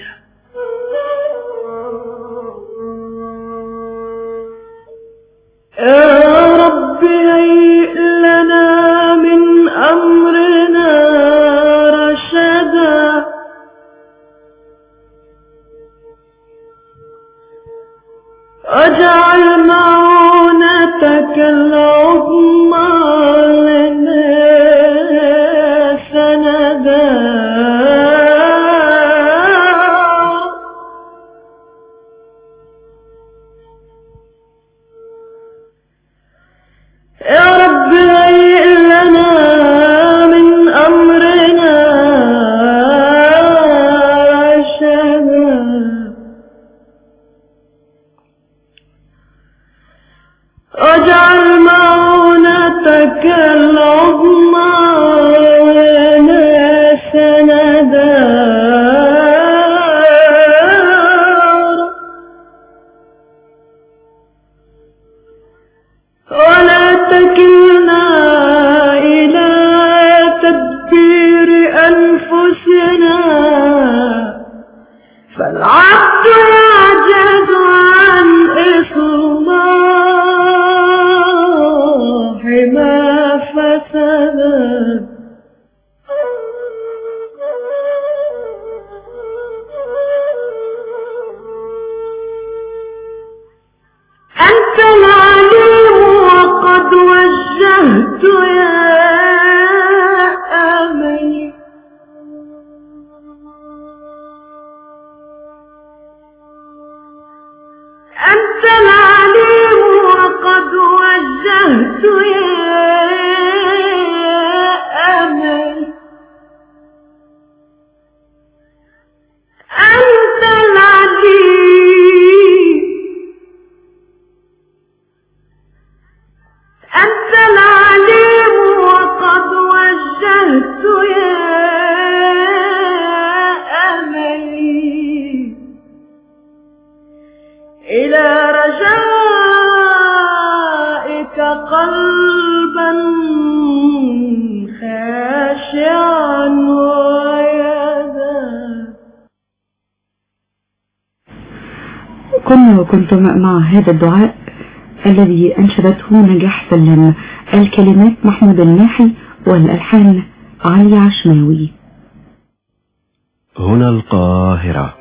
يا رب هيئ لنا من أمرنا رشدا واجعل معونتك العظمى لنا سندا يا رب هيئ لنا من أمرنا رشدا واجعل معونتك العظمى لنا سندا ولا تكلنا إلى تدبير أنفسنا فالعبد يعجز عن إصلاح ما فسد أنت العليم وقد وجهت يا أمي أنت العليم وقد وجهت يا أمل أنت العليم أنت العليم وقد وجهت يا أملي إلى رجائك قلبا خاشعا ويدا كنا وكنت مع هذا الدعاء الذي أنشدته نجاح سلم الكلمات محمود الناحي والألحان علي عشماوي هنا القاهرة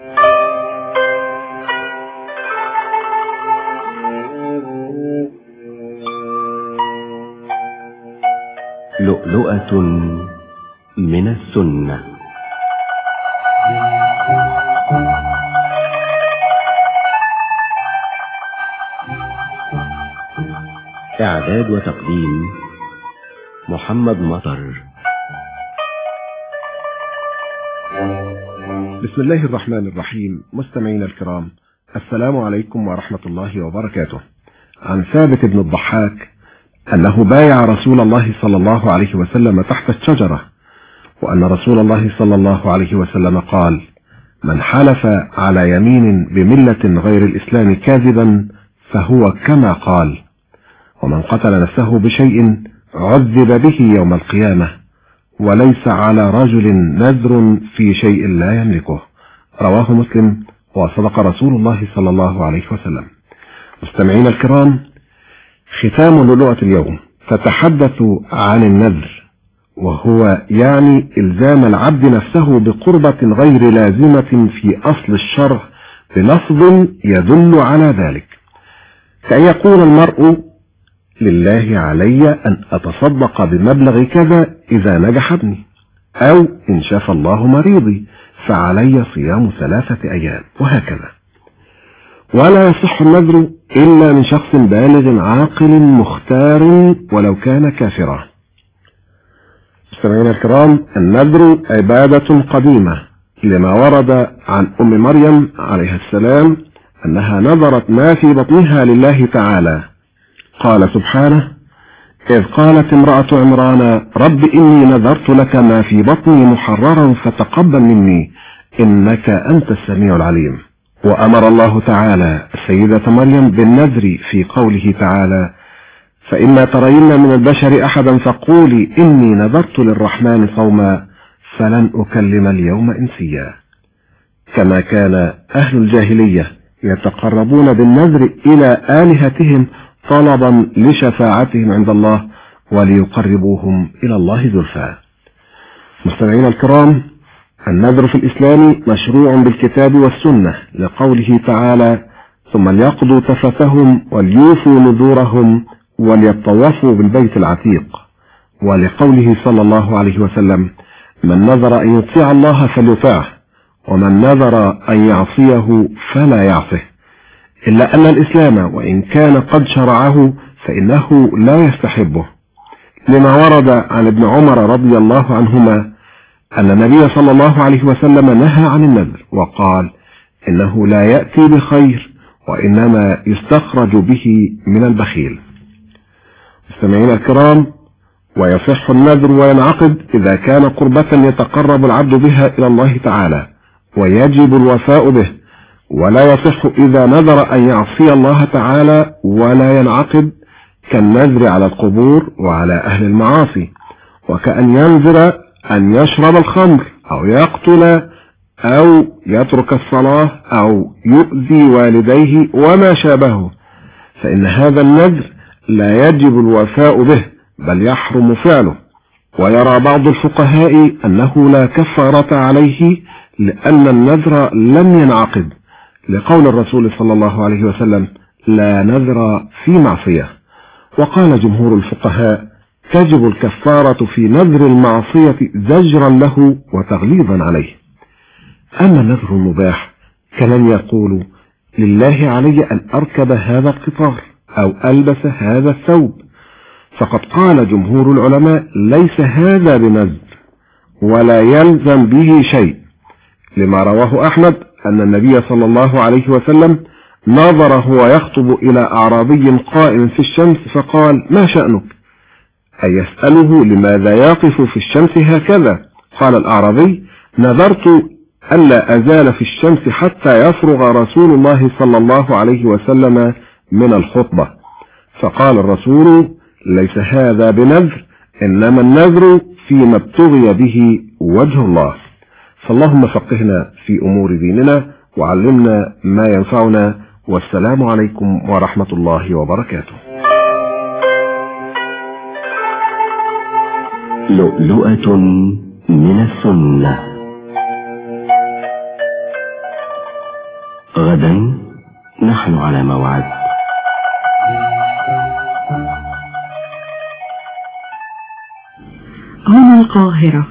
لؤلؤة من السنة إعداد وتقديم محمد مطر بسم الله الرحمن الرحيم مستمعينا الكرام السلام عليكم ورحمة الله وبركاته عن ثابت بن الضحاك أنه بايع رسول الله صلى الله عليه وسلم تحت الشجرة وأن رسول الله صلى الله عليه وسلم قال من حلف على يمين بملة غير الإسلام كاذبا فهو كما قال ومن قتل نفسه بشيء عذب به يوم القيامة وليس على رجل نذر في شيء لا يملكه رواه مسلم وصدق رسول الله صلى الله عليه وسلم مستمعين الكرام ختام لؤلؤة اليوم تتحدث عن النذر وهو يعني إلزام العبد نفسه بقربة غير لازمة في أصل الشرع بلفظ يدل على ذلك كأن يقول المرء لله علي أن أتصدق بمبلغ كذا إذا نجح ابني أو إن شاف الله مريضي فعلي صيام ثلاثة أيام وهكذا ولا يصح النذر إلا من شخص بالغ عاقل مختار ولو كان كافرا مستمعينا الكرام النذر عبادة قديمة لما ورد عن أم مريم عليها السلام أنها نذرت ما في بطنها لله تعالى قال سبحانه إذ قالت امرأة عمران رب إني نذرت لك ما في بطني محررا فتقبل مني إنك أنت السميع العليم وأمر الله تعالى السيدة مريم بالنذر في قوله تعالى فإما ترين من البشر أحدا فقولي إني نذرت للرحمن صوما فلن أكلم اليوم إنسيا كما كان أهل الجاهلية يتقربون بالنذر إلى آلهتهم طلبا لشفاعتهم عند الله وليقربوهم إلى الله زلفى مستمعين الكرام النذر في الإسلام مشروع بالكتاب والسنة لقوله تعالى ثم ليقضوا تفتهم وليوفوا نذورهم وليطوفوا بالبيت العتيق ولقوله صلى الله عليه وسلم من نذر أن يطيع الله فليطعه ومن نذر أن يعصيه فلا يعصه إلا أن الإسلام وإن كان قد شرعه فإنه لا يستحبه لما ورد عن ابن عمر رضي الله عنهما أن النبي صلى الله عليه وسلم نهى عن النذر وقال إنه لا يأتي بخير وإنما يستخرج به من البخيل مستمعينا الكرام ويصح النذر وينعقد إذا كان قربة يتقرب العبد بها إلى الله تعالى ويجب الوفاء به ولا يصح إذا نذر أن يعصي الله تعالى ولا ينعقد كالنذر على القبور وعلى أهل المعاصي وكأن ينذر أن يشرب الخمر أو يقتل أو يترك الصلاة أو يؤذي والديه وما شابهه فإن هذا النذر لا يجب الوفاء به بل يحرم فعله ويرى بعض الفقهاء أنه لا كفارة عليه لأن النذر لم ينعقد لقول الرسول صلى الله عليه وسلم لا نذر في معصية وقال جمهور الفقهاء تجب الكفارة في نذر المعصية زجرا له وتغليظا عليه أما النذر المباح كمن يقول لله علي أن أركب هذا القطار أو ألبس هذا الثوب فقد قال جمهور العلماء ليس هذا بنذر ولا يلزم به شيء لما رواه أحمد أن النبي صلى الله عليه وسلم نظر هو يخطب إلى أعرابي قائم في الشمس فقال ما شأنك أي يسأله لماذا يقف في الشمس هكذا قال الأعرابي نذرت ألا أزال في الشمس حتى يفرغ رسول الله صلى الله عليه وسلم من الخطبة فقال الرسول ليس هذا بنذر إنما النذر فيما ابتغي به وجه الله فاللهم فقهنا في أمور ديننا وعلمنا ما ينفعنا والسلام عليكم ورحمة الله وبركاته لؤلؤة من السنة غدا نحن على موعد هنا القاهرة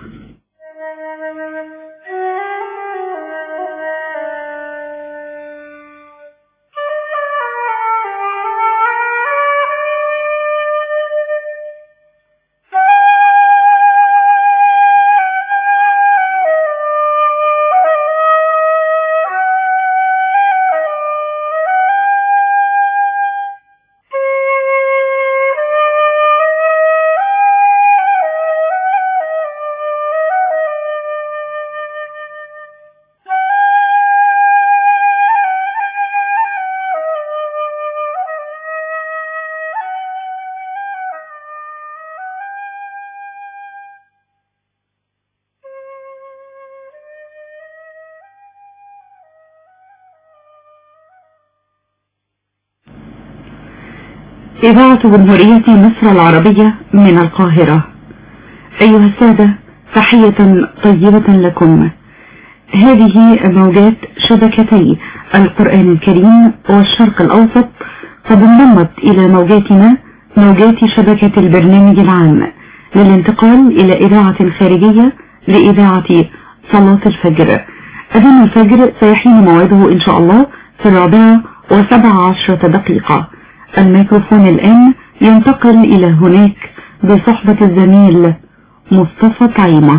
إذاعة جمهورية مصر العربية من القاهرة أيها السادة تحية طيبة لكم هذه موجات شبكتي القرآن الكريم والشرق الأوسط قد انضمت إلى موجاتنا موجات شبكة البرنامج العام للانتقال إلى إذاعة خارجية لإذاعة صلاة الفجر أذان الفجر سيحين موعده إن شاء الله في الرابعة وسبع عشرة دقيقة الميكروفون الآن ينتقل إلى هناك بصحبة الزميل مصطفى طعيمة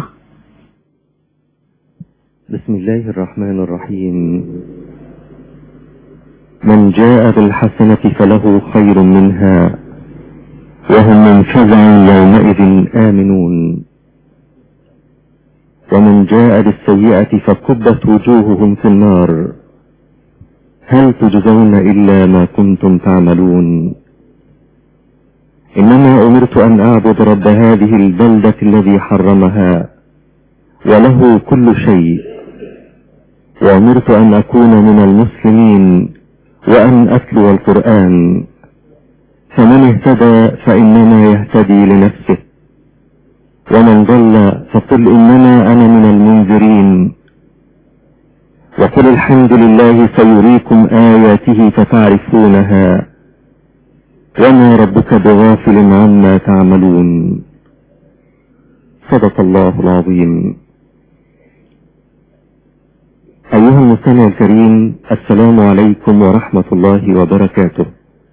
بسم الله الرحمن الرحيم من جاء بالحسنة فله خير منها وهم من فزع يومئذ آمنون ومن جاء بالسيئة فكبت وجوههم في النار هل تجزون إلا ما كنتم تعملون إنما أمرت أن أعبد رب هذه البلدة الذي حرمها وله كل شيء وأمرت أن أكون من المسلمين وأن أتلو القرآن فمن اهتدى فإنما يهتدي لنفسه ومن ضل فقل إنما أنا من المنذرين وقل الحمد لله سيريكم آياته فتعرفونها وما ربك بغافل عما تعملون صدق الله العظيم أيها المستمع الكريم السلام عليكم ورحمة الله وبركاته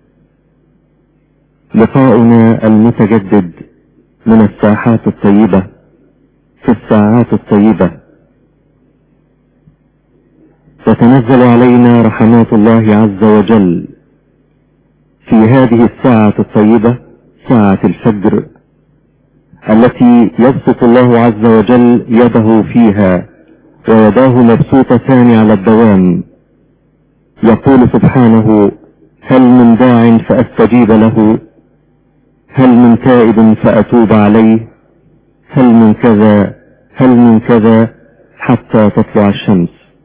لقاؤنا المتجدد من الساحات الطيبة في الساعات الطيبة تتنزل علينا رحمات الله عز وجل في هذه الساعة الطيبة ساعة الفجر التي يبسط الله عز وجل يده فيها ويداه مبسوطتان على الدوام يقول سبحانه هل من داع فأستجيب له هل من تائب فأتوب عليه هل من كذا هل من كذا حتى تطلع الشمس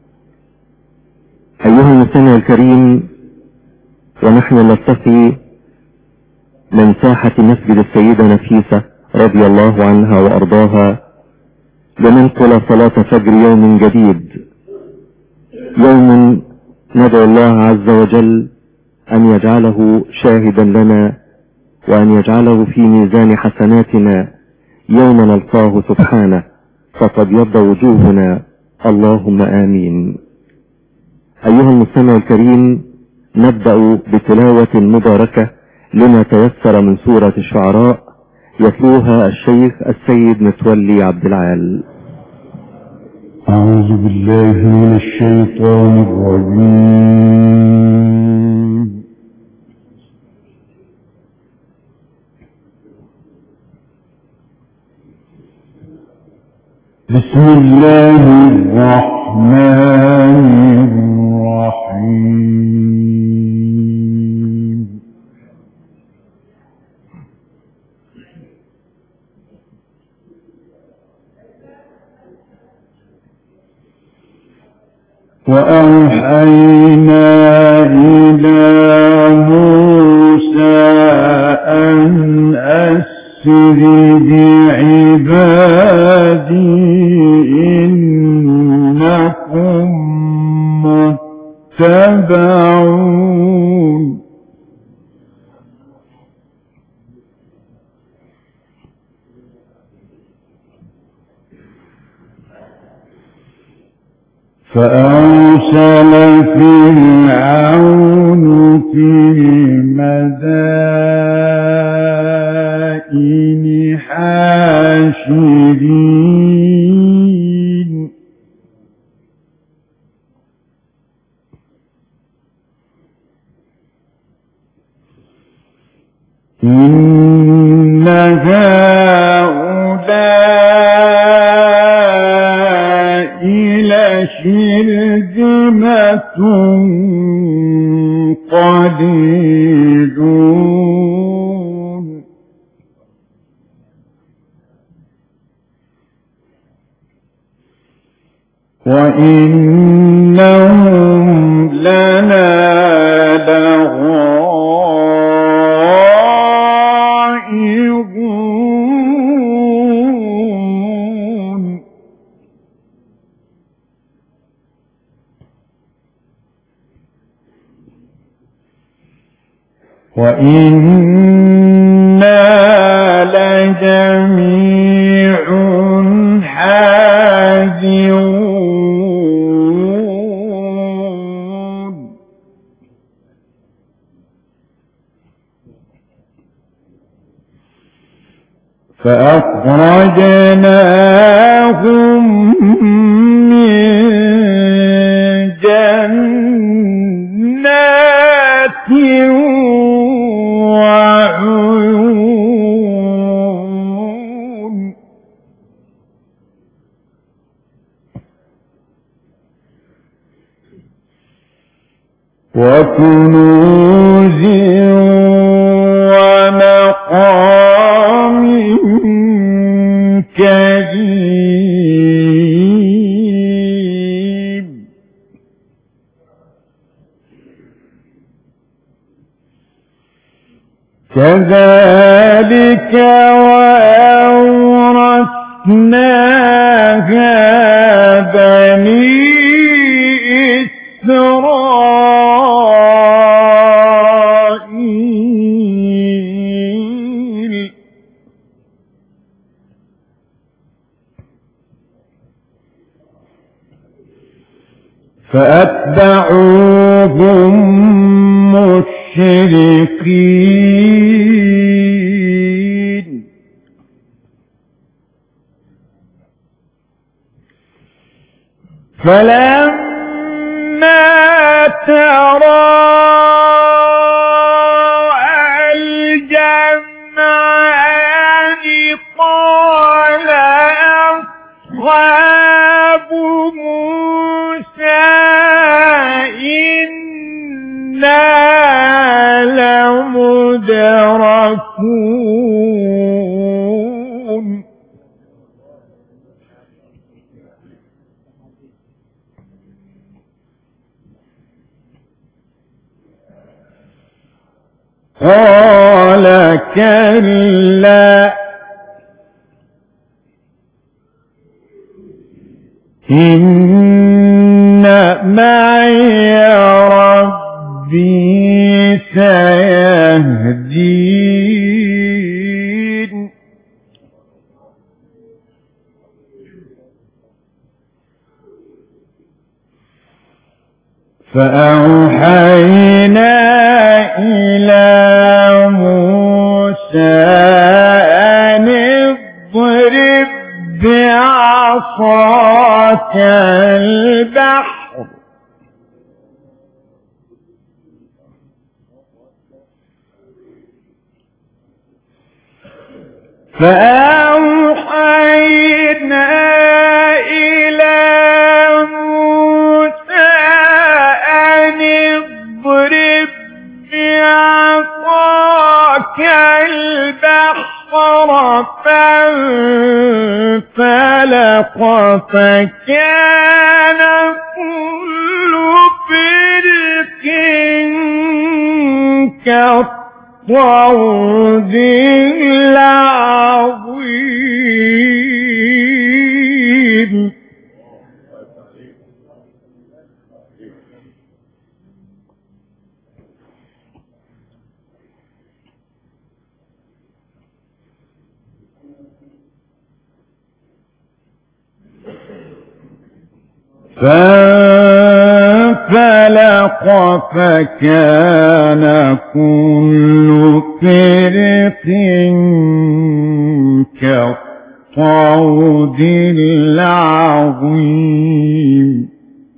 أيها المستمع الكريم ونحن نلتقي من ساحة مسجد السيدة نفيسة رضي الله عنها وأرضاها لننقل صلاة فجر يوم جديد يوم ندعو الله عز وجل أن يجعله شاهدا لنا وأن يجعله في ميزان حسناتنا يوم نلقاه سبحانه فتبيض وجوهنا اللهم آمين أيها المستمع الكريم نبدأ بتلاوة مباركة لما تيسر من سورة الشعراء يتلوها الشيخ السيد متولي عبد العال أعوذ بالله من الشيطان الرجيم بسم الله الرحمن الرحيم وأوحينا إلى موسى أن أسر بعبادي إنكم متبعون فأرسل فرعون في المدائن حاشرين إن هؤلاء لشرذمة قليلون وإنهم لنا وإنا لجميع حاذرون فأخرجناهم من جنات وعيون وكنوز ومقام كريم كذلك وأورثناها بني إسرائيل فأتبعوهم مشرقين فلما تراءى الجمعان قال أصحاب موسى إنا لمدركون قال كلا إن معي ربي سيهدين فأوحينا إلى موسى أن اضرب بعصاك البحر فأوحينا إلى موسى أن اضرب بعصاك البحر فانفلق فكان كل فرق كالطود العظيم فانفلق فكان كل فرق كالطود العظيم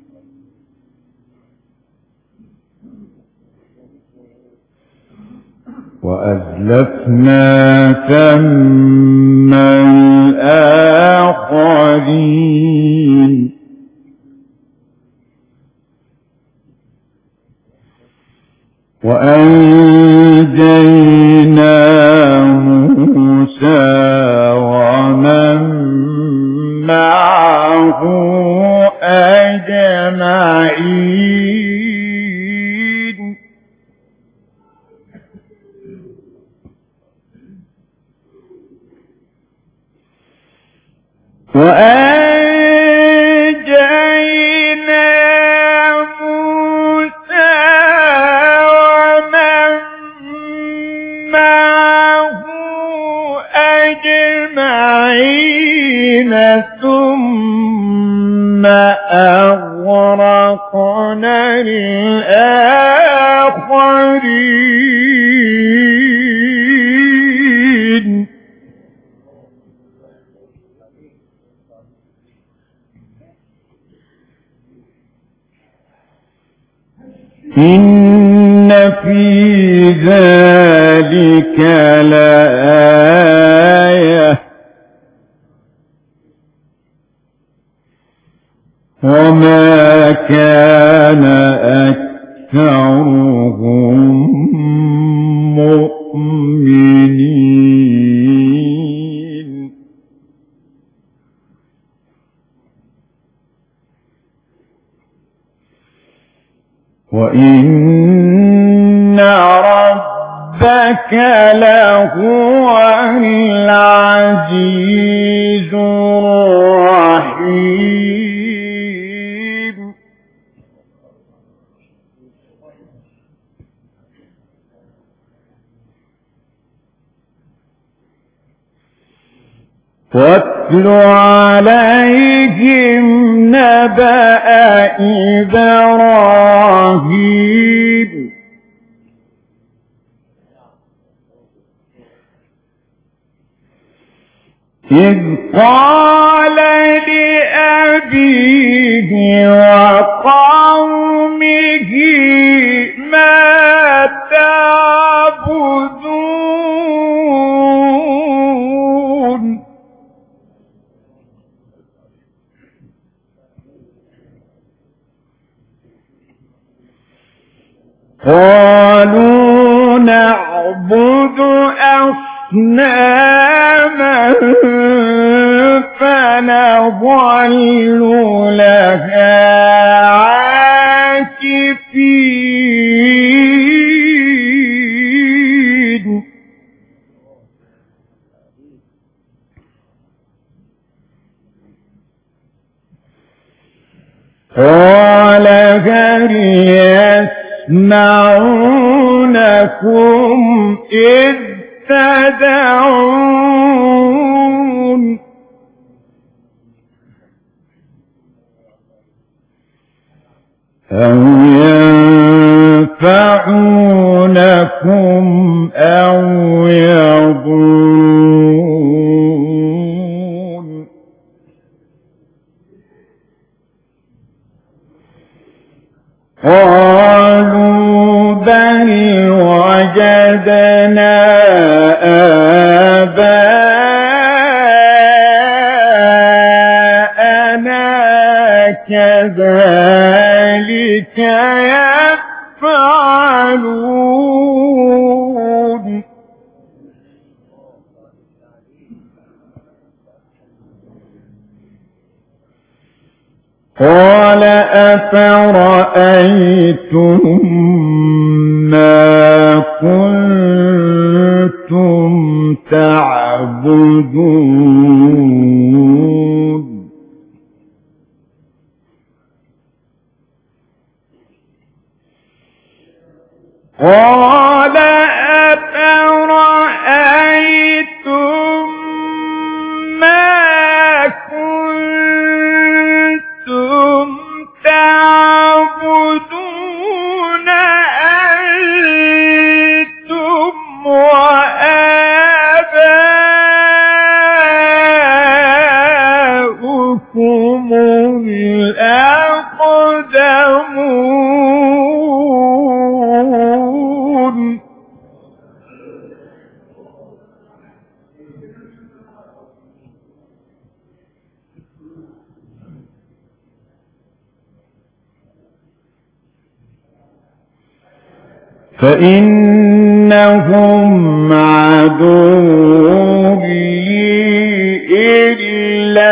وأزلفنا ثم الآخرين وأنجينا موسى ومن معه أجمعين وأنجينا موسى ومن أجمعين ثم أغرقنا الآخرين إن في ذلك لآية وما كان أكثرهم مؤمنين وإن ربك لهو العزيز الرحيم واتل عليهم نبأ إبراهيم إذ قال لأبيه وقومه ما تعبدون قالوا نعبد أصناما فنظل لها عاكفين قال هل يسمعونكم إذ تدعون أو ينفعونكم أو يضرون قالوا بل وجدنا آباءنا كذلك يفعلون قال أفرأيتم ما كنتم تعبدون قال أفرأيتم ما كنتم تعبدون أنتم وآباؤكم الأقدمون فإنهم عدو لي إلا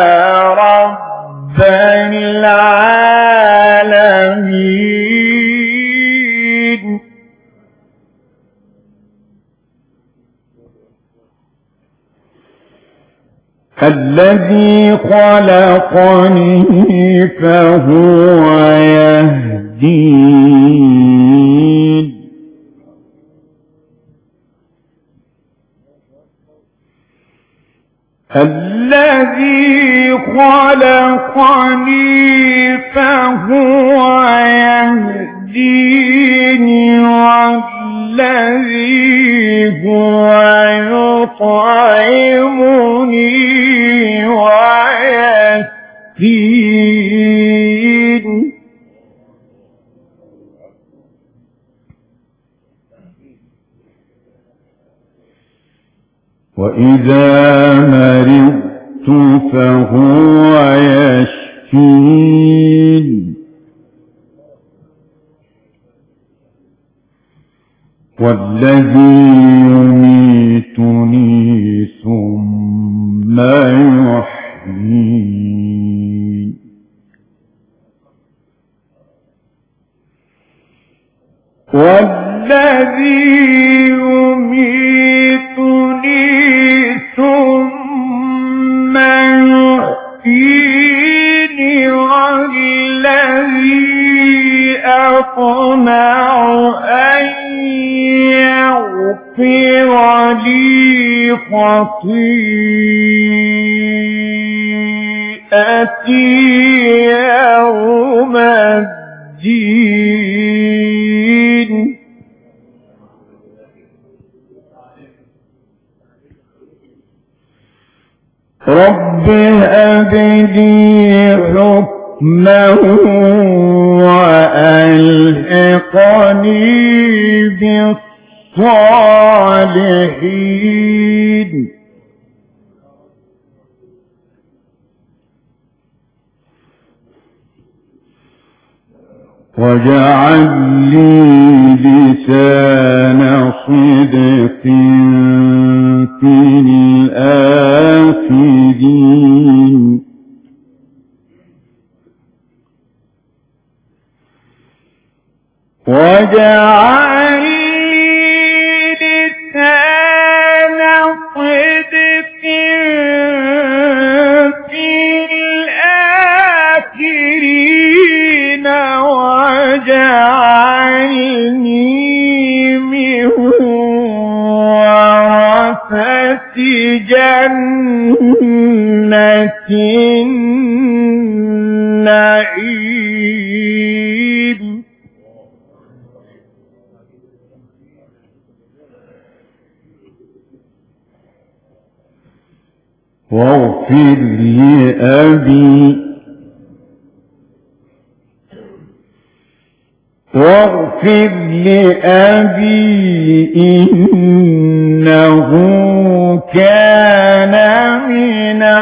رب العالمين الذي خلقني فهو يهدين الذي خلقني فهو يهديني والذي هو يطعمني ويسقين وإذا مرضت فهو يشفين والذي يميتني ثم يحيين والذي يميتني ثم يحييني والذي أطمع أن يغفر لي خطيئتي يوم الدين رب هب لي حكما وألحقني بالصالحين واجعل لي لسان صدق في الآخرين واجعل لي لسان صدق في الآخرين واجعلني من ورثة جنة النعيم واغفر لأبي واغفر لأبي إنه كان من